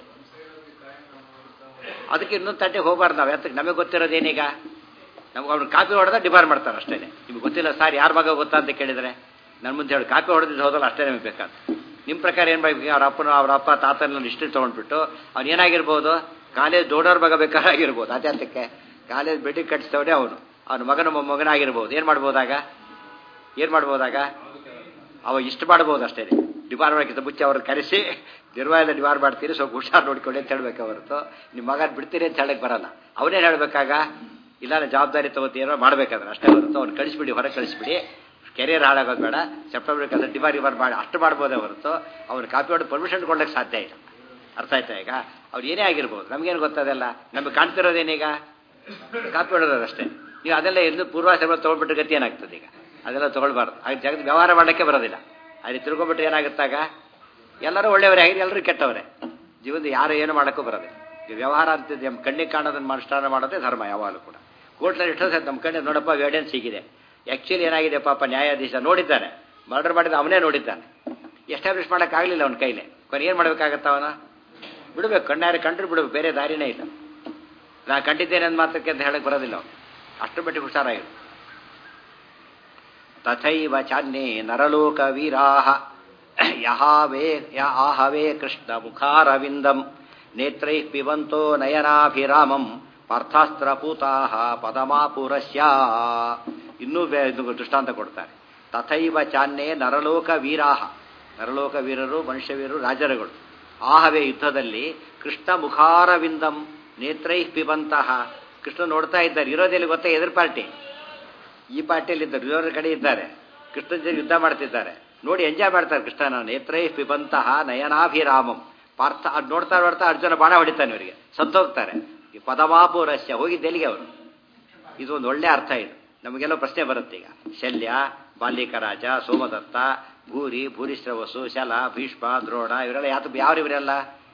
ಅದಕ್ಕೆ ಇನ್ನೊಂದು ತಟ್ಟೆ ಹೋಗಬಾರ್ದು ನಾವು ಯಾತಕ್ಕೆ ನಮಗೆ ಗೊತ್ತಿರೋದು ಏನೀಗ ನಮ್ಗೆ ಅವ್ನು ಕಾಪಿ ಹೊಡೆದ ಡಿಬಾರ್ ಮಾಡ್ತಾರೆ ಅಷ್ಟೇ ನಿಮ್ಗೆ ಗೊತ್ತಿಲ್ಲ ಸರ್ ಯಾರ ಮಗ ಗೊತ್ತಾ ಅಂತ ಕೇಳಿದರೆ ನನ್ನ ಮುಂದೆ ಹೇಳಿ ಕಾಪಿ ಹೊಡೆದಿದ್ದು ಹೋದಲ್ಲ ಅಷ್ಟೇ ನಮಗೆ ಬೇಕಾದ ನಿಮ್ಮ ಪ್ರಕಾರ ಏನು ಮಾಡಬೇಕು ಅವ್ರ ಅಪ್ಪನ ಅವ್ರ ಅಪ್ಪ ತಾತನ ಹಿಸ್ಟ್ರಿ ತೊಗೊಂಡ್ಬಿಟ್ಟು ಅವ್ನು ಏನಾಗಿರ್ಬೋದು ಕಾಲೇಜ್ ದೊಡ್ಡವ್ರ ಮಗ ಬೇಕಾಗಿರ್ಬೋದು ಅತ್ಯಂತಕ್ಕೆ ಕಾಲೇಜ್ ಬೆಟ್ಟಿಗೆ ಕಟ್ಟಿಸ್ತವನೇ ಅವನು ಅವನ ಮಗನ ಮಗನಾಗಿರ್ಬೋದು ಏನು ಮಾಡ್ಬೋದಾಗ ಏನು ಮಾಡ್ಬೋದಾಗ ಅವ ಇಷ್ಟು ಮಾಡ್ಬೋದು ಅಷ್ಟೇ ಡಿಪಾರ್ಟ್ಮೆಂಟ್ಗಿಂತ ಮುಂಚೆ ಅವ್ರನ್ನ ಕರೆಸಿ ನಿರ್ವಾಹದ ಡಿಪಾರ್ ಮಾಡ್ತೀರಿ ಸ್ವಲ್ಪ ಹುಷಾರು ನೋಡ್ಕೊಳ್ಳಿ ಅಂತ ಹೇಳ್ಬೇಕು ಹೊರತು ನಿಮ್ಮ ಮಗನ ಬಿಡ್ತೀರಿ ಅಂತ ಹೇಳಕ್ಕೆ ಬರಲ್ಲ ಅವನೇನು ಹೇಳ್ಬೇಕಾಗ ಇಲ್ಲ ಜವಾಬ್ದಾರಿ ತಗೋತೀರೋ ಮಾಡ್ಬೇಕಾದ್ರೆ ಅಷ್ಟೇ ಹೊರತು ಅವ್ನು ಕಳಿಸ್ಬಿಡಿ ಹೊರಗೆ ಕಳಿಸ್ಬಿಡಿ ಕೆರಿಯರ್ ಹಾಳಾಗೋದು ಬೇಡ ಸೆಪ್ಟೆಂಬರ್ ಕಸ ಡಿಪಾರ್ ಡಿಪಾರ್ ಮಾಡಿ ಅಷ್ಟು ಮಾಡ್ಬೋದೇ ಹೊರತು ಅವ್ನು ಕಾಪಿ ಹೊಡೆದು ಪರ್ಮಿಷನ್ ಕೊಡೋಕ್ಕೆ ಸಾಧ್ಯ ಇಲ್ಲ ಅರ್ಥ ಆಯ್ತಾ ಈಗ ಅವ್ರು ಏನೇ ಆಗಿರ್ಬೋದು ನಮಗೇನು ಗೊತ್ತದಲ್ಲ ನಮಗೆ ಕಾಣ್ತಿರೋದೇನೀಗ ಕಾಪಿ ಹೊಡೋದಷ್ಟೇ ನೀವು ಅದೆಲ್ಲ ಎಂದು ಪೂರ್ವಾಶ್ರಮ ತೊಗೊಂಡ್ಬಿಟ್ಟು ಗತಿ ಏನಾಗ್ತದೆ ಈಗ ಅದೆಲ್ಲ ತೊಗೊಳ್ಬಾರ್ದು ಹಾಗೆ ಜಗತ್ ವ್ಯವಹಾರ ಮಾಡಲಿಕ್ಕೆ ಬರೋದಿಲ್ಲ ಅಲ್ಲಿ ತಿಳ್ಕೊಂಬಿಟ್ರೆ ಏನಾಗುತ್ತಾಗ ಎಲ್ಲರೂ ಒಳ್ಳೆಯವರೇ ಆಗಿದೆ ಎಲ್ಲರೂ ಕೆಟ್ಟವರೇ ಜೀವನದ ಯಾರು ಏನು ಮಾಡೋಕ್ಕೂ ಬರೋದಿಲ್ಲ ಈ ವ್ಯವಹಾರ ಅಂತ ನಮ್ಮ ಕಣ್ಣಿಗೆ ಕಾಣೋದನ್ನು ಅನುಷ್ಠಾನ ಮಾಡೋದೇ ಧರ್ಮ ಯಾವಾಗಲೂ ಕೂಡ ಕೋರ್ಟ್ನಲ್ಲಿ ಎಷ್ಟೋ ಸರ್ ನಮ್ಮ ಕಣ್ಣಿಗೆ ನೋಡಪ್ಪ ಎವಿಡೆನ್ಸ್ ಸಿಗಿದೆ ಆ್ಯಕ್ಚುಲಿ ಏನಾಗಿದೆ ಪಾಪ ನ್ಯಾಯಾಧೀಶ ನೋಡಿದ್ದಾನೆ ಮರ್ಡರ್ ಮಾಡಿದ ಅವನೇ ನೋಡಿದ್ದಾನೆ ಎಸ್ಟಾಬ್ಲಿಷ್ ಮಾಡೋಕ್ಕಾಗಲಿಲ್ಲ ಅವನ ಕೈಲಿ ಕೊನೆ ಏನು ಮಾಡಬೇಕಾಗತ್ತ ಅವನು ಬಿಡಬೇಕು ಕಣ್ಣಾರೆ ಕಂಡ್ರೆ ಬಿಡಬೇಕು ಬೇರೆ ದಾರಿನೇ ಇಲ್ಲ ನಾ ಕಂಡಿದ್ದೇನೆ ಅಂತ ಮಾತ್ರಕ್ಕೆ ಅಂತ ಹೇಳಕ್ ಬರೋದಿಲ್ಲ ಅವ್ನು ಅಷ್ಟು ಮಟ್ಟಿಗೆ ಹುಷಾರಾಗಿರು ತಥೈವ ಚಾನ್ಯೇ ನರಲೋಕ ವೀರಾಹ ಯಹಾವೇ ಯ ಆಹವೇ ಕೃಷ್ಣ ಮುಖಾರವಿಂದಂ ನೇತ್ರೈ ಪಿಬಂತೋ ನಯನಾಭಿರಾಮಂ ಪಾರ್ಥಾಸ್ತ್ರಪೂತಾಹ ಪದಮಾಪುರಸ್ಯ ಇನ್ನೂ ಬೇ- ಇದು ದೃಷ್ಟಾಂತ ಕೊಡ್ತಾರೆ ತಥೈವ ಚಾನ್ಯೇ ನರಲೋಕ ವೀರಾಹ ನರಲೋಕ ವೀರರು ಮನುಷ್ಯ ವೀರರು ರಾಜರುಗಳು ಆಹವೇ ಯುದ್ಧದಲ್ಲಿ ಕೃಷ್ಣ ಮುಖಾರವಿಂದಂ ನೇತ್ರೈ ಪಿಬಂತಹ ಕೃಷ್ಣ ನೋಡ್ತಾ ಇದ್ದಾರೆ ಇರೋದೆಲ್ಲಿ ಗೊತ್ತಾ ಎದುರು ಪಾರ್ಟಿ ಈ ಪಾರ್ಟಿಯಲ್ಲಿ ಇದ್ದಾರೆ ಇರೋರ ಕಡೆ ಇದ್ದಾರೆ ಕೃಷ್ಣನ ಜೊತೆ ಯುದ್ಧ ಮಾಡ್ತಿದ್ದಾರೆ ನೋಡಿ ಎಂಜಾಯ್ ಮಾಡ್ತಾರೆ ಕೃಷ್ಣನ ನೇತ್ರೈ ಪಿಬಂತಹ ನಯನಾಭಿರಾಮಂ ಪಾರ್ಥ ಅದು ನೋಡ್ತಾ ನೋಡ್ತಾ ಅರ್ಜುನ ಬಾಣ ಹೊಡಿತಾನೆ ಇವರಿಗೆ ಸತ್ತೋಗ್ತಾರೆ ಈ ಪದಮಾಪುರಸ್ಯ ಹೋಗಿದ್ದೆಲ್ಲಿಗೆ ಅವರು ಇದು ಒಂದು ಒಳ್ಳೆ ಅರ್ಥ ಇದು ನಮಗೆಲ್ಲ ಪ್ರಶ್ನೆ ಬರುತ್ತೆ ಈಗ ಶಲ್ಯ ಬಾಲ್ಯಕರಾಜ ಸೋಮದತ್ತ ಭೂರಿ ಭೂರಿಶ್ರವಸು ಶಲ ಭೀಷ್ಮ ದ್ರೋಣ ಇವರೆಲ್ಲ ಯಾತ ಯಾವ ಇವರೆಲ್ಲ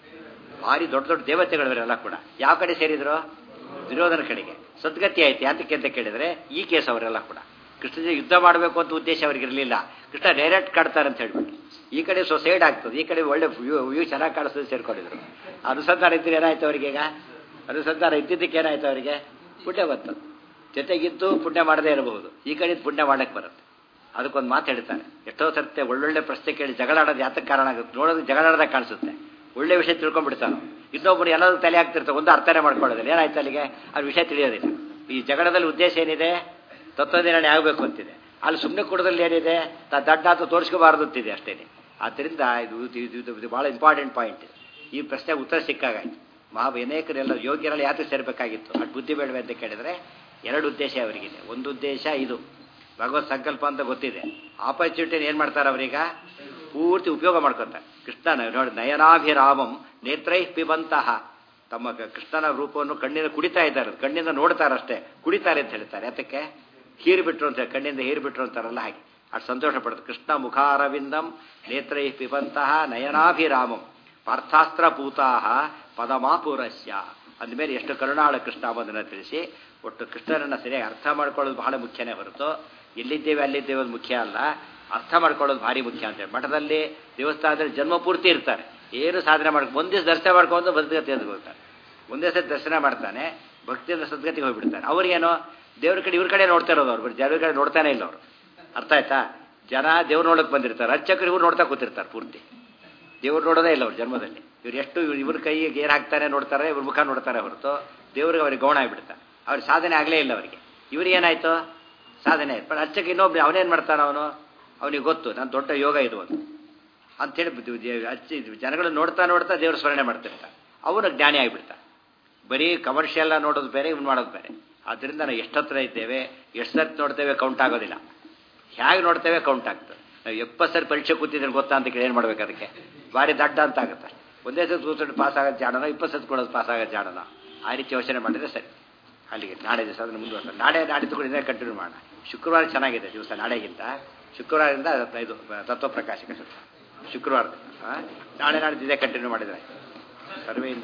ಭಾರಿ ದೊಡ್ಡ ದೊಡ್ಡ ದೇವತೆಗಳು ಇವರೆಲ್ಲ ಕೂಡ ಯಾವ ಕಡೆ ಸೇರಿದ್ರು ದುರ್ಯೋಧನ ಕಡೆಗೆ ಸದ್ಗತಿ ಆಯ್ತು ಯಾತಕ್ಕೆ ಅಂತ ಕೇಳಿದ್ರೆ ಈ ಕೇಸ್ ಅವರೆಲ್ಲ ಕೂಡ ಕೃಷ್ಣ ಜೊತೆ ಯುದ್ಧ ಮಾಡಬೇಕು ಅಂತ ಉದ್ದೇಶ ಅವ್ರಿಗೆ ಇರಲಿಲ್ಲ ಕೃಷ್ಣ ಡೈರೆಕ್ಟ್ ಕಾಡ್ತಾರೆ ಅಂತ ಹೇಳ್ಬಿಟ್ಟು ಈ ಕಡೆ ಸೊಸೈಡ್ ಆಗ್ತದೆ ಈ ಕಡೆ ಒಳ್ಳೆ ವ್ಯೂ ವ್ಯೂ ಚೆನ್ನಾಗಿ ಕಾಣಿಸ್ತದೆ ಸೇರ್ಕೊಂಡಿದ್ರು ಅನುಸಂಧಾನ ಇದ್ರೆ ಏನಾಯ್ತು ಅವರಿಗೆ ಈಗ ಅನುಸಂಧಾನ ಇದ್ದಿದ್ದಕ್ಕೆ ಏನಾಯ್ತು ಅವರಿಗೆ ಪುಣ್ಯ ಬಂತು ಜೊತೆಗಿದ್ದು ಪುಣ್ಯ ಮಾಡದೇ ಇರಬಹುದು ಈ ಕಡೆ ಪುಣ್ಯ ಮಾಡಕ್ಕೆ ಬರುತ್ತೆ ಅದಕ್ಕೊಂದು ಮಾತು ಹೇಳ್ತಾರೆ ಎಷ್ಟೋ ಸರ್ತೆ ಒಳ್ಳೊಳ್ಳೆ ಪ್ರಶ್ನೆ ಕೇಳಿ ಜಗಳಾಡೋದು ಯಾತಕ್ಕೆ ಕಾರಣ ಆಗುತ್ತೆ ನೋಡೋದು ಜಗಳಾಡದಾಗ ಕಾಣಿಸುತ್ತೆ ಒಳ್ಳೆ ವಿಷಯ ತಿಳ್ಕೊಂಡ್ಬಿಡ್ತಾನೆ ಇನ್ನೊಬ್ಬರು ಎಲ್ಲರೂ ತಲೆ ಆಗ್ತಿರ್ತಾರೆ ಒಂದು ಅರ್ಥನೇ ಮಾಡ್ಕೊಳ್ಳೋದಿಲ್ಲ ಏನಾಯ್ತು ಅಲ್ಲಿಗೆ ಅದು ವಿಷಯ ತಿಳಿಯೋದಿಲ್ಲ ಈ ಜಗಳದಲ್ಲಿ ಉದ್ದೇಶ ಏನಿದೆ ತತ್ವನಿರ್ಣಯ ಆಗಬೇಕು ಅಂತಿದೆ ಅಲ್ಲಿ ಸುಮ್ಮನೆ ಕೊಡೋದ್ರಲ್ಲಿ ಏನಿದೆ ತಾ ದಡ್ಡ ಅಂತ ತೋರಿಸ್ಕೋಬಾರ್ದು ಅಂತಿದೆ ಅಷ್ಟೇ ಆದ್ದರಿಂದ ಇದು ಇದು- ಇದು ಇದು ಭಾಳ ಇಂಪಾರ್ಟೆಂಟ್ ಪಾಯಿಂಟ್ ಈ ಪ್ರಶ್ನೆಗೆ ಉತ್ತರ ಸಿಕ್ಕಾಗಾಯ್ತು ಮಹಾ ಅನೇಕರೆಲ್ಲ ಯೋಗ್ಯರಲ್ಲಿ ಯಾಕೆ ಸೇರಬೇಕಾಗಿತ್ತು ಅಷ್ಟು ಬುದ್ಧಿ ಬೇಡವೆ ಅಂತ ಕೇಳಿದ್ರೆ ಎರಡು ಉದ್ದೇಶ ಅವರಿಗಿದೆ ಒಂದು ಉದ್ದೇಶ ಇದು ಭಗವತ್ ಸಂಕಲ್ಪ ಅಂತ ಗೊತ್ತಿದೆ ಆಪರ್ಚುನಿಟಿನ ಏನು ಮಾಡ್ತಾರೆ ಅವರೀಗ ಪೂರ್ತಿ ಉಪಯೋಗ ಮಾಡ್ಕೊತಾರೆ ಕೃಷ್ಣನ ನೋಡಿ ನಯನಾಭಿರಾಮಂ ನೇತ್ರೈ ಪಿಬಂತಹ ತಮ್ಮ ಕ- ಕೃಷ್ಣನ ರೂಪವನ್ನು ಕಣ್ಣಿಂದ ಕುಡಿತಾ ಇದ್ದಾರೆ ಕಣ್ಣಿಂದ ನೋಡ್ತಾರಷ್ಟೇ ಕುಡಿತಾರೆ ಅಂತ ಹೇಳ್ತಾರೆ ಯಾತಕ್ಕೆ ಹೀರಿಬಿಟ್ರು ಅಂತ ಹೇಳಿ, ಕಣ್ಣಿಂದ ಹೀರಿಬಿಟ್ರು ಅಂತಾರಲ್ಲ ಹಾಗೆ ಅಷ್ಟು ಸಂತೋಷ ಪಡ್ತಾರೆ ಕೃಷ್ಣ ಮುಖಾರವಿಂದಂ ನೇತ್ರೈ ಪಿಬಂತಹ ನಯನಾಭಿರಾಮಂ ಪಾರ್ಥಾಸ್ತ್ರ ಪೂತಾಹ ಪದಮಾಪುರಸ್ಯ ಅಂದಮೇಲೆ ಎಷ್ಟು ಕರುಣಾಳ ಕೃಷ್ಣ ಅನ್ನೋದನ್ನು ತಿಳಿಸಿ ಒಟ್ಟು ಕೃಷ್ಣನನ್ನು ಸರಿಯಾಗಿ ಅರ್ಥ ಮಾಡ್ಕೊಳ್ಳೋದು ಬಹಳ ಮುಖ್ಯನೇ ಹೊರತು ಎಲ್ಲಿದ್ದೇವೆ ಅಲ್ಲಿದ್ದೇವೆ ಅದು ಮುಖ್ಯ ಅಲ್ಲ ಅರ್ಥ ಮಾಡ್ಕೊಳ್ಳೋದು ಭಾರಿ ಮುಖ್ಯ ಅಂತೇಳಿ ಮಠದಲ್ಲಿ ದೇವಸ್ಥಾನದಲ್ಲಿ ಜನ್ಮ ಪೂರ್ತಿ ಇರ್ತಾರೆ ಏನು ಸಾಧನೆ ಮಾಡ್ಕೊ ಒಂದೇ ದಿವಸ ದರ್ಶನ ಮಾಡ್ಕೊಂಡು ಬದುಕತ್ತೆ ಅಂತ ಹೋಗ್ತಾರೆ ಒಂದೇ ಸತಿ ದರ್ಶನ ಮಾಡ್ತಾನೆ ಭಕ್ತಿಯಿಂದ ಸದ್ಗತಿಗೆ ಹೋಗ್ಬಿಡ್ತಾನೆ ಅವ್ರಿಗೇನೋ ದೇವ್ರ ಕಡೆ ಇವ್ರ ಕಡೆ ನೋಡ್ತಾ ಇರೋದು ಅವ್ರು ಜನರ ಕಡೆ ನೋಡ್ತಾನೆ ಇಲ್ಲ ಅವರು ಅರ್ಥ ಆಯ್ತಾ ಜನ ದೇವ್ರು ನೋಡಕ್ ಬಂದಿರ್ತಾರೆ ಅರ್ಚಕರು ಇವ್ರು ನೋಡ್ತಾ ಕೂತಿರ್ತಾರೆ ಪೂರ್ತಿ ದೇವ್ರು ನೋಡೋದೇ ಇಲ್ಲ ಅವ್ರ ಜನ್ಮದಲ್ಲಿ ಇವ್ರು ಎಷ್ಟು ಇವ್ರು ಇವ್ರ ಕೈಗೆ ಏನು ಹಾಕ್ತಾನೆ ನೋಡ್ತಾರೆ ಇವ್ರ ಮುಖ ನೋಡ್ತಾರೆ ಹೊರತು ದೇವ್ರಿಗೆ ಅವ್ರಿಗೆ ಗೌಣ ಆಗಿಬಿಡ್ತಾರೆ ಅವ್ರಿಗೆ ಸಾಧನೆ ಆಗಲೇ ಇಲ್ಲ ಅವರಿಗೆ ಇವ್ರಿಗೆ ಏನಾಯ್ತು ಸಾಧನೆ ಆಯ್ತು ಬಟ್ ಅರ್ಚಕ ಇನ್ನೊಬ್ಬ ಅವನೇನು ಮಾಡ್ತಾನೆ ಅವನು ಅವನಿಗೆ ಗೊತ್ತು ನಾನು ದೊಡ್ಡ ಯೋಗ ಇದು ಅಂತ ಅಂತೇಳಿ ಬುದ್ಧಿ- ಬುದ್ಧಿ- ಅಚ್ಚಿ ಜನಗಳು ನೋಡ್ತಾ ನೋಡ್ತಾ ದೇವ್ರ ಸ್ಮರಣೆ ಮಾಡ್ತಿರ್ತಾರೆ ಅವನು ಜ್ಞಾನಿ ಆಗಿಬಿಡ್ತಾನೆ ಬರೀ ಕಮರ್ಷಿಯಲ್ ನೋಡೋದು ಬೇರೆ ಇವ್ನು ಮಾಡೋದು ಬೇರೆ ಆದ್ದರಿಂದ ನಾವು ಎಷ್ಟತ್ರ ಇದ್ದೇವೆ ಎಷ್ಟು ಸರ್ತಿ ನೋಡ್ತೇವೆ ಕೌಂಟ್ ಆಗೋದಿಲ್ಲ ಹೇಗೆ ನೋಡ್ತೇವೆ ಕೌಂಟ್ ಆಗ್ತದೆ ನಾವು ಎಪ್ಪತ್ತು ಸರಿ ಪರೀಕ್ಷೆ ಕೂತಿದ್ರೆ ಗೊತ್ತಾ ಅಂತ ಕೇಳಿ ಏನು ಮಾಡ್ಬೇಕು ಅದಕ್ಕೆ ಭಾರಿ ದಡ್ಡ ಅಂತ ಆಗುತ್ತೆ ಒಂದೇ ಸತಿ ಕೂತ್ಕೊಂಡು ಪಾಸ್ ಆಗೋದು ಜಾಡನ ಇಪ್ಪತ್ತು ಸತಿ ಕೊಡೋದು ಪಾಸ್ ಆಗೋದು ಜಾಡನ ಆ ರೀತಿ ಯೋಚನೆ ಮಾಡಿದ್ರೆ ಸರಿ ಅಲ್ಲಿಗೆ ನಾಳೆ ದಿವಸ ಅದನ್ನು ಮುಂದುವರ್ಸ ನಾಳೆ ನಾಡಿದ್ದು ಕೂಡ ಇದೇ ಕಂಟಿನ್ಯೂ ಮಾಡೋಣ ಶುಕ್ರವಾರ ಚೆನ್ನಾಗಿದೆ ದಿವಸ ನಾಳೆಗಿಂತ ಶುಕ್ರವಾರದಿಂದ ಇದು ತತ್ವ ಪ್ರಕಾಶಕ ಶುಕ್ರವಾರದಿಂದ ಆ? ನಾಳೆ ನಾಡಿದ್ದು ಇದೇ ಕಂಟಿನ್ಯೂ ಮಾಡಿದ್ರೆ ಸರ್ವೇ ಇಲ್ಲ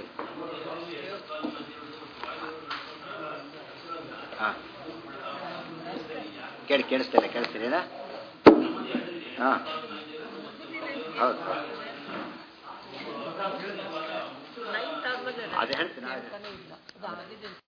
ಹಾಂ ಕೇಳಿ ಕೇಳಿಸ್ತೇನೆ ಕೇಳಿಸ್ತೀರೇನಾ ಹಾಂ ಹೌದು ಅದೇ ಹೇಳ್ತೀನಿ